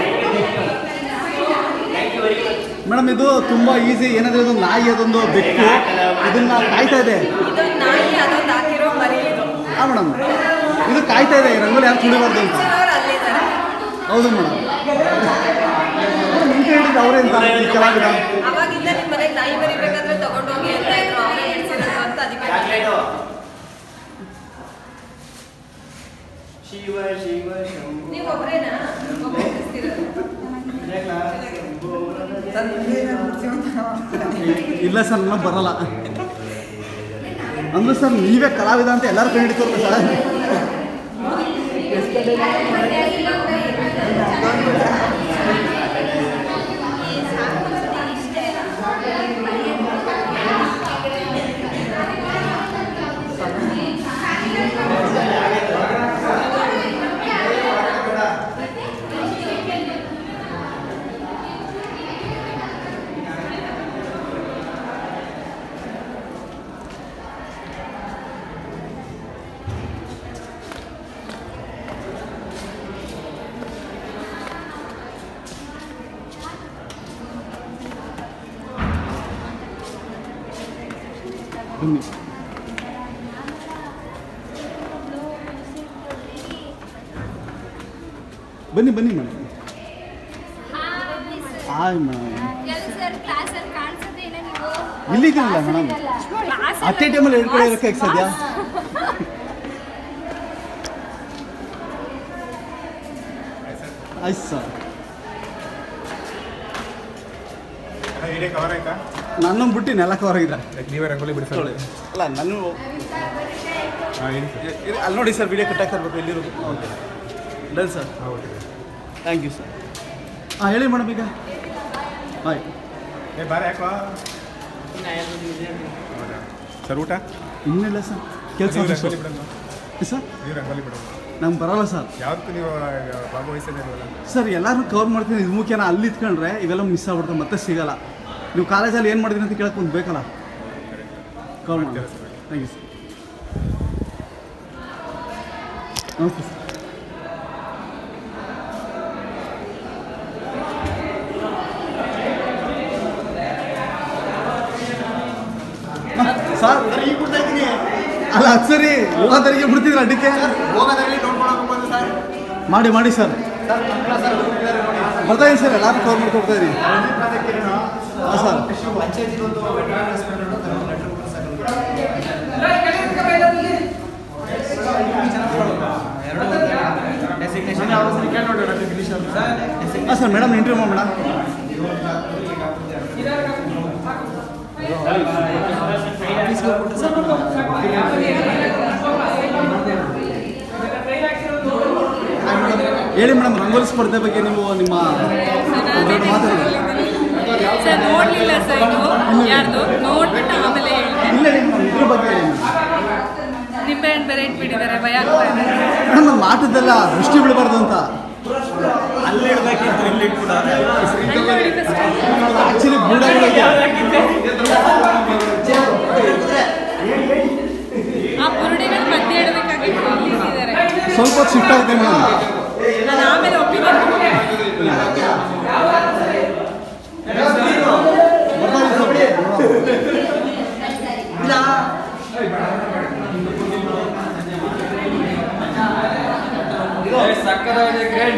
ಮೇಡಮ್ ಇದು ತುಂಬಾ ಈಸಿ ಏನಂದ್ರೆ ಇದು ನಾಯಿ ಅದೊಂದು ಬೆಕ್ಕು ಇದನ್ನ ಕಾಯ್ತಾ ಇದೆ ಇದೊಂದು ನಾಯಿ ಅದೊಂದು ಹಾಕಿರೋ ಮರಿ ಇದು ಹಾಂ ಮೇಡಮ್ ಇದು ಕಾಯ್ತಾ ಇದೆ ಈ ರಂಗೋಲಿ ಯಾರು ತುಳಿಬಾರ್ದು ಅಂತ ಅವ್ರು ಅಲ್ಲಿದ್ದಾರೆ ಹೌದು ಮೇಡಮ್ ಮುಂಚೆ ಹೇಳಿದ್ದು ಅವರೇ ಅಂತ ಈ ಕಲಾವಿದ ಅವಾಗಿಂದ ನಿಮ್ಮ ಮನೆಗೆ ನಾಯಿ ಬರಿಬೇಕಾದ್ರೆ ತಗೊಂಡೋಗಿ ಅಂತ ಇದ್ರು ಅವರೇ ಹೇಳ್ಸಿರೋದು ಅಂತ ಅದಕ್ಕೆ ಚಾಕ್ಲೇಟು ಶಿವ ಶಿವ ಶಂಭು ನೀವು ಒಬ್ಬರೇನಾ ಒಬ್ಬರೇ ಕಲಿಸ್ತಿರೋದು ಇಲ್ಲ ಸರ್ ನನ್ನ ಬರಲ್ಲ ಅಂದ್ರೆ ಸರ್ ನೀವೇ ಕಲಾವಿದ ಅಂತ ಎಲ್ಲರೂ ಕೈ ಹಿಡಿತಾರೆ ಸರ್ ಬನ್ನಿ ಬನ್ನಿ ಬನ್ನಿ ಮೇಡಮ್ ಹಾಯ್ ಮೇಡಮ್ ಸರ್ ಕ್ಲಾಸಲ್ಲಿ ಕಾಣಿಸೋದೇನ ನೀವು ಇಲ್ಲಿದ್ದೀರಲ್ಲ ಮೇಡಮ್ ಅಟ್ಟೆ ಟೈಮಲ್ಲಿ ಎರಡು ಕಡೆ ಇರೋಕ್ಕೆ ಸಾಧ್ಯ ಆಯ್ತು ಸರ್ ವಿಡಿಯೋ ಕವರ್ ಆಯ್ತಾ ನನ್ನ ಬಿಟ್ಟು ನೆಲ ಹೊರಗಿದೆ ನೀವೇ ರಂಗೋಲಿ ಬಿಡಿಸೋಳಿ ಅಲ್ಲ ನಾನು ಇ- ಇ- ಅಲ್ಲಿ ನೋಡಿ ಸರ್ ವಿಡಿಯೋ ಕಟ್ಟಾಕ್ ತರಬೇಕು ಎಲ್ಲಿರೋದು okay done sir thank you sir ಹಾಂ ಹೇಳಿ ಮೇಡಮ್ ಈಗ ಹಾಯ್ ಏ ಬಾರ ಯಾಕೋ ಸರ್ ಊಟ ಇನ್ನಿಲ್ಲ ಸರ್ ಕೆಲಸ ನೀವು ರಂಗೋಲಿ ಬಿಡೋಣ ಸರ್ ನೀವು ರಂಗೋಲಿ ಬಿಡೋಣ ನಮ್ಗೆ ಬರಲ್ಲ ಸರ್ ಯಾವ್ದಕ್ಕೂ ನೀವು ಭಾಗವಹಿಸೋದಿಲ್ವಲ್ಲ ಸರ್ ಎಲ್ಲರೂ ಕವರ್ ಮಾಡ್ತೀನಿ ಇದು ಮುಖ್ಯನ ಅಲ್ಲಿ ಇತ್ಕೊಂಡ್ರೆ ಇವೆಲ್ಲ ಮಿಸ್ ಆಗ್ಬಿಡ್ತಾವೆ ಮತ್ತೆ ಸಿಗಲ್ಲ ನೀವು ಕಾಲೇಜಲ್ಲಿ ಏನು ಮಾಡಿದ್ರಿ ಅಂತ ಕೇಳಕ್ಕೆ ಒಂದು ಬೇಕಲ್ಲ ಕವರ್ ಮಾಡಿ ಥ್ಯಾಂಕ್ ಯು ಸರ್ ನಮಸ್ತೆ ಸರ್ ಸರ್ ಈಗ ಬಿಡ್ತಾ ಇದ್ದೀನಿ ಅಲ್ಲ ಅದು ಸರಿ ಹೋಗೋದರಿಗೆ ಬಿಡ್ತಿದ್ರ ಅಡ್ಡಿಕ್ಕೆ ಹೋಗೋದ್ರಲ್ಲಿ ನೋಡ್ಕೊಂಡು ಹೋಗ್ಬೋದು ಸರ್ ಮಾಡಿ ಮಾಡಿ ಸರ್ ಬರ್ತಾ ಇದೀನಿ ಸರ್ ಎಲ್ಲರೂ ಕವರ್ ಮಾಡ್ಕೊಡ್ತಾ ಇದೀನಿ ಹಾಂ ಸರ್ ಹಾಂ ಸರ್ ಮೇಡಮ್ ಇಂಟರ್ವ್ಯೂ ಮೇಡಮ್ ಹೇಳಿ ಮೇಡಮ್ ರಂಗೋಲಿ ಸ್ಪರ್ಧೆ ಬಗ್ಗೆ ನೀವು ನಿಮ್ಮ ಒಂದೆರಡು ಮಾತಾಡಿ ಸರ್ ನೋಡ್ಲಿಲ್ಲ ಸರ್ ಇದು ಯಾರ್ದು ನೋಡ್ಬಿಟ್ಟು ಆಮೇಲೆ ಹೇಳ್ತೀನಿ ಇಲ್ಲ ನಿಮ್ಮ ಇದ್ರ ಬಗ್ಗೆ ಹೇಳಿ ನಿಂಬೆಹಣ್ಣು ಬೇರೆ ಇಟ್ಬಿಟ್ಟಿದ್ದಾರೆ ಭಯ ಆಗ್ತಾ ಇದೆ ಮೇಡಮ್ ನಮ್ಮ ಆಟದ್ದೆಲ್ಲ ದೃಷ್ಟಿ ಬೀಳಬಾರ್ದು ಅಂತ ಅಲ್ಲಿ ಇಡ್ಬೇಕಿತ್ತು ಇಲ್ಲಿ ಇಟ್ಬಿಡೋರೆ ಆಕ್ಚುಲಿ ಆ ಪುರುಡಿಗಳು ಮಧ್ಯೆ ಇಡಬೇಕಾಗಿತ್ತು ಅಲ್ಲಿ ಇಟ್ಟಿದ್ದಾರೆ ಸ್ವಲ್ಪ ಹೊತ್ತು ಶಿಫ್ಟ್ ಆಗುತ್ತೆ ಮೇಡಮ್ ನಾನು ಆಮೇಲೆ ಒಪ್ಪಿಗೆ ಸಕ್ಕದಾಗಿದೆ ಗ್ರೇಟ್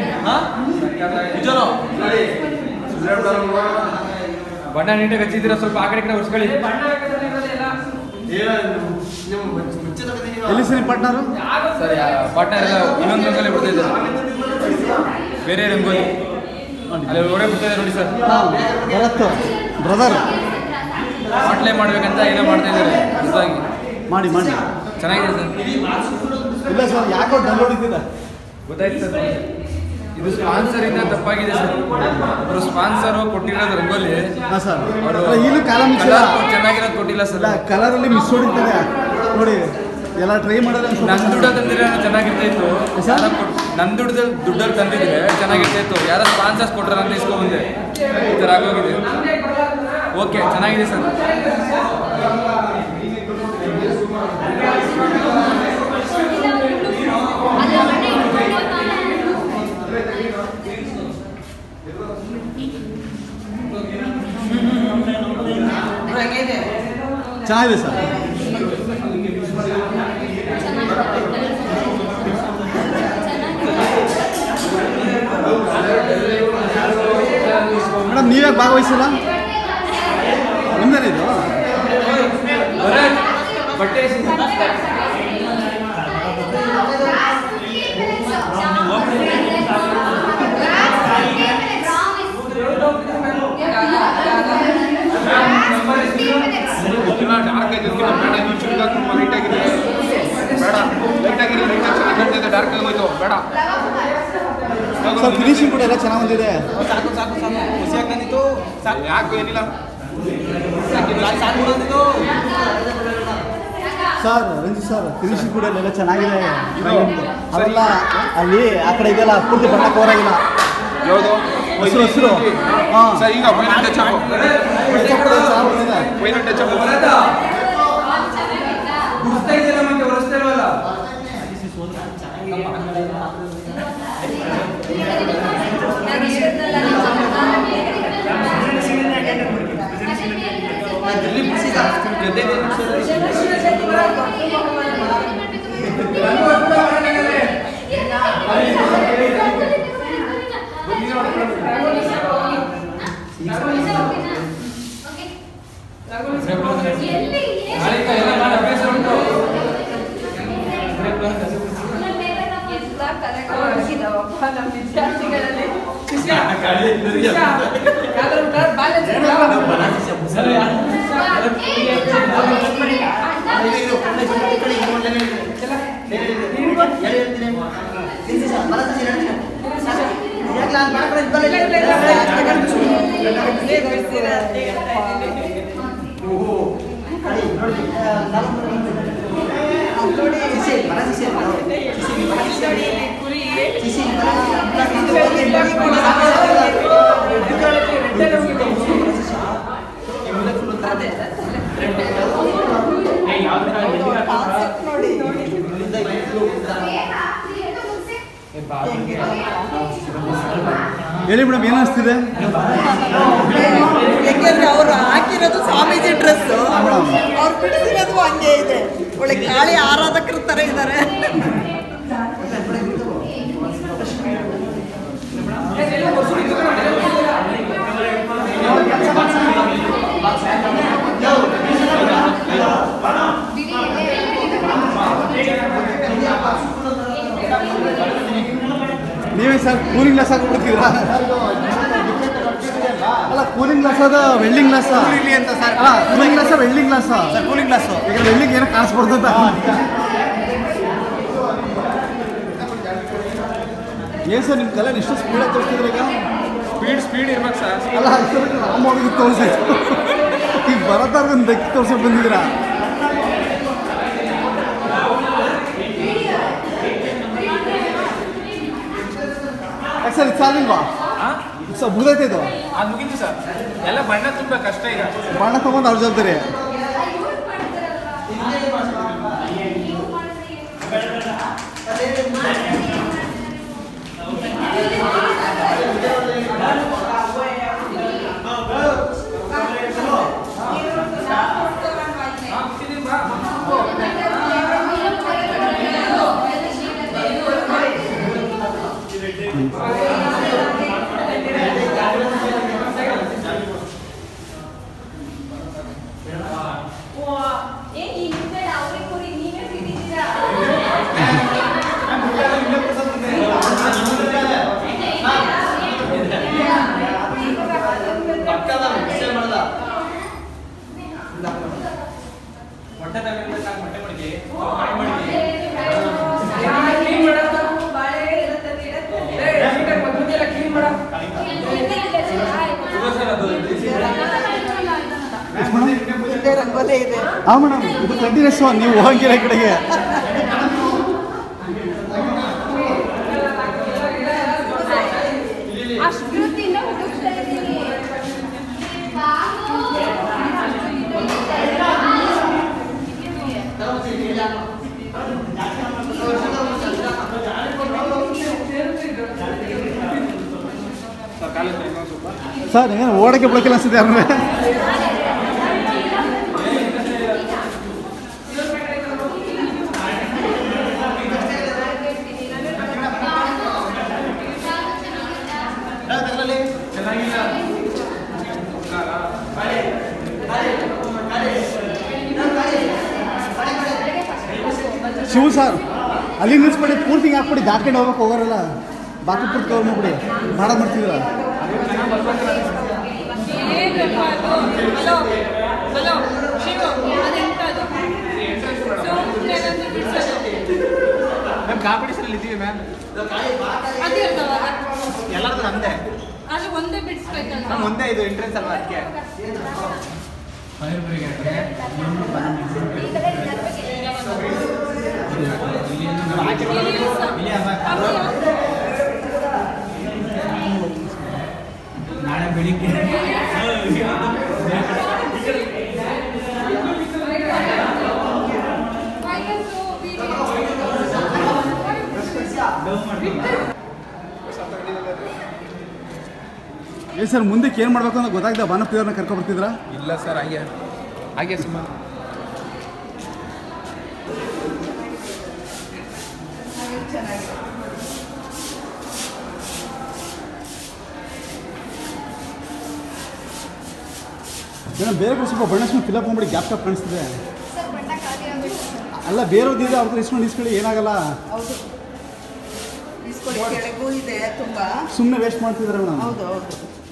ಬಣ್ಣ ನೀಟಾಗಿ ಹಚ್ಚಿದ್ದೀರಾ ಸ್ವಲ್ಪ ಆ ಕಡೆ ಈ ಕಡೆ ಒರ್ಸ್ಕೊಳ್ಳಿ ಎಲ್ಲಿ ಸರಿ ಪಾರ್ಟ್ನರು ಸರಿ ಪಾರ್ಟ್ನರ್ ಎಲ್ಲ ಇನ್ನೊಂದು ರಂಗೋಲಿ ಬಿಡ್ತಾ ಇದ್ದಾರೆ ಬೇರೆ ರಂಗೋಲಿ ಅಲ್ಲಿ ಒಳಗಡೆ ಬಿಡ್ತಾ ಇದ್ದಾರೆ ನೋಡಿ ಸರ್ ಭರತ್ ಬ್ರದರ್ ಅಪ್ಲೈ ಮಾಡ್ಬೇಕಂತ ಏನೋ ಮಾಡ್ತಾ ಇದ್ದಾರೆ ಹೊಸದಾಗಿ ಮಾಡಿ ಮಾಡಿ ಚೆನ್ನಾಗಿದೆ ಸರ್ ಇಲ್ಲ ಸರ್ ಯಾಕೋ ಡೌನ್ಲೋಡ್ ಇದ್ದಿದೆ ಗೊತ್ತಾಯ್ತು ಸರ್ ಇದು ಸ್ಪಾನ್ಸರ್ ಇಂದ ತಪ್ಪಾಗಿದೆ ಸರ್ ಅವರು ಸ್ಪಾನ್ಸರ್ ಕೊಟ್ಟಿರೋದು ರಂಗೋಲಿ ಹಾಂ ಸರ್ ಅವರು ಇಲ್ಲೂ ಕಾಲಮ್ ಕಲರ್ ಚೆನ್ನಾಗಿರೋದು ಕೊಟ್ಟಿಲ್ಲ ಸರ್ ಇಲ್ಲ ಕಲರಲ್ಲಿ ಮಿಸ್ ಹೊಡಿತದೆ ನೋಡಿ ಎಲ್ಲ ಟ್ರೈ ಮಾಡಿದ್ರೆ ಒಂದ್ ಸ್ವಲ್ಪ ನನ್ನ ದುಡ್ಡು ತಂದಿದ್ರೆ ಚೆನ್ನಾಗಿರ್ತಾ ಇತ್ತು ಯಾರೋ ಕೊಟ್- ನನ್ನ ದುಡ್ಡು ದುಡ್ಡಲ್ಲಿ ತಂದಿದ್ರೆ ಚೆನ್ನಾಗಿರ್ತಾ ಇತ್ತು ಯಾರೋ ಸ್ಪಾನ್ಸರ್ಸ್ ಕೊಟ್ರ ಅಂತ ಇಸ್ಕೊಂಬಂದೆ ಈ ಥರ ಆಗೋಗಿದೆ ಓಕೆ ಚೆನ್ನಾಗಿದೆ ಸರ್ ಚೆನ್ನಾಗಿದೆ ಸರ್ ಮೇಡಮ್ ನೀವೇ ಭಾಗವಹಿಸಿಲ್ಲ ನಿಮ್ದೇನೆ ಇದು ಬಟ್ಟೆ ಡಾರ್ಕ್ ಆಗಿದೆ ಬೇಡ ಇನ್ನೊಂದು ಚೂರು ಹಾಕು ಲೈಟ್ ಆಗಿದೆ ಬೇಡ ಲೈಟ್ ಆಗಿದೆ ಲೈಟ್ ಆಗಿ ಚೆನ್ನಾಗಿ ಕಾಣ್ತಾ ಇದೆ ಡಾರ್ಕ್ ಆಗೋಯ್ತು ಬೇಡ ಸರ್ ಫಿನಿಶಿಂಗ್ ಕೂಡ ಎಲ್ಲ ಚೆನ್ನಾಗಿ ಬಂದಿದೆ ಸಾಕು ಸಾಕು ಸಾಕು ಖುಷಿ ಆಗ್ತಾನಿತ್ತು ಸಾಕು ಯಾಕೆ ಏನಿಲ್ಲ ಸಾಕು ಬಿಡೋದಿತ್ತು ಸರ್ ರಂಜಿತ್ ಸರ್ ಫಿನಿಶಿಂಗ್ ಕೂಡ ಎಲ್ಲ ಚೆನ್ನಾಗಿದೆ ಅವೆಲ್ಲ ಅಲ್ಲಿ ಆ ಕಡೆ ಇದೆಲ್ಲ ಪೂರ್ತಿ ಬಣ್ಣ ಕವರ್ ಆಗಿಲ್ಲ ಯಾವುದು ಹಸಿರು ಹಸಿರು ಹಾಂ ಸರ್ ಈಗ final touch up final touch up ಗುಡಿಸ್ತಾ ಇದೆಯಲ್ಲ ಮತ್ತೆ ಒರೆಸ್ತಾ ಇಲ್ವಲ್ಲ ಎಲ್ಲ ಕಲೆಗಳು ಹೋಗಿದಾವಪ್ಪ ನಮ್ಮ ವಿದ್ಯಾರ್ಥಿಗಳಲ್ಲಿ ಹೇಳಿ ಮೇಡಮ್ ಏನು ಅನಿಸ್ತಿದೆ ಯಾಕೆಂದ್ರೆ ಅವ್ರು ಹಾಕಿರೋದು ಸ್ವಾಮೀಜಿ ಡ್ರೆಸ್ ಅವ್ರು ಬಿಡಿಸಿರೋದು ಹಂಗೆ ಇದೆ ಒಳ್ಳೆ ಕಾಳಿ ಆರಾಧಕರ ತರ ಇದ್ದಾರೆ ನೀವೇ ಸರ್ ಕೂಲಿಂಗ್ ಗ್ಲಾಸ್ ಹಾಕ್ಬಿಡ್ತೀರಾ ಅಲ್ಲ ಕೂಲಿಂಗ್ ಗ್ಲಾಸ್ ಅದ ವೆಲ್ಡಿಂಗ್ ಗ್ಲಾಸ್ ಇಲ್ಲಿ ಅಂತ ಸರ್ ಅಲ್ಲ cooling glass welding glass sir cooling glass ಈಗ ವೆಲ್ಡಿಂಗ್ ಏನೋ ಕಾಣಿಸ್ಬಾರ್ದು ಅಂತ ಏನು ಸರ್ ನಿಮ್ಮ ಕಲೆ ಎಷ್ಟು ಸ್ಪೀಡಾಗಿ ತೋರಿಸ್ತಿದ್ರೆ ಈಗ ಸ್ಪೀಡ್ ಸ್ಪೀಡ್ ಇರ್ಬೇಕು ಸರ್ ಅಲ್ಲ ರಾಮ ಅವ್ರಿಗೆ ತೋರಿಸಾಯ್ತು ಈಗ ಬರತ್ತಾರ ಒಂದು ಬೆಕ್ಕಿ ತೋರ್ಸಕ್ ಬಂದಿದ್ದೀರಾ ಯಾಕೆ ಸರ್ ಇದು ಸಾಲಿಲ್ವಾ ಸರ್ ಮುಗ್ದೈತೆ ಇದು ಅದು ಮುಗೀತು ಸರ್ ಎಲ್ಲ ಬಣ್ಣ ತುಂಬ ಕಷ್ಟ ಈಗ ಬಣ್ಣ ತಗೊಂಡು ಅವ್ರ ಜವಾಬ್ದಾರಿ ಹಿಂದೆ ರಂಗೋಲಿ ಇದೆ ಹಾಂ ಮೇಡಮ್ ಇದು ಕಂಟಿನ್ಯೂಸ್ ನೀವು ಹೋಗಿರೋ ಕಡೆಗೆ ಅಷ್ಟೊತ್ತಿಂದ ಹುಡುಕ್ತಾ ಇದ್ದೀನಿ ಸರ್ ಕಾಲೇಜ್ ಇನ್ನೊಂದು ಸ್ವಲ್ಪ ಸರ್ ಏನು ಓಡಕ್ಕೆ ಬಿಡಕ್ಕಿಲ್ಲ ಅನ್ಸುತ್ತೆ ಅವ್ರಿಗೆ ಶಿವ ಸರ್ ಅಲ್ಲಿ ನಿಲ್ಸ್ಬಿಡಿ ಪೂರ್ತಿ ಹಾಕ್ಬಿಡಿ ದಾಟ್ಕೊಂಡು ಹೋಗಕ್ಕೆ ಹೋಗೋರಲ್ಲ ಬಾಕಿ ಪೂರ್ತಿ ಕವರ್ ಮಾಡ್ಬಿಡಿ ಮಾಡೋದು ಮಾಡ್ತಿದ್ರ ಏನಪ್ಪ ಅದು ಹಲೋ ಹಲೋ ಶಿವು ಅದೆಂತದು ಸುಮ್ಮನೆ ಬಿಡಿಸೋದು ಮ್ಯಾಮ್ ಕಾಂಪಿಟೇಷನಲ್ಲಿ ಇದ್ದೀವಿ ಮ್ಯಾಮ್ ಅದಿರ್ತಾವಾಗ ಎಲ್ಲರದು ನಮ್ಮದೇ ಅದು ಒಂದೇ ಬಿಡಿಸ್ಬೇಕಲ್ಲ ಮ್ಯಾಮ್ ಒಂದೇ ಇದು ಎಂಟ್ರೆನ್ಸ್ ಅಲ್ವಾ ಅದಕ್ಕೆ ಫೈರ್ ಬ್ರಿಗೇಡ್ಗೆ ನಾಳೆ ಬೆಳಿಗ್ಗೆ ಏ ಸರ್ ಮುಂದಕ್ಕೆ ಏನು ಮಾಡಬೇಕು ಅಂತ ಗೊತ್ತಾಗ್ದ ಬಾನಪ್ರಿಯವ್ರನ್ನ ಕರ್ಕೊಬರ್ತಿದ್ರಾ ಇಲ್ಲ ಸರ್ ಹಾಗೆ ಹಾಗೆ ಸುಮ್ಮನೆ ಏನೋ ಬೇರೆ ಕಡೆ ಸ್ವಲ್ಪ ಬಣ್ಣ ಸುಮ್ಮನೆ ಫಿಲಪ್ ಮಾಡ್ಬಿಡಿ ಗ್ಯಾಪ್ ಗ್ಯಾಪ್ ಕಾಣಿಸ್ತಿದೆ ಸರ್ ಬಣ್ಣ ಖಾಲಿ ಆಗ್ಬಿಟ್ಟು ಅಲ್ಲ ಬೇರೆಯವ್ರದ್ದು ಇದೆ ಅವ್ರದ್ದು ಇಸ್ಕೊಂಡು ಇಸ್ಕೊಳ್ಳಿ ಏನಾಗಲ್ಲ ಹೌದು ಕೊಡಿ ಕೆಳಗೂ ಇದೆ ತುಂಬಾ ಸುಮ್ಮನೆ ವೇಸ್ಟ್ ಮಾಡ್ತಿದ್ದಾರೆ ಮೇಡಮ್ ಹೌದು ಹೌದು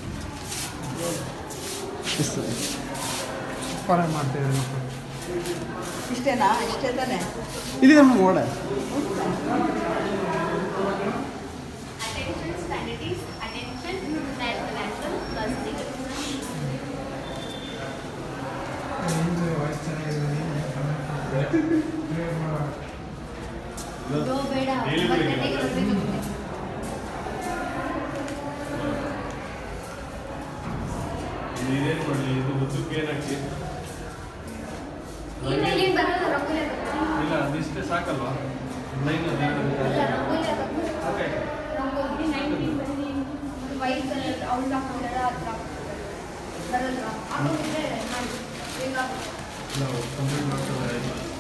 ಮಾಡ್ತಿದ್ದಾರೆ ಇಷ್ಟೇನಾ ಇಷ್ಟೇ ತಾನೆ ಇದಿದೆ ಮೇಡಮ್ ಒಳ್ಳೆ Attention, sanities, attention, natural, natural, plastic. ಗೋ ಬೇಡ ಒಂಬತ್ತು ಗಂಟೆಗೆ ಬರ್ಬೇಕು ಇದೇನು ಮಾಡಲಿ ಇದು ಉದ್ದಕ್ಕೆ ಏನಾಗ್ತಿ ಇಲ್ಲಿ ಬರಲ್ಲ ರಂಗೋಲಿ ಹಾಕೋದು. ಇಲ್ಲ ಅದಿಷ್ಟೇ ಸಾಕಲ್ವಾ ಲೈನ್ ಇಲ್ಲ, ರಂಗೋಲಿ ಹಾಕೋದು. ಓಕೆ ರಂಗೋಲಿ ವೈಟ್ ಕಲರ್ ಅವ್ಳು ಹಾಕೊಂಡಾಳ ಹತ್ರ ಬರಲ್ವಾ ಹಾಕೊಂಡಿದ್ರೆ ಮಾಡಿ ಬೇಗ ನಾವು ಕಂಪ್ಲೀಟ್ ಮಾಡ್ತಾರೆ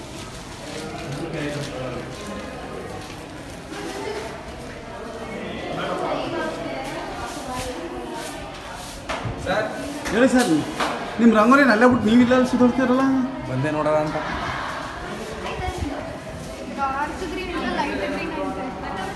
ಸರ್ ಹೇಳಿ ಸರ್ ನಿಮ್ಮ ರಂಗೋಲಿನ ಅಲ್ಲೇ ಬಿಟ್ಟು ನೀವಿಲ್ಲ ಸುತ್ತೋಡ್ತೀರಲ್ಲ ಬಂದೆ ನೋಡೋಣ ಅಂತ ಡಾರ್ಕ್ ಗ್ರೀನ್ ಇಲ್ಲ ಲೈಟ್ ಗ್ರೀನ್ ಐತೆ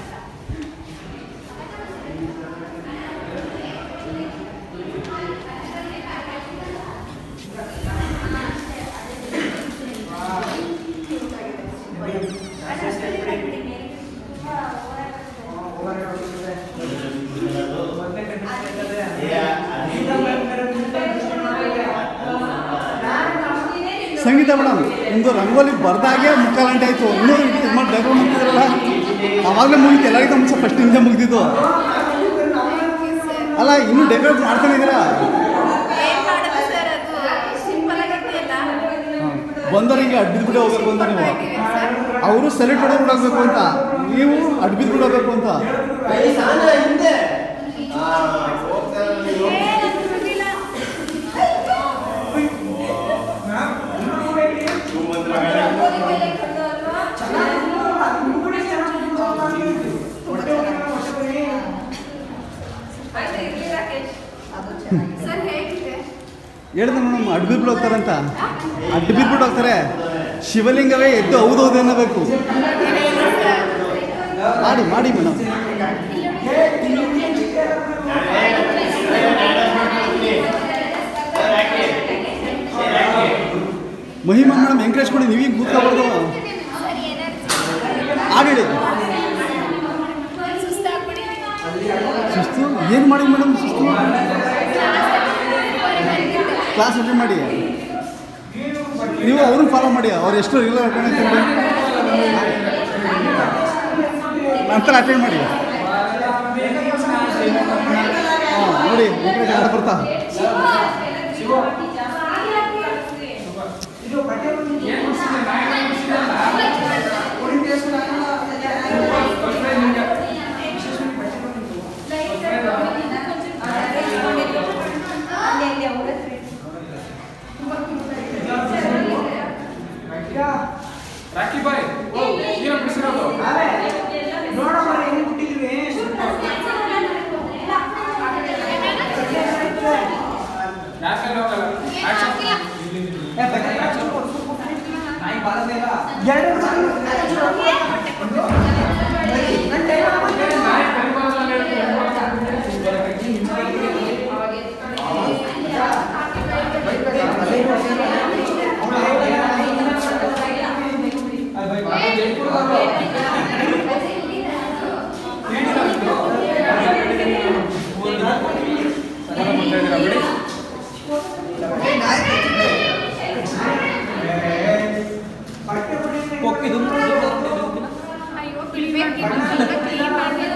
ಸಂಗೀತ ಮೇಡಮ್ ನಿಮ್ಮದು ರಂಗೋಲಿ ಬರ್ದಾಗೆ ಮುಕ್ಕಾಲು ಗಂಟೆ ಆಯಿತು ಇನ್ನೂ ಇದು ಮಾಡಿ ಡೆಕೋರ್ ಮಾಡ್ತಿದ್ರಲ್ಲ ಆವಾಗಲೇ ಮುಗೀತು ಎಲ್ಲರಿಗಿಂತ ಮುಂಚೆ ಫಸ್ಟ್ ನಿಮಿಷ ಮುಗಿದಿದ್ದು ಅಲ್ಲ ಇನ್ನೂ ಡೆಕೋರೇಟ್ ಮಾಡ್ತಾನೆ ಇದ್ದೀರಾ ಏನ್ ಮಾಡೋದು ಸರ್ ಅದು ಸಿಂಪಲ್ ಆಗಿದೆಯಲ್ಲ ಬಂದವರಿಗೆ ಅಡ್ಬಿದ್ಬಿಟ್ಟು ಹೋಗ್ಬೇಕು ಅಂತ ನೀವು ಅವರು ಸೆಲೆಕ್ಟ್ ಹೊಡೆದು ಬಿಡೋಗ್ಬೇಕು ಅಂತ ನೀವು ಅಡ್ಬಿದ್ಬಿಟ್ಟು ಹೋಗ್ಬೇಕು ಅಂತ ಸರ್ ಹೇಗಿದೆ ಹೇಳಿದೆ ಮೇಡಮ್ ಅಡ್ಬಿದ್ಬಿಟ್ಟು ಹೋಗ್ತಾರಂತ ಅಡ್ಬಿದ್ಬಿಟ್ಟು ಹೋಗ್ತಾರೆ ಶಿವಲಿಂಗವೇ ಎದ್ದು ಹೌದು ಹೌದು ಅನ್ನಬೇಕು ಮಾಡಿ ಮಾಡಿ ಮೇಡಮ್ ಮಹಿಮಾ ಮೇಡಮ್ ಎಂಕರೇಜ್ ಕೊಡಿ ನೀವೀಗ ಕೂತ್ಕೋಬಾರ್ದು ಆಡಿ ಸುಸ್ತು ಏನು ಮಾಡಿ ಮೇಡಮ್ ಸುಸ್ತು ಕ್ಲಾಸ್ ಅಟೆಂಡ್ ಮಾಡಿ ನೀವು ಅವ್ರನ್ನ ಫಾಲೋ ಮಾಡಿ ಅವ್ರು ಎಷ್ಟು ರೆಗ್ಯುಲರ್ ಅಟೆಂಡ್ ಆಗ್ತಾರೆ ನಂತರ ಅಟೆಂಡ್ ಮಾಡಿ ಹಾಂ ನೋಡಿ ಎಂಕರೇಜ್ ಮಾಡಿ ಬರ್ತಾ ರಾಕಿ ಬಾಯ್ ನೀನು ಬಿಡಿಸಿರೋದು ಯಾಕೆ ಹೋಗಲ್ಲ ಅಯ್ಯೋ ಬಿಡ್ಬೇಕಿತ್ತು ಸ್ವಲ್ಪ ಕ್ಲೀನ್ ಮಾಡಬೇಕು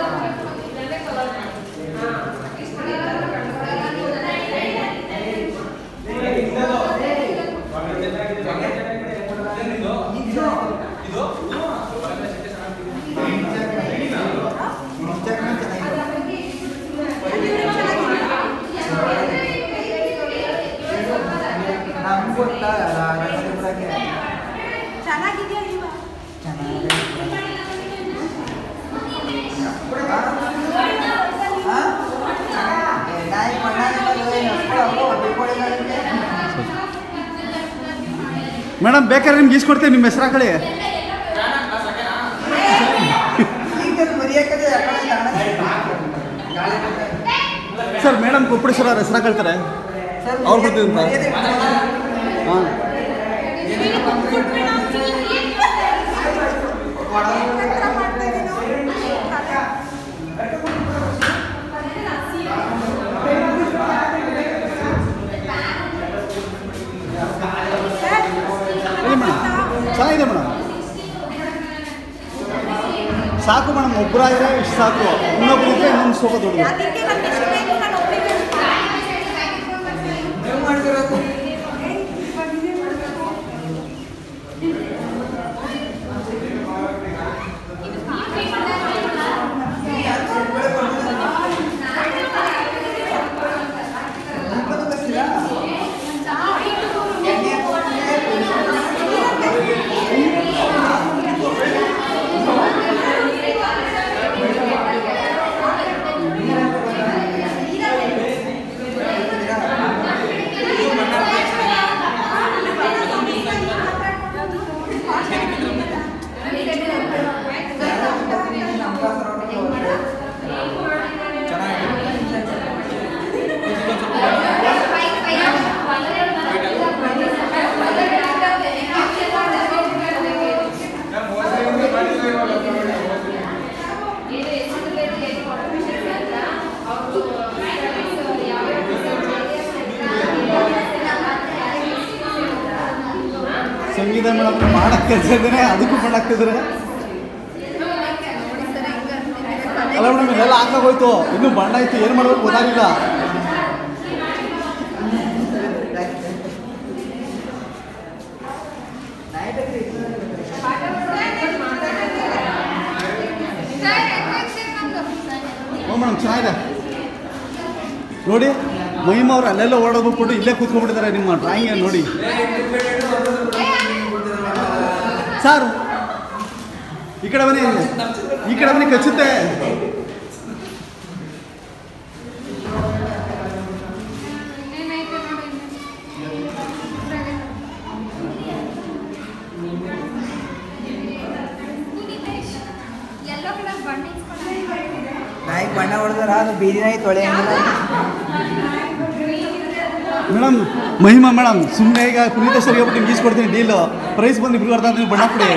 ಚೆನ್ನಾಗಿದೆಯಾ ಇಲ್ವಾ ಮೇಡಮ್ ಬೇಕಾದ್ರೆ ನಿಮ್ಗೆ ಈಸ್ಕೊಡ್ತೇವೆ ನಿಮ್ಮ ಹೆಸರು ಹಾಕೊಳ್ಳಿ ಈಗ ಮರ್ಯಾಕದೆ ಸರ್ ಮೇಡಮ್ ಕೊಪ್ಪಳೇಶ್ವರ ಅವ್ರ ಹೆಸರು ಕಳ್ತಾರೆ ಅವ್ರು ಗೊತ್ತಿದ್ದ ಹಾಂ ಹೇಳಿ ಮೇಡಮ್ ಚೆನ್ನಾಗಿದೆ ಮೇಡಮ್ ಸಾಕು ಮೇಡಮ್ ಒಬ್ಬರಾದ್ರೆ ಇಷ್ಟು ಸಾಕು ಇನ್ನೊಬ್ರು ಇದ್ರೆ ಇನ್ನೊಂದು ಸ್ವಲ್ಪ ದೊಡ್ಡದು ಸಂಗೀತ ಮೇಡಮ್ ಮಾಡಕ್ಕೆ ಇದ್ದಾರೆ ಅದಕ್ಕೂ ಮಾಡಾಕ್ತಿದ್ರೆ ಅಲ್ಲ ಮೇಡಮ್ ಇದೆಲ್ಲ ಹಾಕಾಗೋಯ್ತು ಇನ್ನೂ ಬಣ್ಣ ಆಯ್ತು ಏನು ಮಾಡ್ಬೇಕು ಗೊತ್ತಾಗಿಲ್ಲ ಹ್ಞೂ ಮೇಡಮ್ ಚೆನ್ನಾಗಿದೆ ನೋಡಿ ಮಹಿಮಾ ಅವ್ರು ಅಲ್ಲೆಲ್ಲ ಓಡೋಗ್ಬಿಟ್ಟು ಇಲ್ಲೇ ಕೂತ್ಕೊಂಡ್ಬಿಟ್ಟಿದ್ದಾರೆ ನಿಮ್ಮ ಡ್ರಾಯಿಂಗ್ ನೋಡಿ ಸರ್ ಈ ಕಡೆ ಬನ್ನಿ ಈ ಕಡೆ ಬನ್ನಿ ಕಚ್ಚುತ್ತೆ ಎಲ್ಲೋ ಕಲರ್ ಬಣ್ಣ ನಾಯಿ ಬಣ್ಣ ಹೊಡೆದ್ರ ಅದು ಬೀದಿ ನಾಯಿ ತೊಳೆಯಂಗಿಲ್ಲ ಮೇಡಮ್ ಮಹಿಮಾ ಮೇಡಮ್ ಸುಮ್ಮನೆ ಈಗ ಪುನೀತ ಸರ್ ಹೇಳ್ಬಿಟ್ಟು ನಿಮ್ಗೆ ಈಸ್ಕೊಡ್ತೀನಿ ಡೀಲು ಪ್ರೈಸ್ ಬಂದು ಇಬ್ರು ಅರ್ಧ ನೀವು ಬಣ್ಣ ಕೊಡಿ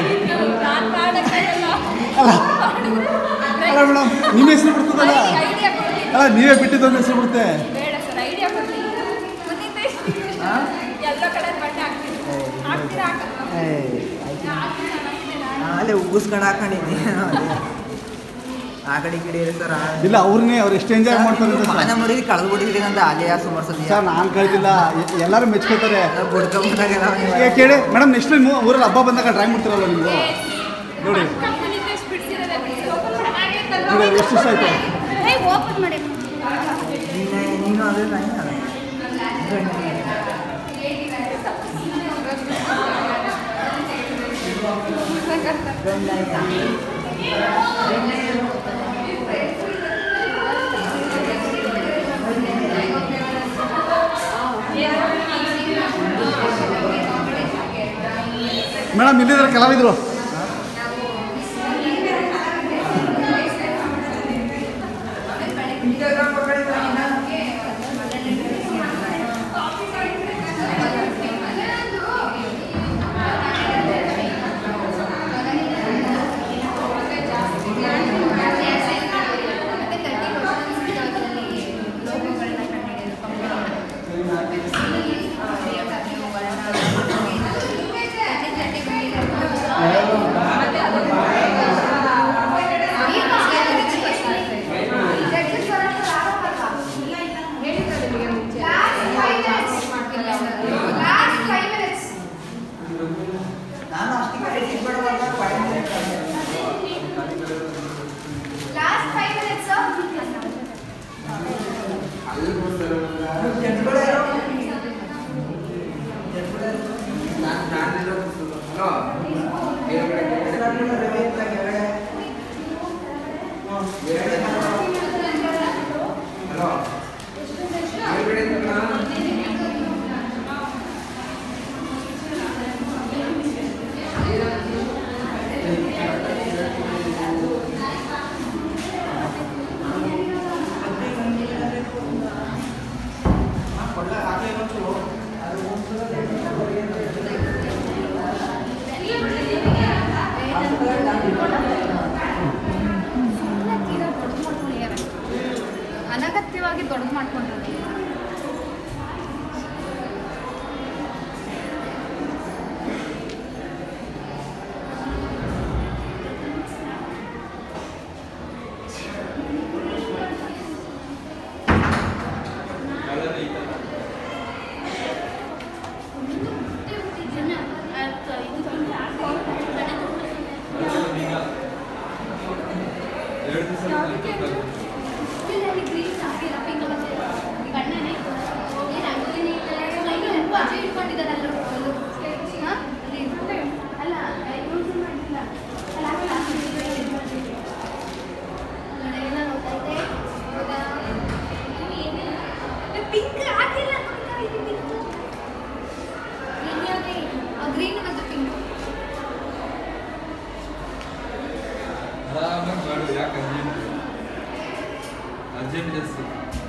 ಅಲ್ಲ ಅಲ್ಲ ಮೇಡಮ್ ನಿಮ್ಮ ಹೆಸರು ಬಿಡ್ತದಲ್ಲ ಅಲ್ಲ ನೀವೇ ಬಿಟ್ಟಿದ್ದು ಒಂದು ಹೆಸರು ಬಿಡುತ್ತೆ ಬೇಡ ಸರ್ ಐಡಿಯಾ ಕೊಡ್ತೀನಿ ಪುನೀತೇಶ್ ಎಲ್ಲ ಕಡೆ ಬಟ್ಟೆ ಹಾಕ್ತೀನಿ ಹಾಕ್ತೀರಾ ಅಲ್ಲೇ ಉಗ್ಗಿಸ್ಕೊಂಡು ಹಾಕೊಂಡಿದ್ದೆ ಆ ಕಡೆ ಈ ಕಡೆ ಸರ್ ಇಲ್ಲ ಅವ್ರನ್ನೇ ಅವ್ರು ಎಷ್ಟು ಎಂಜಾಯ್ ಮಾಡ್ತಾರೆ ಅಂತ ಮಾನ ಮರಿ ಕಳೆದು ಬಿಟ್ಟಿದ್ದೀನಿ ಅಂತ ಅಲ್ಲೇ ಸುಮಾರು ಸತಿ ಸರ್ ನಾನು ಕಳ್ತಿಲ್ಲ ಎ- ಎಲ್ಲರೂ ಮೆಚ್ಕೋತಾರೆ ಬುಡ್ಕೊಂಡ್ಬಿಟ್ಟಾಗೆಲ್ಲ ಏ, ಕೇಳಿ ಮೇಡಮ್ ನೆಕ್ಸ್ಟ್ ಟೈಮ್ ಊರಲ್ಲಿ ಹಬ್ಬ ಬಂದಾಗ ಡ್ರಾಯಿಂಗ್ ಮಾಡ್ತಿರಲ್ಲ ನೀವು ನೋಡಿ ಪುನೀತೇಶ್ ಬಿಡ್ಸಿರೋದೇ ನೋಡಿ ಎಷ್ಟು ಇಷ್ಟ ಆಯ್ತು ಓಪನ್ ಮಾಡಿ ನೀನು ಅದೇ ನಾಯಿ ಅಲ್ಲ. ಮೇಡಮ್ ಇಲ್ಲಿದ್ದಾರೆ ಕಲಾವಿದರು ನಾನು ಅಷ್ಟಕ್ಕೆ ಟಿಕೆಟ್ ಬೇಡವಲ್ಲ five minutes last five minutes ¡Gracias! ಆಗಿ ದೊಡ್ಡದು ಮಾಡ್ಕೊಂಡಿರೋದು ಪಿಂಕ್ ಹಾಕಿಲ್ಲ ಗ್ರೀನ್ ಮತ್ತು ಪಿಂಕ್ ಆರಾಮಾಗಿ ಮಾಡು ಯಾಕೆ ಅರ್ಜೆಂಟ್ ಅರ್ಜೆಂಟ್ ಜಾಸ್ತಿ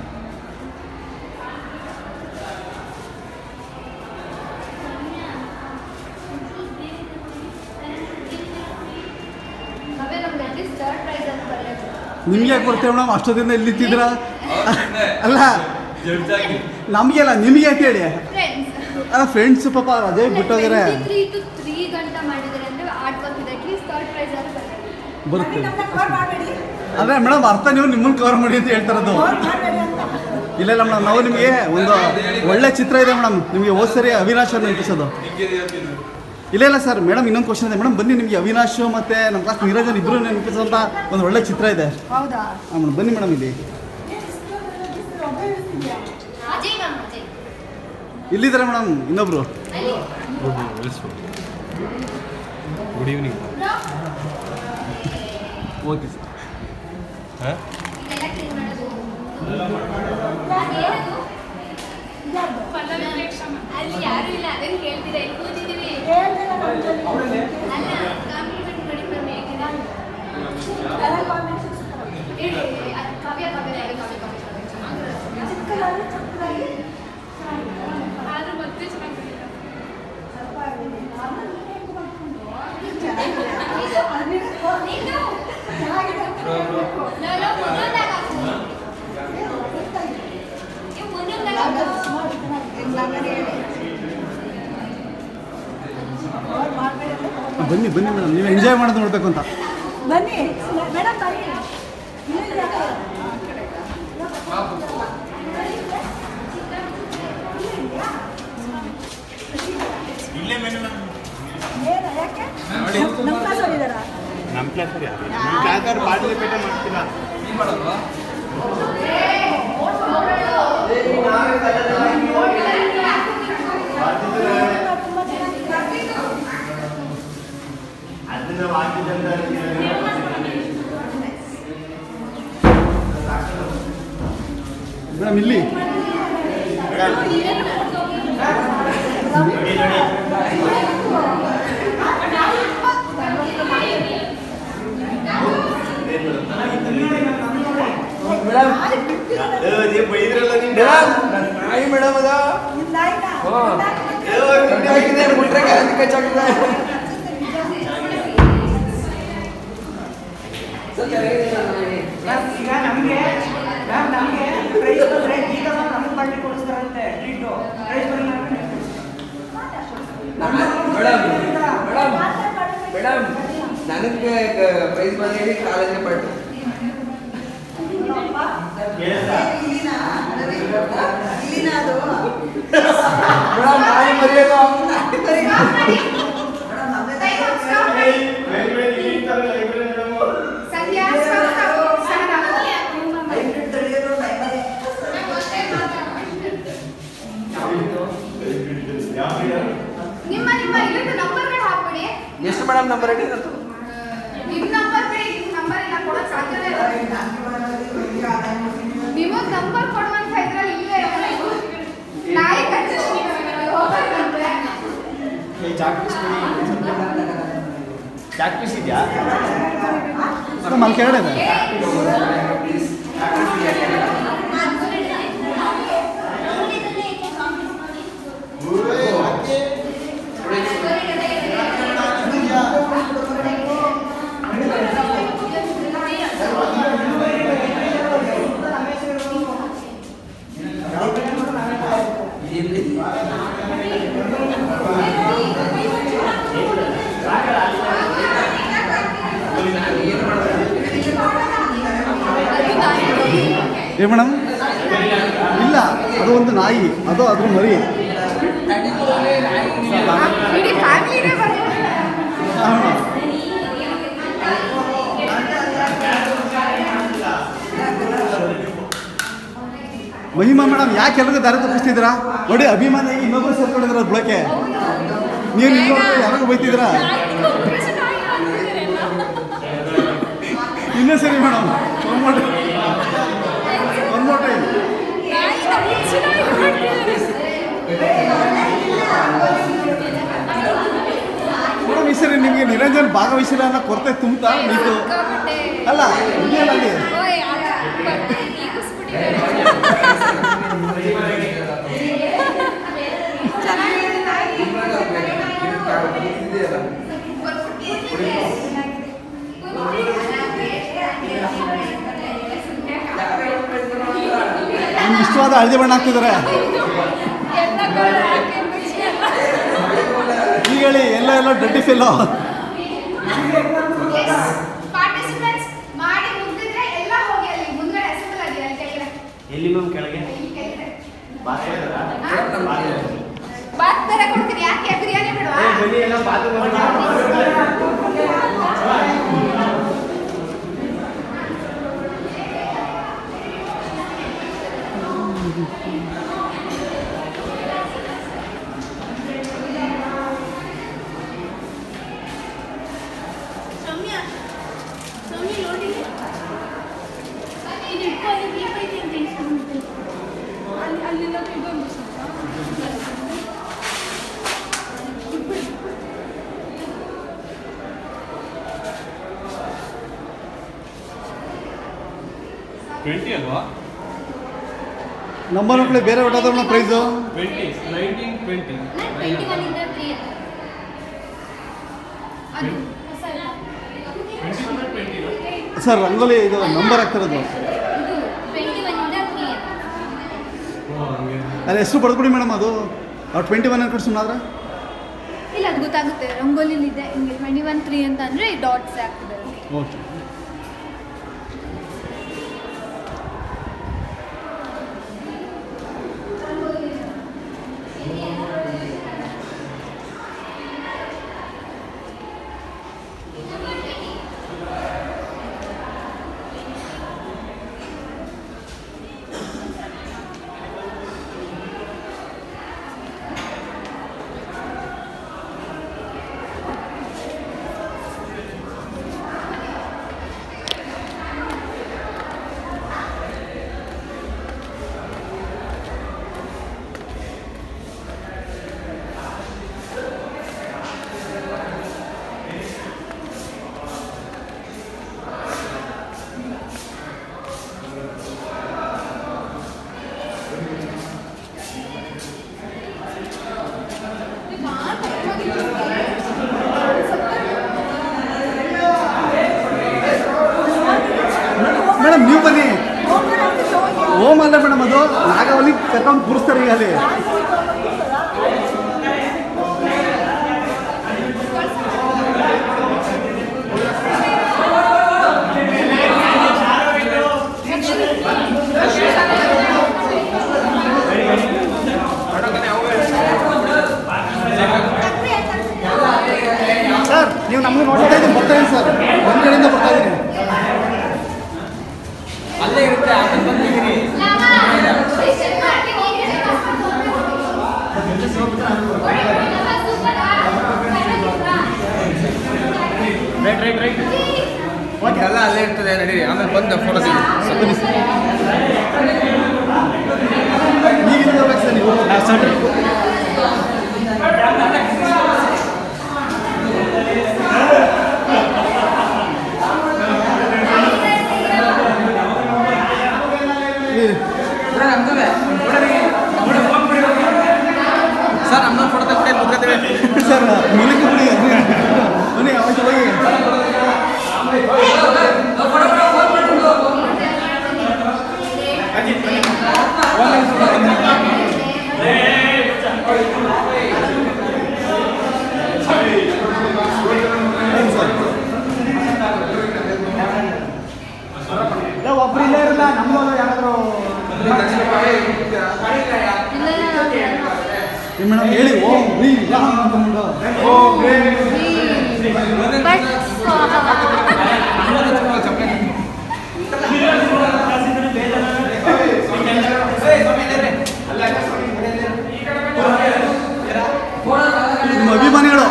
ಅವೇ ನಮ್ಗೆ ಅಟ್ಲೀಸ್ಟ್ ಥರ್ಡ್ ಪ್ರೈಸ್ ಅಂತ ಬರಬೇಕು ನಿಮ್ಗೆ ಯಾಕೆ ಕೊಡ್ತೇವೆ ಮೇಡಮ್ ಅಷ್ಟೊತ್ತಿಂದ ಇಲ್ಲಿತ್ತಿದ್ರ ಅಲ್ಲ ನಮಗೆ ಅಲ್ಲ ನಿಮಗೆ ಯಾಕೆ ಹೇಳಿ ಫ್ರೆಂಡ್ಸ್ ಅಲ್ಲ ಫ್ರೆಂಡ್ಸ್ ಪಾಪ ಅದೇ ಬಿಟ್ಟೋಗ್ಯಾರೆ ತ್ರೀ ಟು ತ್ರೀ ಗಂಟೆ ಮಾಡಿದರೆ ಅಂದರೆ ಆರ್ಟ್ ವರ್ಕ್ ಇದೆ ಅಟ್ಲೀಸ್ಟ್ ಥರ್ಡ್ ಪ್ರೈಸ್ ಆದ್ರೂ ಬರಬೇಕು ಬರುತ್ತೆ ಅದೇ ಮೇಡಮ್ ಅರ್ಥ ನೀವು ನಿಮ್ಮನ್ನ ಕವರ್ ಮಾಡಿ ಅಂತ ಹೇಳ್ತಾರದು ಇಲ್ಲ ಇಲ್ಲ ಮೇಡಮ್ ನಾವು ನಿಮಗೆ ಒಂದು ಒಳ್ಳೆ ಚಿತ್ರ ಇದೆ ಮೇಡಮ್ ನಿಮಗೆ ಹೋದ್ ಸರಿ ಅವಿನಾಶ್ ಅವ್ರು ನೆನಪಿಸೋದು ಇಲ್ಲ ಇಲ್ಲ ಸರ್ ಮೇಡಮ್ ಇನ್ನೊಂದು ಕ್ವಶನ್ ಇದೆ ಮೇಡಮ್ ಬನ್ನಿ ನಿಮಗೆ ಅವಿನಾಶ್ ಮತ್ತೆ ನಮ್ಮ ಕ್ಲಾಸ್ ನೀರಜನ್ ಇಬ್ಬರು ನೆನಪಿಸೋಂಥ ಒಂದು ಒಳ್ಳೆ ಚಿತ್ರ ಇದೆ ಹೌದಾ ಹಾಂ ಮೇಡಮ್ ಬನ್ನಿ ಮೇಡಮ್ ಇಲ್ಲಿ ಅಜಯ್ ಮ್ಯಾಮ್ ಅಜಯ್ ಇಲ್ಲಿದ್ದಾರೆ ಮೇಡಮ್ ಇನ್ನೊಬ್ರು ಗುಡ್ ಈವ್ನಿಂಗ್ ಓಕೆ ಸರ್ ಹಾಂ ಇದೆಲ್ಲ ಕ್ಲೀನ್ ಮಾಡೋದು ಅಲ್ಲಿ ಯಾರು ಇಲ್ಲ ಅದನ್ನ ಕೇಳ್ತೀರಾ ಇಲ್ಲಿ ಕೂತಿದ್ದೀವಿ ಅಲ್ಲ ಕಾಂಪ್ಲಿಮೆಂಟ್ ಮಾಡಿ ಮ್ಯಾಮ್ ಹೇಗಿದೆ ಹೇಳಿ ಅದು ಕಾವ್ಯ ಕಾವ್ಯ ಕಾವ್ಯ ಕಾವ್ಯ ಕಾವ್ಯ ಆದ್ರೂ ಮತ್ತೆ ಚೆನ್ನಾಗಿದೆ ಬನ್ನಿ ಬನ್ನಿ ಮೇಡಮ್ ನೀವು ಎಂಜಾಯ್ ಮಾಡೋದು ನೋಡ್ಬೇಕು ಅಂತ ಬನ್ನಿ ಮೇಡಮ್ ಬನ್ನಿ ಏನು ಯಾಕೆ ನಮ್ಮ ಕ್ಲಾಸ್ ಹೋಗಿದ್ದಾರಾ ನಮ್ಮ ಕ್ಲಾಸಲ್ಲಿ ಯಾರು ನಮ್ಮ ಕ್ಲಾಸಲ್ಲಿ ಪಾರ್ಟಿಸಿಪೇಟೇ ಮಾಡ್ತಿಲ್ಲ ಅದನ್ನ ಹಾಕಿದಂತ ಮೇಡಮ್ ಇಲ್ಲಿ ಬೈದ್ರಲ್ಲ ನಾಯಿ ಮೇಡಮ್ ಅದ ಈಗ ನಮಗೆ ಮ್ಯಾಮ್ ನಮಗೆ ಪ್ರೈಸ್ ಬಂದರೆ ಈಗ ನಮಗೆ ಪಾರ್ಟಿ ಕೊಡಿಸ್ತಾರಂತೆ ಟ್ರೀಟು ಪ್ರೈಸ್ ಬರಲ್ಲ ಮೇಡಮ್ ಮೇಡಮ್ ಮೇಡಮ್ ನನಗೆ ಪ್ರೈಸ್ ಬಂದು ಕಾಲೇಜ್ ಪಾರ್ಟಿ ಮೇಡಮ್ ನಾಯಿ ಮರಿಯೋದು ಸಂಧ್ಯಾ ನಿಮ್ಮ ನಿಮ್ಮ ಇಲ್ಲಿಂದ ನಂಬರ್ಗಳು ಹಾಕ್ಬಿಡಿ ಎಷ್ಟು ಮೇಡಮ್ ನಂಬರ್ ಹೇಳಿ ನಿಮ್ಮ ನಂಬರ್ ಬಿಡಿ ನಿಮ್ಮ ನಂಬರ್ ಇಲ್ಲ ಕೊಡೋಕೆ ಸಾಧ್ಯನೇ ಇಲ್ಲ ನಿಮಗೆ ನಂಬರ್ ಕೊಡುವಂತ ಇದ್ರಲ್ಲಿ ಇಲ್ಲೇ ಇರಲ್ಲ ಇದು ನಾಯಿ ಕಚ್ಚಿಸ್ತೀನಿ ಹೋಗ್ಬೇಕಂದ್ರೆ ಚಾಕ್ ಪೀಸ್ ಚಾಕ್ ಪೀಸ್ ಇದೆಯಾ ನಮ್ಮ ಅಲ್ಲಿ ಕೆಳಗಡೆ ಇದೆ ಏ ಮೇಡಮ್ ಇಲ್ಲ ಅದು ಒಂದು ನಾಯಿ ಅದು ಅದ್ರ ಮರಿ ಇಡೀ ಫ್ಯಾಮಿಲಿನೇ ಬರ್ತಾರೆ ಹಾ, ಮೇಡಮ್. ಮಹಿಮಾ ಮೇಡಮ್ ಯಾಕೆ ಎಲ್ರಿಗೂ ದಾರಿ ತಪ್ಪಿಸ್ತಿದ್ದೀರಾ ನೋಡಿ ಅಭಿಮಾನ ಇನ್ನೊಬ್ರು ಸೇರ್ಕೊಂಡಿದ್ರ ಬಳಕೆ ನೀವು ಇನ್ನೊಬ್ರು ಯಾರಿಗೂ ಬೈತಿದ್ದೀರಾ ಇನ್ನೂ ಸರಿ madam one more one more time madam ಈ ಸರಿ ನಿಮಗೆ ನಿರಂಜನ್ ಭಾಗವಹಿಸಿಲ್ಲ ಅನ್ನೋ ಕೊರತೆ ತುಂಬ್ತಾ ನೀವು ಅಲ್ಲ ಇದೆಯಲ್ಲ ಅಲ್ಲಿ ನಿಮ್ಗೆ ಇಷ್ಟವಾದ ಹಳದಿ ಬಣ್ಣ ಹಾಕ್ತಿದ್ದಾರೆ ಈಗ ಹೇಳಿ ಎಲ್ಲ ಎಲ್ಲ ಡಡ್ಡಿ ಫಿಲ್ಲು ಪಾರ್ಟಿಸಿಪೆಂಟ್ಸ್ ಮಾಡಿ ಮುಗಿದ್ರೆ ಎಲ್ಲ ಹೋಗಿ ಅಲ್ಲಿ ಮುಂದ್ಗಡೆ ಅಸೆಂಬಲ್ ಆಗಿ ಅಲ್ಲಿ ಕೆಳಗಡೆ ಎಲ್ಲಿ ಮ್ಯಾಮ್ ಕೆಳಗೆ ಇಲ್ಲಿ ಕೆಳಗಡೆ ಬಾತ್ ಹೇಳಿದ್ರಾ? ಬಾತ್ ಬೇರೆ ಕೊಡ್ತೀನಿ ಯಾಕೆ ಬಿರಿಯಾನಿ ಬಿಡುವ ಏ, ಬನ್ನಿ ಎಲ್ಲ ಬಾತ್ ಸೌಮ್ಯ ಸೌಮ್ಯ ನೋಡಿ ಇದು ಇಟ್ಕೊ ಅಲ್ಲಿ ದೀಪ ಇದೆ ಅಂತ ಇಸ್ಕೊಂಡ್ಬಿಟ್ಟು. ಅಲ್ಲಿ ಅಲ್ಲೆಲ್ಲ ಇದೊಂದು ಟ್ವೆಂಟಿ ಅಲ್ವಾ ನಮ್ಮ ಮಕ್ಕಳು ಬೇರೆ ಹೊಟ್ಟೋದ್ರ ಪ್ರೈಸು ಟ್ವೆಂಟಿ ನೈನ್ಟೀನ್ ಟ್ವೆಂಟಿ ನಾನು ಟ್ವೆಂಟಿ ಒನ್ ಇಂದ ತ್ರೀ ಅದು ಹೊಸ ಸರ್ ರಂಗೋಲಿ ಇದು ನಂಬರ್ ಆಗ್ತಿರೋದು ಇದು ಟ್ವೆಂಟಿ ಒನ್ ಇಂದ ತ್ರೀ ಅಲ್ಲಿ ಹೆಸರು ಬಡ್ಕೊಡಿ ಮೇಡಮ್ ಅದು ಅವ್ರು ಟ್ವೆಂಟಿ ಒನ್ ಅನ್ಕೊಂಡು ಸುಮ್ಮನಾದ್ರೆ ಇಲ್ಲ ಅದು ಗೊತ್ತಾಗುತ್ತೆ ರಂಗೋಲಿಲಿ ಇದೆ ಹಿಂಗೆ ಟ್ವೆಂಟಿ ಒನ್ ತ್ರೀ ಅಂತ ಅಂದರೆ ಡಾಟ್ಸ್ ಆಗ್ತದೆ ಓಕೆ ಮೇಡಮ್ ನೀವು ಬನ್ನಿ ಓಮ್ ಅಲ್ಲ ಮೇಡಮ್ ಅದು ನಾಗವಲ್ಲಿ ಕರ್ಕೊಂಡು ಕೂರಿಸ್ತಾರೆ ಈಗ ಅಲ್ಲಿ ಸರ್ ನೀವು ನಮಗೆ ನೋಡ್ತಾ ಇದ್ದೀನಿ ಬರ್ತಾ ಇದ್ದೀನಿ ಸರ್ ಒಂದು ಕಡೆಯಿಂದ ಬರ್ತಾ ಇದ್ದೀನಿ ಅಲ್ಲೇ ಇರುತ್ತೆ ಆಮೇಲೆ ಬಂದಿದ್ದೀನಿ ರೈಟ್ ರೈಟ್ ರೈಟ್ ಓಕೆ ಎಲ್ಲ ಅಲ್ಲೇ ಇರ್ತದೆ ನಡೀರಿ ಆಮೇಲೆ ಬಂದು ಫೋಟೋ ತೆಗಿ ಬನ್ನಿ ಸರ್ ಈಗಿಂದ ಬರ್ಬೇಕು ಸರ್ ನೀವು ಸರ್ ಸರ್ ನಮ್ಮದು ಫೋಟೋ ತೆಗ್ದು ಮುಗ್ಗತ್ತೇವೆ ಸರ್ ಮೂಲಕ್ಕೆ ಬಿಡಿ ಬನ್ನಿ ಅವತ್ತು ಹೋಗಿ ಅಜಿತ್ ಏ ಮೇಡಮ್ ಹೇಳಿ ಓಂ ರೀ ರಾಮ್ ಅಂತಂದು ಓಂ ರೀ ಬಟ್ ನಿಮ್ಮ ಅಭಿಮಾನಿಗಳು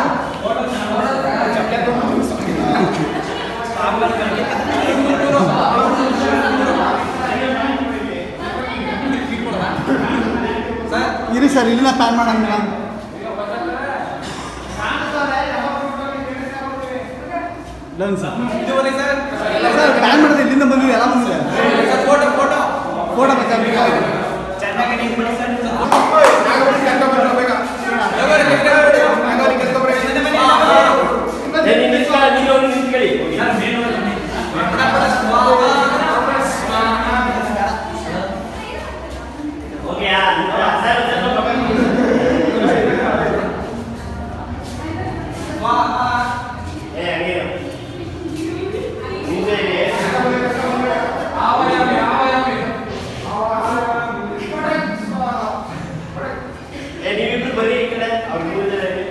ಇರಿ ಸರ್ ಇಲ್ಲಿನ ಪ್ಯಾನ್ ಮಾಡಂಗಿಲ್ಲ ಡನ್ ಸರ್ ಸರ್ ಪ್ಯಾನ್ ಮಾಡಿದ್ರೆ ಇಲ್ಲಿಂದ ಬಂದಿದೆ ಎಲ್ಲ ಬಂದಿದೆ ಫೋಟೋ ಫೋಟೋ ಫೋಟೋ ಬೇಕಾದ್ರೆ ನೀವಿಬ್ರು ಬರೀ ಈ ಕಡೆ ಅವ್ರು ಮೂರು ಜನ ಇರಿ.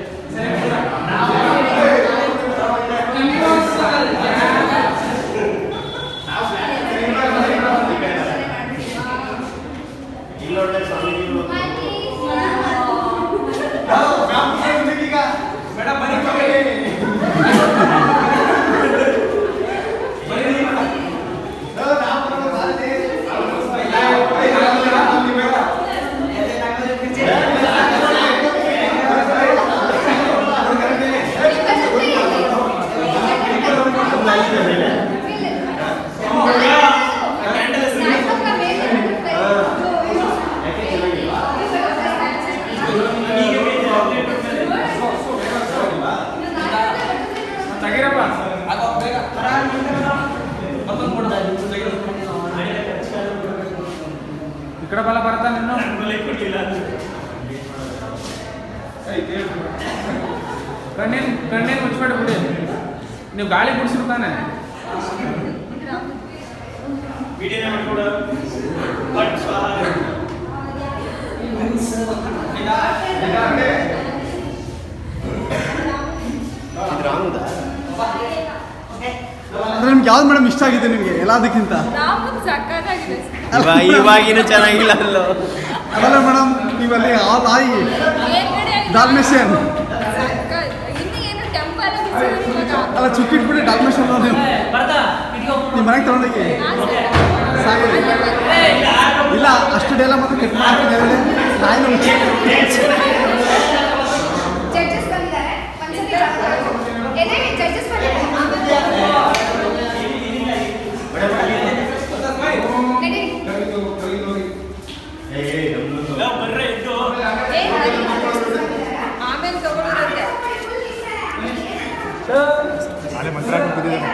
ಇಲ್ಲೊಳ್ಳೆ ಸ್ವಾಮೀಜಿಗಳು ತೆಗೀರಪ್ಪ ಈ ಕಡೆ ಬಲ ಬರ್ತಾ ನೀನು ಕಣ್ಣೇನು ಕಣ್ಣೇನು ಮುಚ್ಬೇಡ ಬಿಡಿ ನೀವು ಗಾಳಿ ಬಿಡಿಸಿರ್ತಾನೆ ವಿಡಿಯೋನೇ ಮಾಡ್ಕೊಡು ಬಟ್ ಸ್ವಾಹ ಇದು ರಾಮುದಾ? ಅಂದ್ರೆ ನಿಮ್ಗೆ ಯಾವ್ದು ಮೇಡಮ್ ಇಷ್ಟ ಆಗಿದೆ ನಿಮಗೆ ಎಲ್ಲದಕ್ಕಿಂತ ರಾಮನ್ ಸಕ್ಕತ್ತಾಗಿದೆ ಇವ- ಇವಾಗಿನ ಚೆನ್ನಾಗಿಲ್ಲ ಅಲ್ಲೋ ಅದಲ್ಲ ಮೇಡಮ್ ನೀವಲ್ಲಿ ಆ ತಾಯಿ ಏನ್ಗಡೆ ಡಾಲ್ಮೇಷಿಯನ್ ಸಕ್ಕ ಇನ್ನು ಏನು ಟೆಂಪಲ್ ಅಲ್ಲ ಚುಕ್ಕಿಟ್ಬಿಟ್ಟು ಡಾಲ್ಮೇಷನ್ ನೀವು ನಿಮ್ಮ ಮನೆಗೆ ತಗೊಂಡೋಗಿ ಸಾಕು ಇಲ್ಲ ಅಷ್ಟು ಡೇಲ ಮಾತ್ರ ಕಟ್ ಮಾಡ್ತೀನಿ ನಾಯಿನ ಮುಚ್ಚಿ ಜಡ್ಜಸ್ ಬಂದಿದ್ದಾರೆ ಒಂದ್ಸತಿ ಎದೆ ಜಡ್ಜಸ್ ಬಂದಿದ್ದಾರೆ ನಡೀರಿ. ಏ, ಆಮೇಲೆ ತಗೊಳ್ಳೋದಂತೆ ನಾಳೆ ಮಂತ್ರ ಹಾಕೊಂಡು ಕೂತಿದ್ದಾನೆ.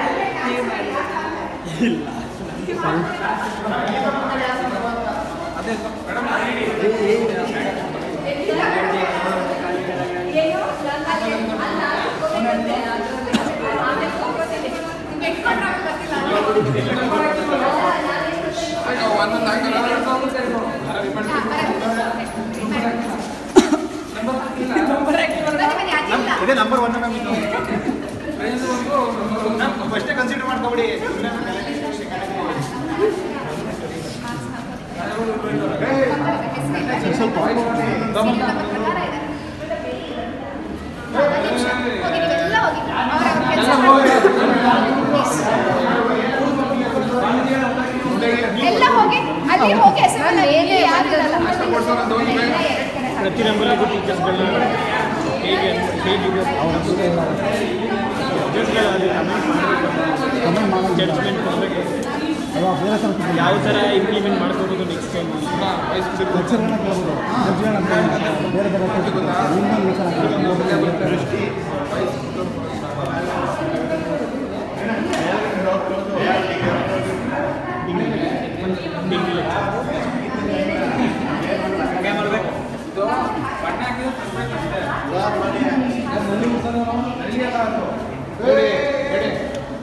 ಏನು ಅಲ್ಲಿ ಅಲ್ಲ ತಗೊಳ್ಳೋದಂತೆ ಅದ್ರಲ್ಲಿ ಆಮೇಲೆ ತಗೊಳ್ಳೋದಂತೆ ನಿಮ್ಗೆ ಎಟ್ಕೊಂಡ್ರೆ ಇದೇ ನಂಬರ್ ಒನ್ ಫಸ್ಟೇ ಕನ್ಸಿಡರ್ ಮಾಡ್ಕೊಬಿಡಿ ಸ್ವಲ್ಪ ಎಲ್ಲ ಹೋಗಿ ಅವ್ರವ್ರ ಕೆಲಸ ಎಲ್ಲ ಹೋಗಿ ಅಲ್ಲಿ ಹೋಗಿ ಹೆಸರನ್ನ ಏನು ಯಾರು ಇರಲ್ಲ ಪ್ರತಿ ನಂಬರ್ಗೂ ಟೀಚರ್ಸ್ಗಳನ್ನ ಹೇಗೆ ಹೇಗಿದೆ ಜಡ್ಜ್ಮೆಂಟ್ ಕೊಡಬೇಕು ಯಾವ ಥರ ಇಂಪ್ಲಿಮೆಂಟ್ ಮಾಡ್ಕೋಬೋದು ನೆಕ್ಸ್ಟ್ ಟೈಮ್ ಲೆಕ್ಚರ್ಗಳನ್ನ ಕೇಳ್ಬೋದು ಜಡ್ಜ್ಗಳನ್ನ ಕೇಳ್ಬೋದು. ಬೇರೆ ಬೇರೆ ಕೇಳ್ಬೋದು. ಇನ್ನೊಂದು ಲೆಕ್ಚರ್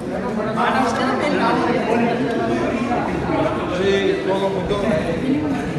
ಹೋಗೋ ಮುದ್ದು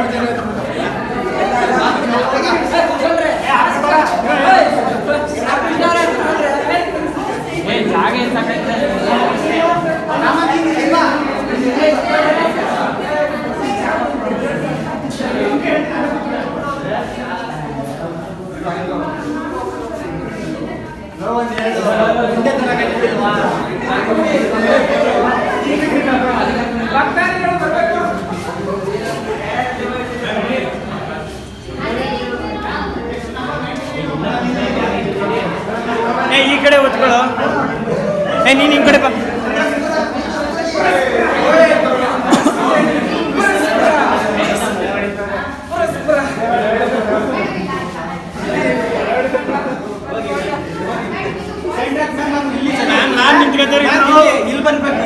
ಏ ಈ ಕಡೆ ಒತ್ಕೊಳ್ಳೋ ಏ ನೀನು ಈ ಕಡೆ ಬಾ ನಾನು ನಿಂತ್ಕೊತಾರೆ ಇಲ್ಲಿ ಬರ್ಬೇಕು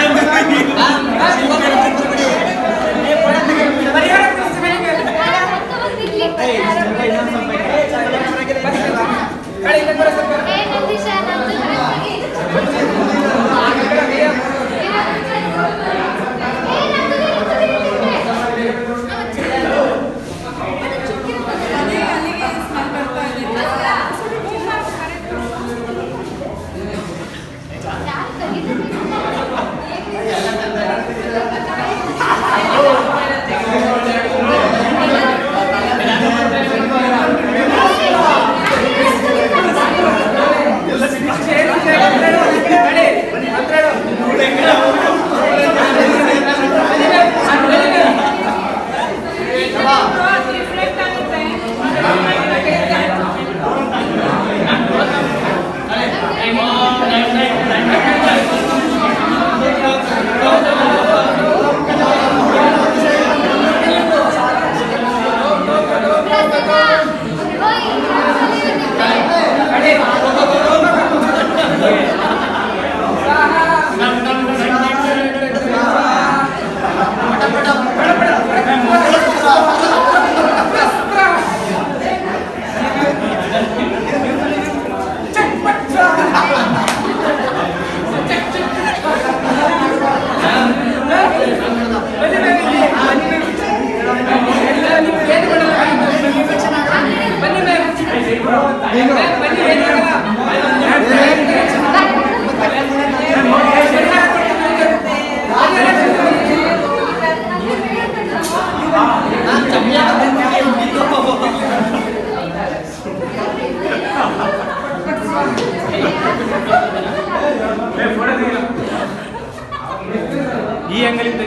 ಈ ಅಂಗಲಿಂದ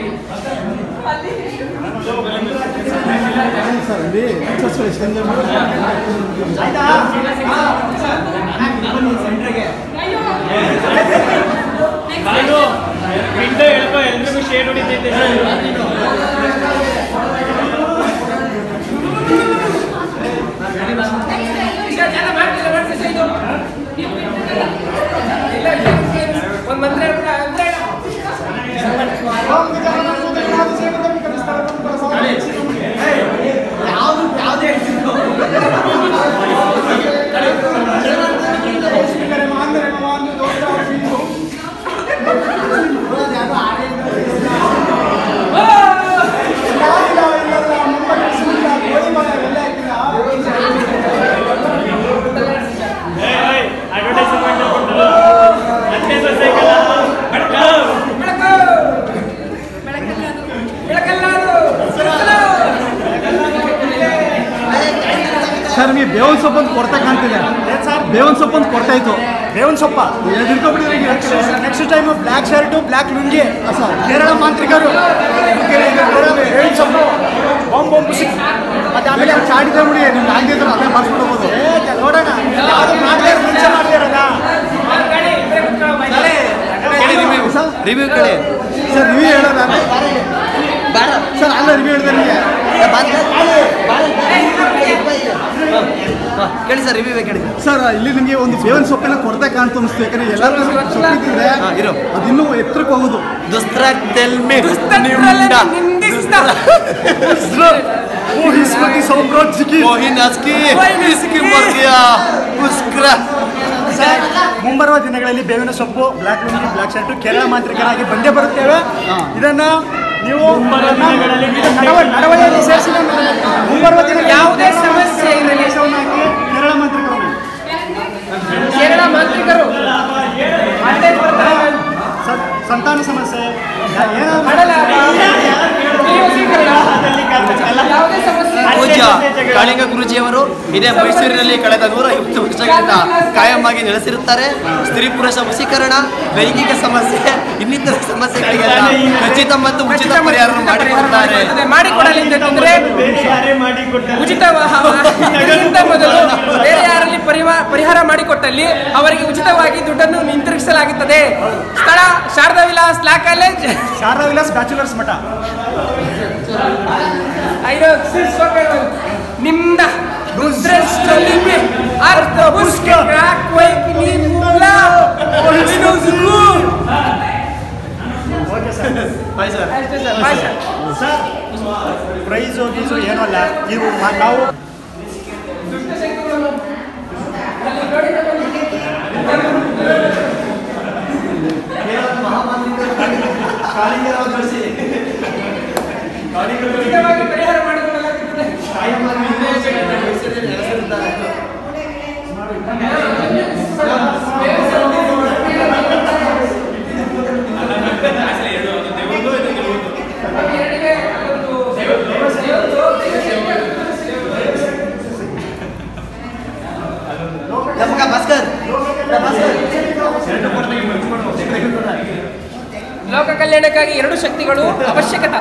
ಸರ್ ಇಲ್ಲಿ ಟೀಚರ್ಸ್ ಎಷ್ಟು ಎಂಜಾಯ್ ವಿಂಡೋ ಹೇಳ್ಕೊ ಎಲ್ರಿಗೂ ಶೇಡ್ ಹೊಡಿತೈತೆ ಒಂದು ಮಂತ್ರ ಯಾವುದು ಯಾವುದೇ ಅಡ್ವರ್ಟೈಸ್ಮೆಂಟ್ ಹದಿನೈದು ಸೈಕಲ್ ಸರ್ ನಿಮಗೆ ಬೇವಿನ ಸೊಪ್ಪು ಅಂತ ಕೊರತೆ ಕಾಣ್ತಿದೆ ಬೇವಿನ ಸೊಪ್ಪು ಅಂತ ಕೊರತೆ ಇತ್ತು ಬೇವಿನ ಸೊಪ್ಪ next time black shirt black lungi Kerala ಮಾಂತ್ರಿಕರು ಬೇವಿನ ಸೊಪ್ಪು ಬಾಂಬ್ ಬಾಂಬ್ ಸಿಕ್ ಮತ್ತೆ ಆಮೇಲೆ ಚಾಡಿದೆ ಬಿಡಿ ನಿಮ್ಗೆ ಆಗಿದ್ರೆ ಅದೇ ಮಾಡಿಸ್ಬಿಟ್ಟು ಹೋಗೋದು ಏ ನೋಡೋಣ ಯಾವುದು ಮಾಡದೇ ಮುಂಚೆ ಮಾಡದೇ ಇರೋದ ರಿವ್ಯೂ ಕೇಳಿ ಸರ್ ರಿವ್ಯೂ ಹೇಳೋಣ ಸರ್ ಅಲ್ಲ ರಿವ್ಯೂ ಹೇಳಿದೆ ನಿಮಗೆ ಕೇಳಿ ಸರ್ ರಿವ್ಯೂ ಕೇಳಿ ಸರ್ ಇಲ್ಲಿ ನಿಮಗೆ ಒಂದು ಬೇವಿನ ಸೊಪ್ಪಿನ ಕೊರತೆ ಕಾಣ್ತು ಅನಿಸ್ತು ಯಾಕಂದ್ರೆ ಎಲ್ಲರೂ ಸೊಪ್ಪಿದ್ರೆ ಇರು. ಅದಿನ್ನೂ ಎತ್ತರಕ್ಕೆ ಹೋಗುದು ದುಸ್ತ್ರ ತೆಲ್ಮೆ ಸಾಮ್ರಾಜ್ಯಕ್ಕೆ ಮೋಹಿನಾಸ್ಕಿ ಇಸ್ಕಿ ಮರ್ಸಿಯ ಉಸ್ಕ್ರ ಮುಂಬರುವ ದಿನಗಳಲ್ಲಿ ಬೇವಿನ ಸೊಪ್ಪು black lungi black shirt Kerala ಮಾಂತ್ರಿಕರಾಗಿ ಬಂದೇ ಬರುತ್ತೇವೆ ಇದನ್ನ ನೀವು ನಡವ- ನಡವಳಿಯಲ್ಲಿ ಸೇರಿಸಿ ಮುಂಬರುವ ದಿನ ಯಾವುದೇ ಸಮಸ್ಯೆ ಇರಲಿ. ದೇಶವನ್ನು ಹಾಕಿ ಕೇರಳ ಮಂತ್ರಿಗಳು ಕೇರಳ ಮಂತ್ರಿಗರು ಮತ್ತೆ ಬರ್ತಾರೆ. ಸ- ಸಂತಾನ ಸಮಸ್ಯೆ ಯಾ- ಏನಾದ್ರು ಮಾಡಲ್ಲ. ಯಾವುದೇ ಸಮಸ್ಯೆ ಪೂಜ್ಯ ಕಾಳಿಂಗ ಗುರುಜಿಯವರು ಇದೇ ಮೈಸೂರಿನಲ್ಲಿ ಕಳೆದ ನೂರ ಐವತ್ತು ವರ್ಷಗಳಿಂದ ಕಾಯಮಾಗಿ ನೆಲೆಸಿರುತ್ತಾರೆ ಸ್ತ್ರೀ ಪುರುಷ ವಶೀಕರಣ ಲೈಂಗಿಕ ಸಮಸ್ಯೆ ಇನ್ನಿತರ ಸಮಸ್ಯೆಗಳಿಗೆಲ್ಲ ಖಚಿತ ಮತ್ತು ಉಚಿತ ಪರಿಹಾರ ಮಾಡಿಕೊಡುತ್ತಾರೆ ಅದೇ ಮಾಡಿಕೊಡಲಿದ್ದಂದ್ರೆ ಉಚಿತ ಇದಕ್ಕಿಂತ ಮೊದಲು ಬೇರೆ ಯಾರಲ್ಲಿ ಪರಿವಾ- ಪರಿಹಾರ ಮಾಡಿಕೊಟ್ಟಲ್ಲಿ ಅವರಿಗೆ ಉಚಿತವಾಗಿ ದುಡ್ಡನ್ನು ಹಿಂತಿರುಗಿಸಲಾಗುತ್ತದೆ ಸ್ಥಳ Sharada Vilas law college Sharada Vilas bachelors ಮಠ ಐದು ನಿಮ್ದ ರುದ್ರಷ್ಟಲಿಪಿ ಅರ್ಥ ಪುಷ್ಕ ಕ್ವೈಕ್ ನಿಮ್ಲ ಒಳ್ಳಿನೋಸುಕು. ಓಕೆ ಸರ್ ಬಾಯ್ ಸರ್ ಅಷ್ಟೇ sir bye sir sir prize ಗೀಸು ಏನೂ ಅಲ್ಲ ಇವು ಮ- ನಾವು ಉಚಿತವಾಗಿ ಪರಿಹಾರ ಮಾಡಿಕೊಡಲಾಗುತ್ತದೆ ಭಾಸ್ಕರ್ ಲೋಕ ಕಲ್ಯಾಣಕ್ಕಾಗಿ ಎರಡು ಶಕ್ತಿಗಳು ಅವಶ್ಯಕತೆ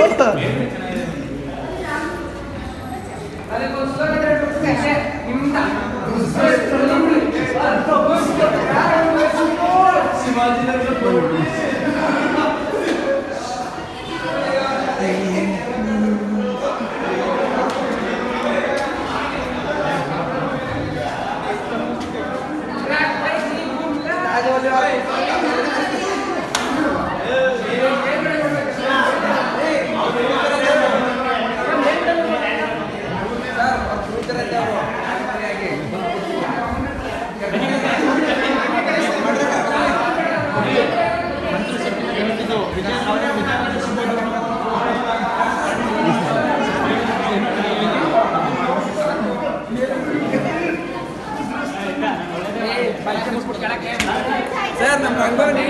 ಸರ್ ನಮ್ಮ ರಂಗೋಲಿ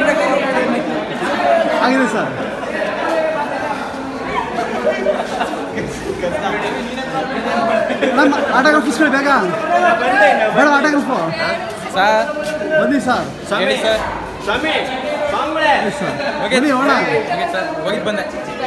ಆಗಿದೆ ಸರ್ ನಮ್ಮ ಆಟೋಗ್ರಾಫಿಸ್ಗಳು ಬೇಗ ಬೇಡ ಆಟೋಗ್ರಾಫು ಸರ್ ಬನ್ನಿ ಸರ್ ಹೇಳಿ ಸರ್ ಸ್ವಾಮಿ ಬನ್ನಿ ಸರ್ ಬನ್ನಿ ಹೋಣ ಓಕೆ ಸರ್ ಹೋಗಿದ್ದು ಬಂದೆ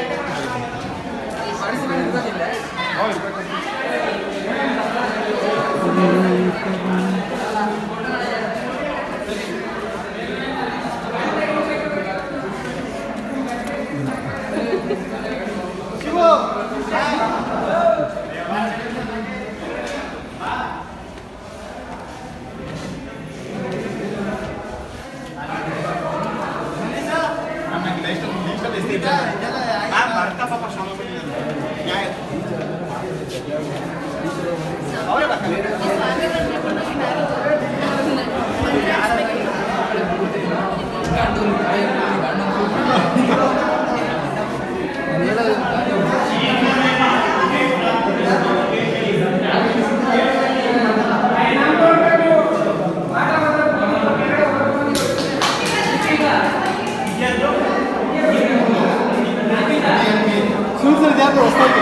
ಸುಳ್ಳು ಯಾರು ಹೊಸ್ತಾಗಿ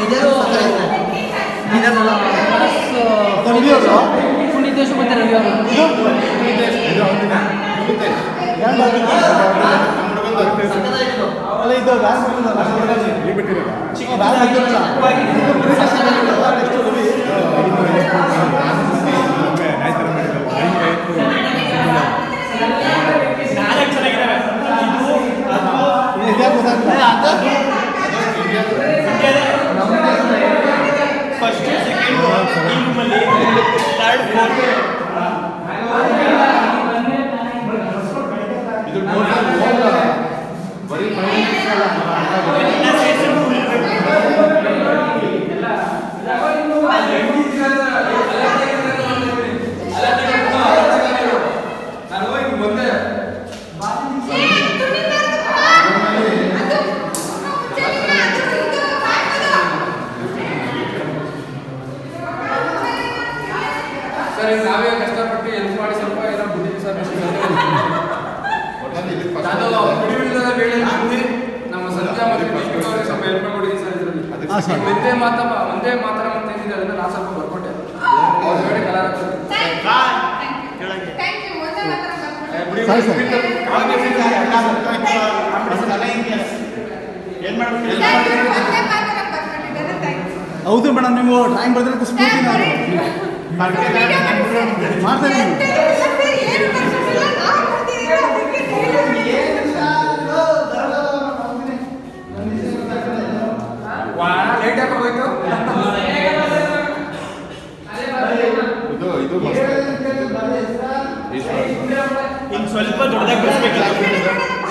ಪುಣ್ಯದೇಶ ಮತ್ತೆ ರವಿ ಅವರು ಅಲ್ಲ ಇದು ಬ್ಯಾಗ್ ಫಸ್ಟ್ ಸೆಕೆಂಡ್ ಈ ರೂಮಲ್ಲಿ ಥರ್ಡ್ ಫೋರ್ತ್ ಸರ್ ಈಗ ನಾವೇ ಕಷ್ಟಪಟ್ಟು ಹೆಲ್ಪ್ ಮಾಡಿ ಸ್ವಲ್ಪ ಏನೋ ಬಿಟ್ಟಿದ್ದೀವಿ ಸರ್ ನಾನು ಬಿಡುವಿಲ್ಲದ ವೇಳೆ ನಂಬಿ ನಮ್ಮ ಸಂಧ್ಯಾ ಮತ್ತು ಕೃಷ್ಣ ಅವರಿಗೆ ಸ್ವಲ್ಪ ಹೆಲ್ಪ್ ಮಾಡಿಕೊಟ್ಟಿದ್ದೀನಿ ಸರ್ ಇದರಲ್ಲಿ ಹಾ, ಸರ್. ಒಂದೇ ಮಾತ ಒಂದೇ ಮಾತ್ರ ಅಂತ ಏನಿದೆ ಅದನ್ನ ನಾನು ಸ್ವಲ್ಪ ಬರ್ಕೊಟ್ಟೆ ಅವ್ರ ವೇಳೆ ಕಲಾ ಥ್ಯಾಂಕ್ ಯು ಒಂದೇ ಮಾತ್ರ ಬರ್ಕೊಂಡು ಸರಿ ಸರ್ ಏನ್ ಮಾಡ್ಬೇಕು ಒಂದೇ ಮಾತ್ರ ಬರ್ಕೊಂಡಿದ್ದಾರೆ ಥ್ಯಾಂಕ್ಸ್ ಹೌದು ಮೇಡಮ್ ನೀವು ಡ್ರಾಯಿಂಗ್ ಬರೆದ್ರೆ ಸ್ಫೂರ್ತಿ ನಾವು ಮಾಡ್ತಾರೆ ನೀವು. ಲೇಟ್ ಆಗಿ ಹೋಯ್ತು ಇದು ಇದು ಮಸ್ತ್ ಇನ್ನು ಸ್ವಲ್ಪ ದೊಡ್ಡದಾಗಿ ಬಿಡಿಸ್ಬೇಕಿತ್ತು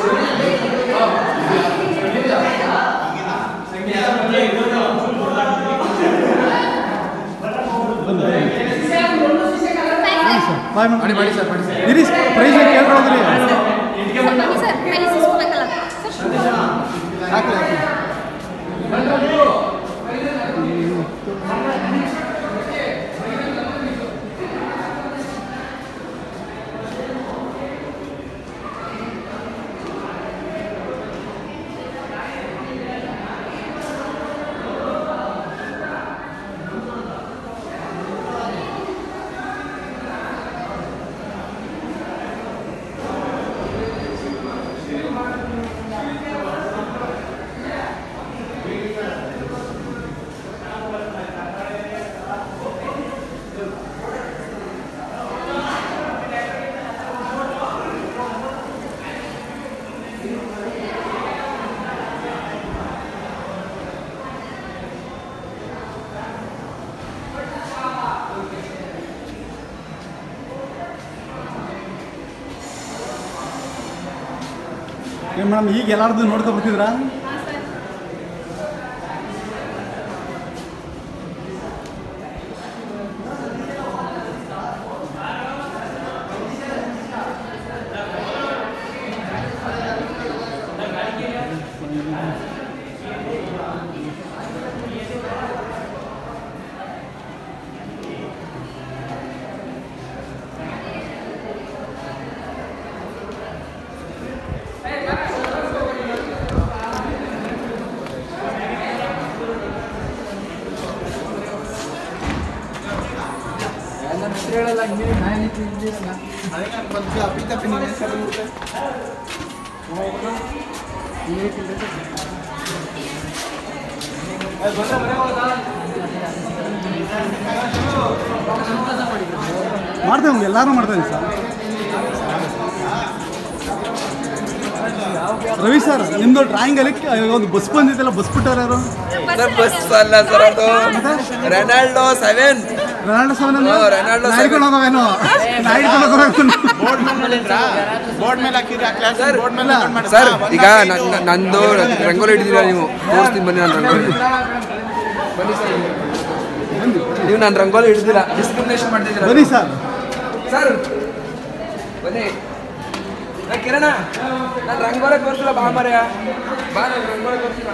ಬಾಯ್ ಮಾಡಿ ಮಾಡಿ ಸರ್ ಮಾಡಿ ಸರ್ ಇರಿ ಪ್ರೈಸ್ ಕೇಳ್ಕೊಳದ್ರಿ ಸರ್ ಪ್ರೈಸ್ ಇಸ್ಕೊಬೇಕಲ್ಲ ಹಾಕ್ರಿ ಹಾಕ್ರಿ ಏನು ಮೇಡಮ್ ಈಗ ಎಲ್ಲಾರ್ದು ನೋಡ್ಕೊ ಬರ್ತಿದ್ರಾ ನನ್ನ ಹೆಸರು ಹೇಳಲ್ಲ ಹಿಂಗೆ ನಾನು ಇದ್ದೀರಲ್ಲ ಮಾಡ್ತೇವೆ ಎಲ್ಲರೂ ಮಾಡ್ತೇವೆ ಸರ್ ರವಿ ಸರ್ ನಿಮ್ದು ಡ್ರಾಯಿಂಗ್ ಅಲ್ಲಿ ಒಂದು ಬಸ್ ಬಂದಿದ್ದಲ್ಲ ಬಸ್ ಬಿಟ್ಟಾರ ಯಾರು ಬಸ್ ಅಲ್ಲ ಸರ್ ಅದು ರೆನಾಲ್ಡೋ ಸೆವೆನ್ ರೊನಾಲ್ಡೋ ಸೆವೆನ್ ಹಾ, ರೊನಾಲ್ಡೋ ನಾಯ್ಕೊಂಡು ಹೋಗವೇನೋ ನಾಯ್ಕೊಂಡು ಹೋಗವೇನೋ ಬೋರ್ಡ್ ಮೇಲೆ ಹಾಕಿದ್ರೆ ಕ್ಲಾಸ್ ಬೋರ್ಡ್ ಮೇಲೆ ಹಾಕೊಂಡ್ ಮಾಡಿ- ಸರ್ ಈಗ ನನ್ನ- ನಂದು ರಂಗೋಲಿ ಹಿಡಿದಿರ ನೀವು ತೋರಿಸ್ತೀನಿ ಬನ್ನಿ ನಾನು ರಂಗೋಲಿ ನೀವು ನಾನು ರಂಗೋಲಿ ಹಿಡಿದಿಲ್ಲ ಡಿಸ್ಕ್ರಿಮಿನೇಷನ್ ಮಾಡ್ತಿದ್ದೀರ ಬನ್ನಿ ಸರ್ ಸರ್ ಬನ್ನಿ ಏ, ಕಿರಣ ನಾನು ರಂಗೋಲಿ ತೋರಿಸಿಲ್ಲ ಬಾ ಮರ್ಯ ಬಾ ನಾನು ರಂಗೋಲಿ ತೋರಿಸಿಲ್ಲ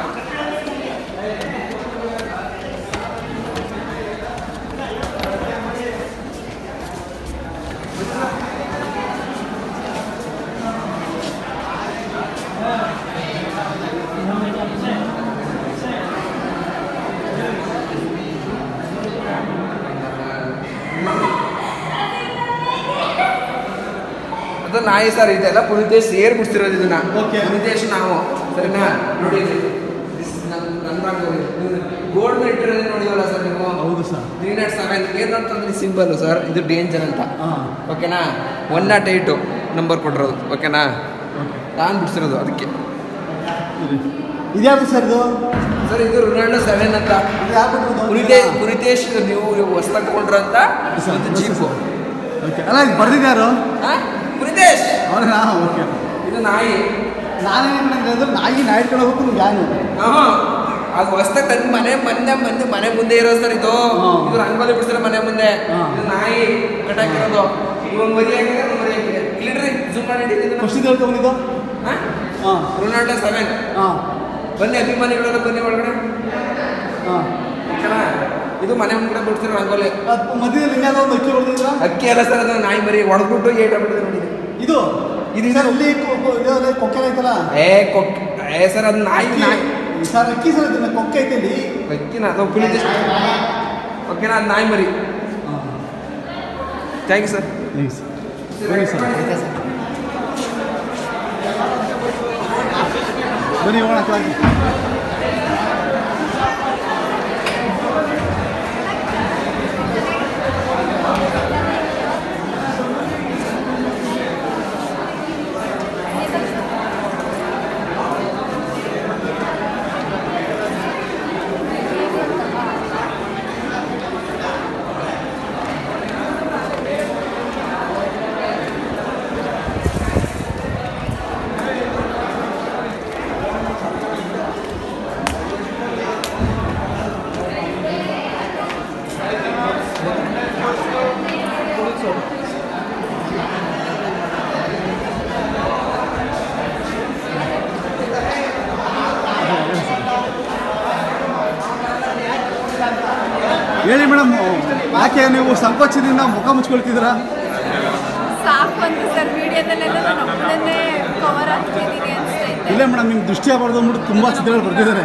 ಅದು ನಾಯಿ ಸರ್ ಇದೆಲ್ಲ ಪುನಿತೇಶ್ ಸೇರ್ ಬಿಡ್ತಿರೋದು ಇದನ್ನ ಪುನಿತೇಶ್ ನಾವು ಸರಿನಾ ನೋಡಿ ನನ್ನ ರಂಗೋಲಿ ಗೋಲ್ಡ್ ಮೇಲೆ ಇಟ್ಟಿರೋದೇ ನೋಡಿವಲ್ಲ ಸರ್ ನೀವು ಹೌದು ಸರ್ ತ್ರೀ ನಾಟ್ ಸೆವೆನ್ ಏನಂತಂದ್ರೆ ಸಿಂಬಲ್ ಸರ್ ಇದು ಡೇಂಜರ್ ಅಂತ ಓಕೆನಾ ಒನ್ ನಾಟ್ ಏಯ್ಟು ನಂಬರ್ ಕೊಟ್ಟಿರೋದು ಓಕೆನಾ ನಾನು ಬಿಡಿಸಿರೋದು ಅದಕ್ಕೆ ಇದ್ಯಾವುದು ಸರ್ ಇದು ಸರ್ ಇದು ರೊನಾಲ್ಡೋ ಸೆವೆನ್ ಅಂತ ಪುನಿತೇಶ್ ಪುನಿತೇಶ್ ನೀವು ಹೊಸ್ದಾಗಿ ತಗೊಂಡ್ರಂತ ಒಂದು ಜೀಪು ಓಕೆ ಅಲ್ಲ ಇದು ಬರ್ದಿದ್ಯಾರು ಪುನಿತೇಶ್ ಅವ್ರಾ ಓಕೆ ಇದು ನಾಯಿ ನಾನೇನು ಅಂದ್ರೆ ನಾಯಿ ನಾಯಿ ಇಟ್ಕೊಂಡು ಹೋಗ್ಬೇಕು ನಿಮ್ಗೆ ಯಾರು ಆಹಾ. ಅದು ಹೊಸ್ದಾಗಿ ತಂದು ಮನೆ ಮುಂದೆ ಬಂದು ಮನೆ ಮುಂದೆ ಇರೋ ಸರ್ ಇದು ಇದು ರಂಗೋಲಿ ಬಿಡಿಸಿರೋ ಮನೆ ಮುಂದೆ ಇದು ನಾಯಿ ಕಟ್ಟಾಕಿರೋದು ಇವನ್ ಮರಿ ಹಾಕಿದ್ರೆ ಒಂದ್ ಮರಿ ಹಾಕಿದೆ ಇಲ್ಲಿಡ್ರಿ ಜೂಮ್ ಮಾಡಿ ಹಿಡಿದಿದ್ದು ಫಸ್ಟ್ ಇದು ಹೇಳ್ಕೊಂಬಂದಿದ್ದು ಹಾಂ ರೊನಾಲ್ಡೋ ಸೆವೆನ್ ಹಾಂ ಬನ್ನಿ ಅಭಿಮಾನಿಗಳೆಲ್ಲ ಬನ್ನಿ ಒಳಗಡೆ ಹಾಂ ಓಕೆನಾ ಇದು ಮನೆ ಮುಂದೆ ಬಿಡ್ತೀರ ರಂಗೋಲಿ ಮಧ್ಯದಲ್ಲಿ ಇನ್ಯಾವುದೋ ಒಂದು ಅಕ್ಕಿ ಹೊಡೆದಿದ್ರ ಅಕ್ಕಿ ಎಲ್ಲ ಸರ್ ಅದು ನಾಯಿ ಮರಿ ಹೊಡೆದ್ಬಿಟ್ಟು ಏಟ್ ಆಗ್ಬಿಟ್ಟಿದೆ ನೋಡಿ ಇದು ಇದು ಸರ್ ಇಲ್ಲಿ ಕೊ- ಕೊ- ಇದು ಅದೇ ಕೊಕ್ಕೆ ಐತಲ್ಲ ಏ ಕೊಕ್ ಏ ಸರ್ ಅದು ನಾಯಿ ನಾಯಿ ಸರ್ ಅಕ್ಕಿ ಸರ್ ಅದನ್ನ ಕೊಕ್ಕೆ ಐತೆ ಇಲ್ಲಿ ಅಕ್ಕಿನ ಅದು ಕುಳಿತ ಓಕೆನಾ ಅದು ನಾಯಿ ಮರಿ ಥ್ಯಾಂಕ್ ಯು ಸರ್ ಬನ್ನಿ ಸರ್ ಬನ್ನಿ ಹೋಗೋಣ ಕ್ಲಾಸಿಗೆ ಹೇಳಿ ಮೇಡಮ್ ಯಾಕೆ ನೀವು ಸಂಕೋಚದಿಂದ ಮುಖ ಮುಚ್ಕೊಳ್ತಿದ್ದೀರಾ ಸಾಕು ಅಂತ ಸರ್ ವಿಡಿಯೋದಲ್ಲೆಲ್ಲ ನಾನು ಒಬ್ಬಳನ್ನೇ ಕವರ್ ಆಗ್ತಿದ್ದೀನಿ ಅನಿಸ್ತೈತೆ ಇಲ್ಲ ಮೇಡಮ್ ನಿಮ್ಮ ದೃಷ್ಟಿ ಆಗ್ಬಾರ್ದು ಅಂದ್ಬಿಟ್ಟು ತುಂಬ ಚಿತ್ರಗಳು ಬರ್ತಿದ್ದಾರೆ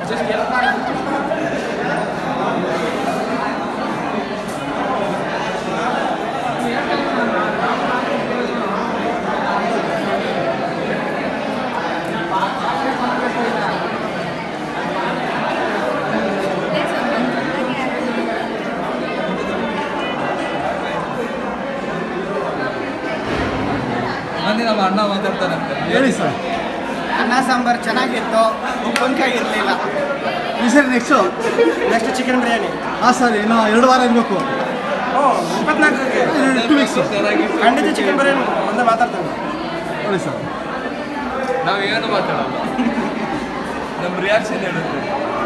ಮಂದಿ ನಮ್ಮ ಅಣ್ಣ ಮಾತಾಡ್ತಾನಂತೆ ಹೇಳಿ ಸರ್ ಅನ್ನ ಸಾಂಬಾರು ಚೆನ್ನಾಗಿತ್ತು ಉಪ್ಪಿನಕಾಯಿ ಇರಲಿಲ್ಲ ಈ ಸರಿ ನೆಕ್ಸ್ಟು ನೆಕ್ಸ್ಟ್ ಚಿಕನ್ ಬಿರಿಯಾನಿ ಹಾಂ ಸರ್ ಇನ್ನು ಎರಡು ವಾರ ಇರಬೇಕು ಓ ಇಪ್ಪತ್ನಾಲ್ಕಕ್ಕೆ ಟು ವೀಕ್ಸು ಖಂಡಿತ ಚಿಕನ್ ಬಿರಿಯಾನಿ ಮುಂದೆ ಮಾತಾಡ್ತೇನೆ ನೋಡಿ ಸರ್ ನಾವು ಏನು ಮಾತಾಡಲ್ಲ ನಮ್ಮ ರಿಯಾಕ್ಷನ್ ಹೇಳುತ್ತೆ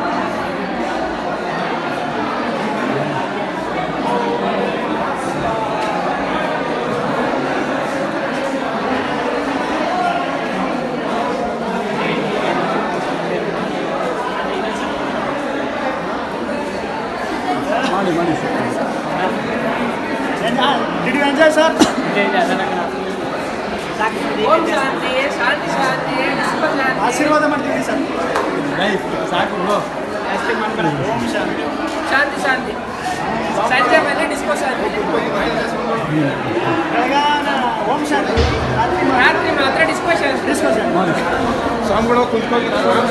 ಮಾಡಿ ಮಾಡಿ sir did you enjoy sir ಓಂ ಶಾಂತಿ ಶಾಂತಿ ಶಾಂತಿ ವಿಶ್ವ ಶಾಂತಿ ಆಶೀರ್ವಾದ ಮಾಡ್ತೀನಿ ಸರ್ ಸಾಕು ಓಂ ಶಾಂತಿ ಶಾಂತಿ ಶಾಂತಿ ಸಂಜೆ ಮೇಲೆ ಡಿಸ್ಕೋ ಶಾಂತಿ ಬೆಳಗಾನ ಓಂ ಶಾಂತಿ ರಾತ್ರಿ ಮಾ- ರಾತ್ರಿ ಮಾತ್ರ ಡಿಸ್ಕೋ ಶಾಂತಿ ಡಿಸ್ಕೋ ಶಾಂತಿ ಸ್ವಾಮಿಗಳು ಕುತ್ಕೊಂಡು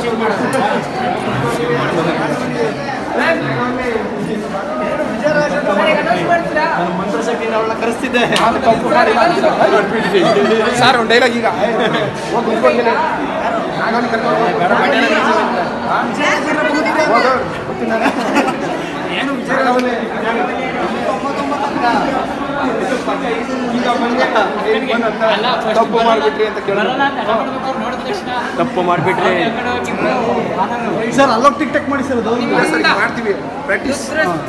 ನಾನು ಮಂತ್ರಶಕ್ತಿಯಿಂದ ಅವಳನ್ನ ಕರೆಸ್ತಿದ್ದೆ ಸರ್ ಒಂದು ಡೈಲಾಗ್ ಈಗ ಹೋಗಿ ಕುತ್ಕೊಳ್ತೀನಿ ನಾಗವನ್ನ ಕರ್ಕೊಂಡು ಹೋಗಿ. ಹೋಗು. ಏನು ವಿಜಯರಾಘವನೇ ಈಗ ಬಂದೆ ತಪ್ಪು ಮಾಡ್ಬಿಟ್ರಿ ಅಂತ ಕೇಳಿದ್ರು ತಪ್ಪು ಮಾಡಿಬಿಟ್ರೆ ಸರ್ ಅಲ್ಲೋಗಿ ಟಿಕ್ ಟಕ್ ಮಾಡಿ ಸರ್ ಅದು ಇಲ್ಲ ಸರ್, ಈಗ ಮಾಡ್ತೀವಿ ಪ್ರಾಕ್ಟೀಸ್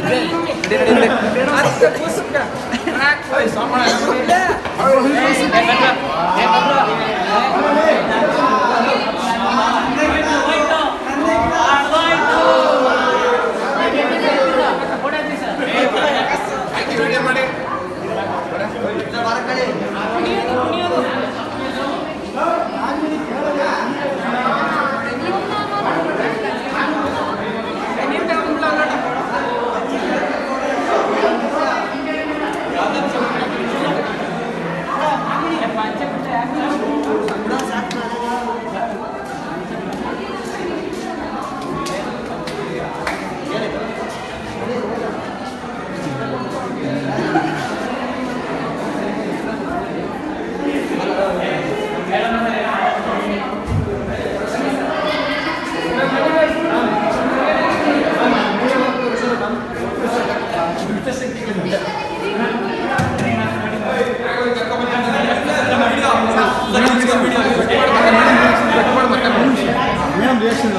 ಮೇಡಮ್ ರಿಯಾಕ್ಷನ್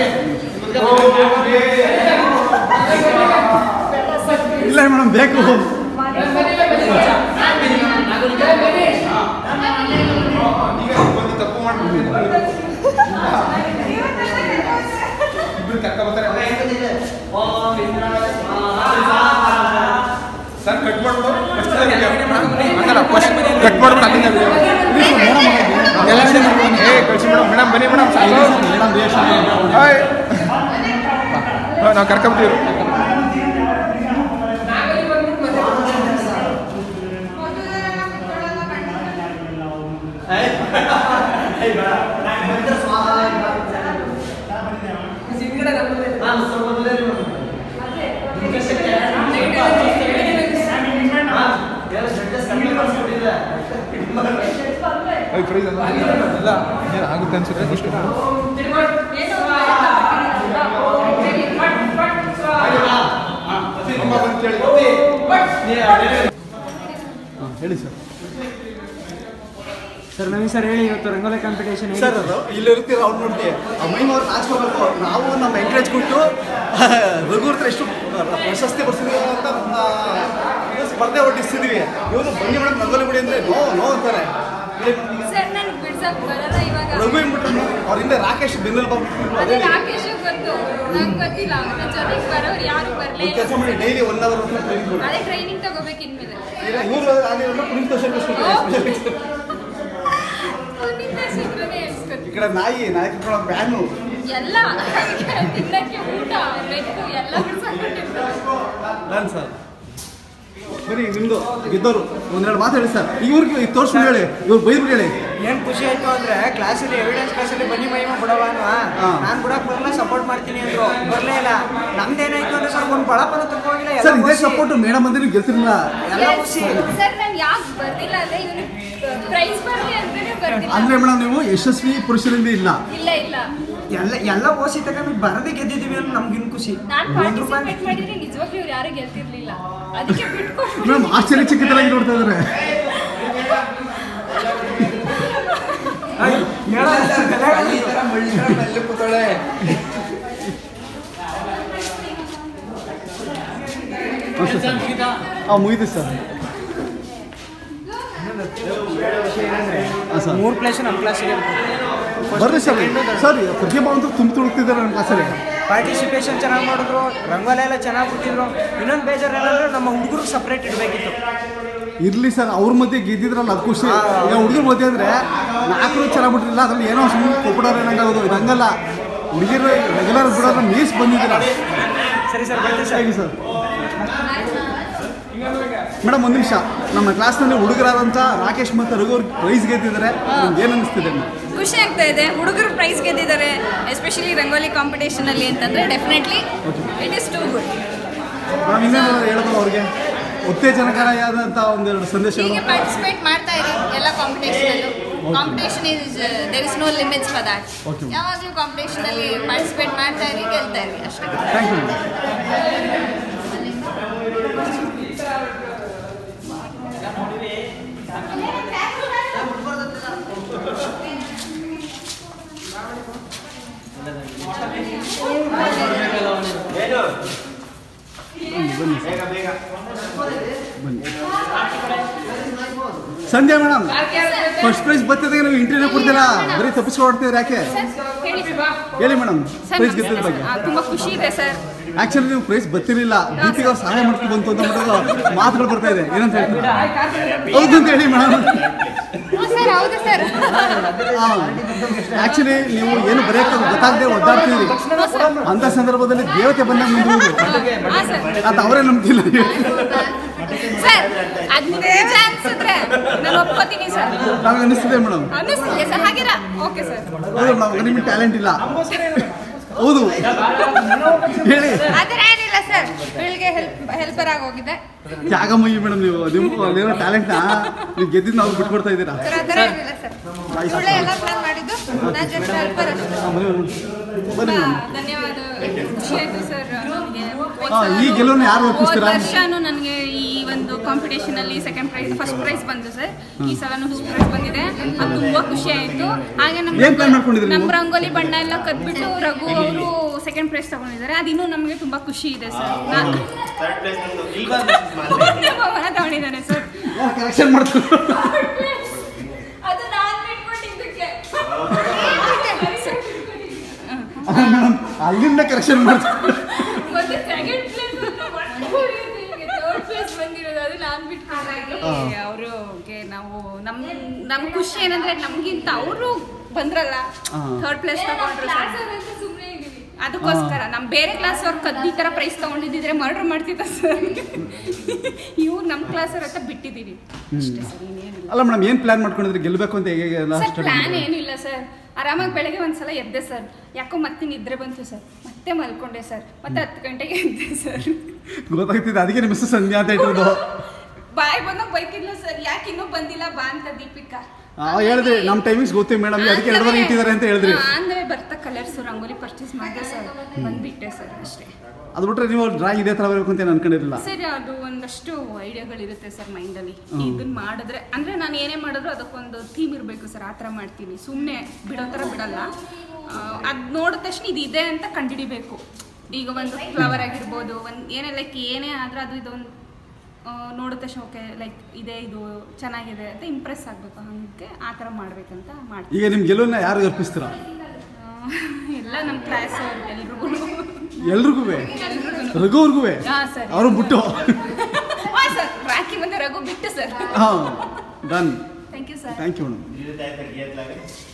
ಇಲ್ಲ ಮೇಡಮ್ ಬೇಕು ತಪ್ಪು ಮಾಡ್ಬಿಟ್ಟು ಇಬ್ರು ಕರ್ಕೊಂಡ್ ಬರ್ತಾರೆ ಸರ್ ಕಟ್ ಮಾಡ್ಬಿಡು ಫಸ್ಟ್ ಹಂಗಲ್ಲ ಫಸ್ಟ್ ಕಟ್ ಮಾಡ್ಬಿಡು ಅಲ್ಲಿಂದ ಎಲ್ಲ ಏ ಕಳ್ಸಿ ಮೇಡಮ್ ಮೇಡಮ್ ಬನ್ನಿ ಮೇಡಮ್ ಸಾಕು ಹಾಯ್ ನಾವು ಕರ್ಕೊಂತೀವಿ ಪ್ರೈಸ್ ಅಲ್ಲ ಇಲ್ಲ ಏನು ಆಗುತ್ತೆ ಅನ್ಸುತ್ತೆ ಫಸ್ಟ್ ಹೇಳಿ ಸರ್ ಸರ್ ನವೀನ್ ಸರ್ ಹೇಳಿ ಇವತ್ತು ರಂಗೋಲಿ ಕಾಂಪಿಟೇಷನ್ ಸರ್ ಅದು ಇಲ್ಲಿ ಇರ್ತೀರ ಅವ್ರು ನೋಡ್ತೀವಿ ಮೈನ್ ಅವ್ರು ನಾಚ್ಕೋಬೇಕು ನಾವು ನಮ್ಮ ಎಂಕರೇಜ್ ಕೊಟ್ಟು ರಘು ಹತ್ರ ಎಷ್ಟು ಪ್ರಶಸ್ತಿ ಬರ್ಸಿದೀವಿ ಅಂತ ಆ, ಇದು ಸ್ಪರ್ಧೆ ಹೊರಟಿಸ್ತಿದೀವಿ ಇವರು ಬನ್ನಿ ಮೇಡಮ್ ರಂಗೋಲಿ ಬಿಡಿ ಅಂದ್ರೆ ನೋ ನೋ ಅಂತಾರೆ ಹೇಳಿ madam ಈಗ. ಸರ್ ನನ್ಗೆ ಬಿಡ್ಸಕ್ ಬರಲ್ಲ ಇವಾಗ ರಘು ಏನ್ಬಿಟ್ರು ಅವ್ರ ಹಿಂದೆ ರಾಕೇಶ್ ಬೆನ್ನಲ್ಲಿ ಬಂದ್ಬಿಟ್ಟು ಅದೇ ರಾಕೇಶ್ ಗೊತ್ತು ನಂಗೆ ಗೊತ್ತಿಲ್ಲ ನನ್ನ ಜೊತೆಗೆ ಬರೋರು ಯಾರು ಬರಲೇ ಒಂದು ಕೆಲಸ ಮಾಡಿ ಡೈಲಿ ಒನ್ ಅವರ್ ಟ್ರೈನಿಂಗ್ ಕೊಡಿ ಅದೇ ಟ್ರೈನಿಂಗ್ ತಗೋಬೇಕು ಇನ್ಮೇಲೆ ಈಗ ಇವರು ಆಗಿರೋದು ಪುನೀತ್ ದರ್ಶನ್ ಕಳ್ಸ್ಕೊಡ್ತಾರೆ ನಿನ್ನ ಶೀಘ್ರನೇ ಹೇಳ್ಸ್ಕೊತೀನಿ. ಈ ಕಡೆ ನಾಯಿ ನಾಯಿ ಕಟ್ಕೊಳ್ಳೋ ಬ್ಯಾನು ಎಲ್ಲ ತಿನ್ನಕ್ಕೆ ಊಟ ಬೆಕ್ಕು ಎಲ್ಲ ಬಿಡ್ಸಾಕ್ಬಿಟ್ಟಿರ್ತಾರೆ ನಾನು ಸರ್ ಬರೀ ನಿಮ್ದು ಗೆದ್ದವರು ಒಂದೆರಡು ಮಾತಾಡಿ ಸರ್ ಇವ್ರಿಗೆ ತೋರ್ಸ್ಬಿಟ್ಟು ಹೇಳಿ ಇವ್ರು ಬೈದ್ಬಿಟ್ಟು ಹೇಳಿ ಏನ್ ಖುಷಿ ಆಯ್ತು ಅಂದ್ರೆ ಕ್ಲಾಸಲ್ಲಿ ಎವಿಡೆನ್ಸ್ ಕ್ಲಾಸಲ್ಲಿ ಬನ್ನಿ ಮಹಿಮಾ ಬಿಡವ ಅನ್ವಾ ನಾನ್ ಬಿಡಕ್ ಬರಲ್ಲ ಸಪೋರ್ಟ್ ಮಾಡ್ತೀನಿ ಅಂದ್ರು ಬರ್ಲೇ ಇಲ್ಲ ನಮ್ದೇನಾಯ್ತು ಅಂದ್ರೆ ಸರ್ ಒಂದ್ ಬಳಪನ ತುಂಬ ಹೋಗಿಲ್ಲ ಎಲ್ಲ ಸರ್ ಇದೇ ಖುಷಿ. ಸಪೋರ್ಟ್ ಮೇಡಮ್ ಅಂದ್ರೆ ನೀವು ಗೆಲ್ತಿರಲಿಲ್ಲ ಎಲ್ಲ ಖುಷಿ ಸರ್ ನಾನು ಯಾಕೆ ಬರ್ದಿಲ್ಲ ಅಂದ್ರೆ ಇವನು ಪ್ರೈಸ್ ಬರ್ಲಿ ಅಂತಾನೆ ಬರ್ದಿಲ್ಲ ಅಂದ್ರೆ ಮೇಡಮ್ ನೀವು ಯಶಸ್ವಿ ಪುರುಷರಿಂದ ಇಲ್ಲ ಇಲ್ಲ ಇಲ್ಲ ಎಲ್ಲ ಎಲ್ಲ ಓಸಿ ತಗೊಂಡು ಬರದೇ ಗೆದ್ದಿದೀವಿ ಅಂತ ನಮ್ಗಿನ್ ಖುಷಿ ನಾನು ಒಂದ್ ರೂಪಾಯಿ ಪಾರ್ಟಿಸಿಪೇಟ್ ಮಾಡಿದ್ರೆ ನಿಜವಾಗ್ಲೂ ಇವ್ರು ಯಾರು ಗೆಲ್ತಿರ್ಲಿಲ್ಲ ಅದಕ್ಕೆ ಬಿಟ್ಕೊಂಡು ಮೇಡಮ್ ಆಶ್ಚರ್ಯಚಕಿತರಾಗಿ ನೋಡ್ತಾ ಇದಾರೆ ಕೂತಾಳೆ ಹಾಂ ಮುಗಿದು ಸರ್ ಹಾಂ ಸರ್ ಮೂರ್ ಪ್ಲೇಸ್ ನಮ್ಮ ಕ್ಲಾಸಿಗೆ ಬರ್ರಿ ಸರ್ ಸರ್ ಪ್ರತಿಭಾ ಅಂತೂ ತುಂಬ ತುಳುಕ್ತಿದ್ದಾರೆ ನನ್ನ ಕ್ಲಾಸಲ್ಲಿ ಪಾರ್ಟಿಸಿಪೇಷನ್ ಚೆನ್ನಾಗಿ ಮಾಡಿದ್ರು ರಂಗೋಲಿ ಎಲ್ಲ ಚೆನ್ನಾಗಿ ಬಿಟ್ಟಿದ್ರು ಇನ್ನೊಂದು ಬೇಜಾರು ಏನಂದ್ರೆ ನಮ್ಮ ಹುಡುಗರು ಸಪ್ರೇಟ್ ಇಡಬೇಕಿತ್ತು ಇರ್ಲಿ ಸರ್ ಅವ್ರ ಮಧ್ಯೆ ಗೆದ್ದಿದ್ರಲ್ಲ ಅದು ಖುಷಿ ಈಗ ಹುಡುಗರ ಮಧ್ಯೆ ಅಂದ್ರೆ ನಾಲ್ಕು ಚೆನ್ನಾಗಿ ಬಿಟ್ಟಿಲ್ಲ ಅದ್ರಲ್ಲಿ ಏನೋ ಸುಮ್ಮನೆ ಕೊಪ್ಪಡೋರು ಏನಂಗಾಗೋದು ಇದು ಹಂಗಲ್ಲ ಹುಡುಗಿರು ರೆಗ್ಯುಲರ್ ಬಿಡೋದ್ರ ಮೀಸ್ ಬಂದಿದ್ದೀರ ಸರಿ ಸರ್ ಬರ್ತೀವಿ ಸರ್ ಹೇಗೆ ಸರ್ ಮೇಡಮ್ ಒಂದು ನಿಮಿಷ ನಮ್ಮ ಕ್ಲಾಸ್ನಲ್ಲಿ ಹುಡುಗರಾದಂಥ ರಾಕೇಶ್ ಮತ್ತು ರಘು ಅವ್ರು ಪ್ರೈಸ್ ಗೆದ್ದಿದ್ದಾರೆ ನಿಮ್ಗೆ ಏನು ಅನಿಸ್ತಿದೆ ಮೇಡಮ್ ಖುಷಿ ಆಗ್ತಾ ಇದೆ ಹುಡುಗರು ಪ್ರೈಸ್ ಗೆದ್ದಿದ್ದಾರೆ ಎಸ್ಪೆಷಲಿ ರಂಗೋಲಿ ಕಾಂಪಿಟೇಷನ್ ಅಲ್ಲಿ ಅಂತಂದ್ರೆ definitely it is too good ನಾವು ಇನ್ನೇನಾದ್ರು ಹೇಳೋದು ಅವ್ರಿಗೆ ಉತ್ತೇಜನಕಾರಿಯಾದಂಥ ಒಂದೆರಡು ಸಂದೇಶಗಳು ಹೀಗೆ ಪಾರ್ಟಿಸಿಪೇಟ್ ಮಾಡ್ತಾ ಇರಿ ಎಲ್ಲ ಕಾಂಪಿಟೇಷನ್ ಅಲ್ಲೂ competition is there is no limits for that Okay. ಯಾವಾಗಲೂ ಕಾಂಪಿಟೇಷನ್ ಅಲ್ಲಿ ಪಾರ್ಟಿಸಿಪೇಟ್ ಮಾಡ್ತಾ ಇರಿ ಗೆಲ್ತಾ ಇರಿ ಅಷ್ಟೇ ಥ್ಯಾಂಕ್ ಯು ಮೇಡಮ್ ಬನ್ನಿ ಬನ್ನಿ ಸಂಧ್ಯಾ ಮೇಡಮ್ ಫಸ್ಟ್ ಪ್ರೈಸ್ ಬರ್ತಿದ್ದಾಗ ನೀವು ಇಂಟರ್ವ್ಯೂ ಕೊಡ್ತೀರಾ ಬರೀ ತಪ್ಪಿಸ್ಕೊಡ್ತಿದ್ರೆ ಯಾಕೆ ಹೇಳಿ ಮೇಡಮ್ ಪ್ರೈಸ್ ಗೆದ್ದಿದ ಬಗ್ಗೆ ತುಂಬಾ ಖುಷಿ ಇದೆ ಸರ್ ಆಕ್ಚುಲಿ ನೀವು ಪ್ರೈಸ್ ಬರ್ತಿರ್ಲಿಲ್ಲ ದೀಪಿಗೆ ಅವ್ರು ಸಹಾಯ ಮಾಡ್ಕೊಂಡು ಬಂತು ಅಂತ ಬಿಟ್ಟು ಮಾತುಗಳು ಬರ್ತಾ ಇದೆ ಏನಂತ ಹೇಳ್ತೀರಾ ಹೌದು ಅಂತ ಹೇಳಿ ಮೇಡಮ್ ಸರ್ ಹೌದು ಸರ್ ಆಕ್ಚುಲಿ ನೀವು ಏನು ಬರೆಯೋಕೆ ಗೊತ್ತಾಗದೆ ಒದ್ದಾಡ್ತೀರಿ ಅಂತ ಸಂದರ್ಭದಲ್ಲಿ ದೇವತೆ ಬಂದಾಗ ನಿಂತು ಅದು ಅವರೇ ನಂಬ್ತಿಲ್ಲ ಸರ್ ಅದ್ ನಿಜ ಅನ್ಸಿದ್ರೆ ನಾನು ಒಪ್ಕೋತೀನಿ ಸರ್ ನನಗೆ ಅನಿಸ್ತಿದೆ ಮೇಡಮ್ ಅನ್ನಿಸ್ತಿದೆ ಸರ್ ಹಾಗಿರ ಓಕೆ ಸರ್ ಹೌದು ಮೇಡಮ್ ನಿಮಗೆ ಟ್ಯಾಲೆಂಟ್ ಇಲ್ಲ ಹೌದು ಹೇಳಿ ಆ ಥರ ಏನಿಲ್ಲ ಸರ್ ಬೆಳಿಗ್ಗೆ ಹೆಲ್ಪ್ ಹೆಲ್ಪರ್ ಆಗಿ ಹೋಗಿದ್ದೆ ತ್ಯಾಗಮಯ್ಯಿ ಮೇಡಮ್ ನೀವು ನಿಮ್ಮ ಅಲ್ಲಿರೋ ಟ್ಯಾಲೆಂಟ್ನ ನೀವು ಗೆದ್ದಿದ್ದು ನಾವು ಬಿಟ್ಕೊಡ್ತಾ ಇದ್ದೀರಾ ಸರ್ ಆ ಥರ ಏನಿಲ್ಲ ಸರ್ ಸುಳ್ಳೆ ಎಲ್ಲ ಪ್ಲಾನ್ ಮಾಡಿದ್ದು ನಾನು ಜಸ್ಟ್ ಹೆಲ್ಪರ್ ಅಷ್ಟೇ ಹಾ, ಬನ್ನಿ ಮೇಡಮ್ ಬನ್ನಿ ಮೇಡಮ್ ಧನ್ಯವಾದ ಖುಷಿ ಆಯ್ತು ಸರ್ ನನಗೆ ಹಾ, ಈ ಗೆಲುವನ್ನು ಯಾರು ಹೋದ ಒಪ್ಪಿಸ್ತೀರಾ ವರ್ಷನೂ ನನಗೆ ಈ ಒಂದು ಕಾಂಪಿಟೇಷನ್ ಅಲ್ಲಿ ಸೆಕೆಂಡ್ ಪ್ರೈಸ್ ಫಸ್ಟ್ ಪ್ರೈಸ್ ಬಂತು ಸರ್ ಈ ಸಲನೂ ಫಸ್ಟ್ ಪ್ರೈಸ್ ಬಂದಿದೆ ಅದು ತುಂಬಾ ಖುಷಿ ಆಯ್ತು ಹಾಗೆ ಏನ್ plan ಮಾಡ್ಕೊಂಡಿದ್ರಿ ನಮ್ಮ ನೀವು? ರಂಗೋಲಿ ಬಣ್ಣ ಎಲ್ಲ ಕದ್ಬಿಟ್ಟು ರಘು ಅವರು ಸೆಕೆಂಡ್ ಪ್ರೈಸ್ ತಗೊಂಡಿದ್ದಾರೆ ಅದಿನ್ನೂ ನಮಗೆ ತುಂಬಾ ಖುಷಿ ಇದೆ ಸರ್ ನಾನು ಥರ್ಡ್ ಪ್ಲೇಸ್ ನಮ್ದು ಇಲ್ವಾ ಭವನ ತಗೊಂಡಿದ್ದಾನೆ ಸರ್ ಕರೆಕ್ಷನ್ ಮಾಡ್ತಾರೆ ಅದು ನಾನು ಬಿಟ್ಕೊಟ್ಟಿದ್ದಕ್ಕೆ ಮೇಡಮ್ ಅಲ್ಲಿಂದ ಕರೆಕ್ಷನ್ ಮಾಡ್ತಾರೆ ಮತ್ತೆ ಸೆಕೆಂಡ್ ಪ್ಲೇಸ್ ಬಂದ್ಬಿಟ್ಟು ಹಾ. ಅವ್ರಿಗೆ ನಾವು ನಮ್ ನಮ್ ಖುಷಿ ಏನಂದ್ರೆ ನಮ್ಗಿಂತ ಅವರು ಬಂದ್ರಲ್ಲ ಹಾ. ಥರ್ಡ್ ಪ್ಲೇಸ್ ತಗೊಂಡ್ರು ಸರ್. ಸುಮ್ಮನೆ ಇದೀವಿ ಅದಕ್ಕೋಸ್ಕರ ನಮ್ ಬೇರೆ ಕ್ಲಾಸ್ ಅವ್ರು ಕದ್ದು ಈ ತರ ಪ್ರೈಸ್ ತಗೊಂಡಿದ್ರೆ ಮರ್ಡರ್ ಮಾಡ್ತಿದ್ದ ಸರ್ ಇವ್ರು ನಮ್ಮ ಕ್ಲಾಸ್ ಅವ್ರ ಹತ್ರ ಬಿಟ್ಟಿದೀವಿ ಅಷ್ಟೇ ಸರ್ ಇನ್ನೇನಿಲ್ಲ ಅಲ್ಲ ಮೇಡಮ್ ಏನು ಪ್ಲಾನ್ ಮಾಡ್ಕೊಂಡಿದ್ರಿ ಗೆಲ್ಲಬೇಕು ಅಂತ ಹೇಗೆ ಸರ್ ಲಾಸ್ಟ್ ಪ್ಲಾನ್ ಏನಿಲ್ಲ ಸರ್ ಆರಾಮಾಗಿ ಬೆಳಗ್ಗೆ ಒಂದ್ಸಲ ಎದ್ದೆ ಸರ್ ಯಾಕೋ ಮತ್ತೆ ನಿದ್ರೆ ಬಂತು ಸರ್ ಮತ್ತೆ ಮಲ್ಕೊಂಡೆ ಸರ್ ಮತ್ತೆ ಹತ್ತು ಗಂಟೆಗೆ ಎದ್ದೆ ಸರ್ ಗೊತ್ತಾಗ್ತಿದೆ ಅದಕ್ಕೆ ನಿಮ್ಮ ಹೆಸರು ಸಂಧ್ಯಾ ಅಂತ ಇಟ್ಟಿರೋದು ಬಾಯ್ ಬಂದಾಗ ಬೈತಿದ್ಲು ಸರ್ ಯಾಕೆ ಇನ್ನೂ ಬಂದಿಲ್ಲ ಬಾ ಅಂತ ದೀಪಿಕಾ ಆ, ಹೇಳಿದ್ರಿ ನಮ್ಮ ಟೈಮಿಂಗ್ಸ್ ಗೊತ್ತಿ ಮೇಡಮ್ ಅದಕ್ಕೆ ಎರಡುವರೆ ಇಟ್ಟಿದ್ದಾರೆ ಅಂತ ಹೇಳಿದ್ರಿ ಹಾ, ಅಂದ್ರೆ ಬರ್ತಾ ಕಲರ್ಸ್ ರಂಗೋಲಿ ಪರ್ಚೇಸ್ ಮಾಡಿದೆ ಸರ್ ಬಂದ್ಬಿಟ್ಟೆ ಸರ್ ಅಷ್ಟೇ ಅದು ಬಿಟ್ರೆ ನೀವು ಡ್ರಾಯಿಂಗ್ ಇದೇ ಥರ ಬರಬೇಕು ಅಂತ ಏನು ಅನ್ಕೊಂಡಿರಲಿಲ್ಲ ಸರಿ ಅದು ಒಂದಷ್ಟು ಐಡಿಯಾಗಳಿರುತ್ತೆ ಸರ್ ಮೈಂಡಲ್ಲಿ ಹ್ಮ್. ಇದನ್ನ ಮಾಡಿದ್ರೆ ಅಂದ್ರೆ ನಾನು ಏನೇ ಮಾಡಿದ್ರು ಅದಕ್ಕೊಂದು ಥೀಮ್ ಇರಬೇಕು ಸರ್ ಆ ಥರ ಮಾಡ್ತೀನಿ ಸುಮ್ಮನೆ ಬಿಡೋ ಥರ ಬಿಡಲ್ಲ ಅದು ನೋಡಿದ ತಕ್ಷಣ ಇದು ಇದೆ ಅಂತ ಕಂಡುಹಿಡಿಬೇಕು ಈಗ ಒಂದು ಫ್ಲವರ್ ಆಗಿರ್ಬೋದು ಒಂದು ಏನೇ ಲೈಕ್ ಏನೇ ಆದ್ರೆ ಅದು ಇದೊಂದು ನೋಡಿದ ತಕ್ಷಣ ಓಕೆ ಲೈಕ್ ಇದೆ ಇದು ಚೆನ್ನಾಗಿದೆ ಅಂತ ಇಂಪ್ರೆಸ್ ಆಗಬೇಕು ಹಂಗೆ ಆ ಥರ ಮಾಡ್ಬೇಕಂತ ಮಾಡ್ತೀನಿ ಈಗ ನಿಮ್ಮ ಗೆಲುವನ್ನ ಯಾರು ಅರ್ಪಿಸ್ತೀರಾ ಆ, ಎಲ್ಲ ನಮ್ಮ ಕ್ಲಾಸ್ ಎಲ್ರಿಗೂ ಎಲ್ರಿಗೂ ರಘು ಅವ್ರಿಗೂ ಹಾಂ ಸರ್ ಅವರು ಬಿಟ್ಟು ಹಾಂ ಸರ್ ರಾಖಿ ಮತ್ತೆ ರಘು ಬಿಟ್ಟು ಸರ್ ಹಾಂ done thank you sir thank you madam ಈ ರೀತಿ ಆಯ್ತಾ ಗೇತ್ಲಾಗ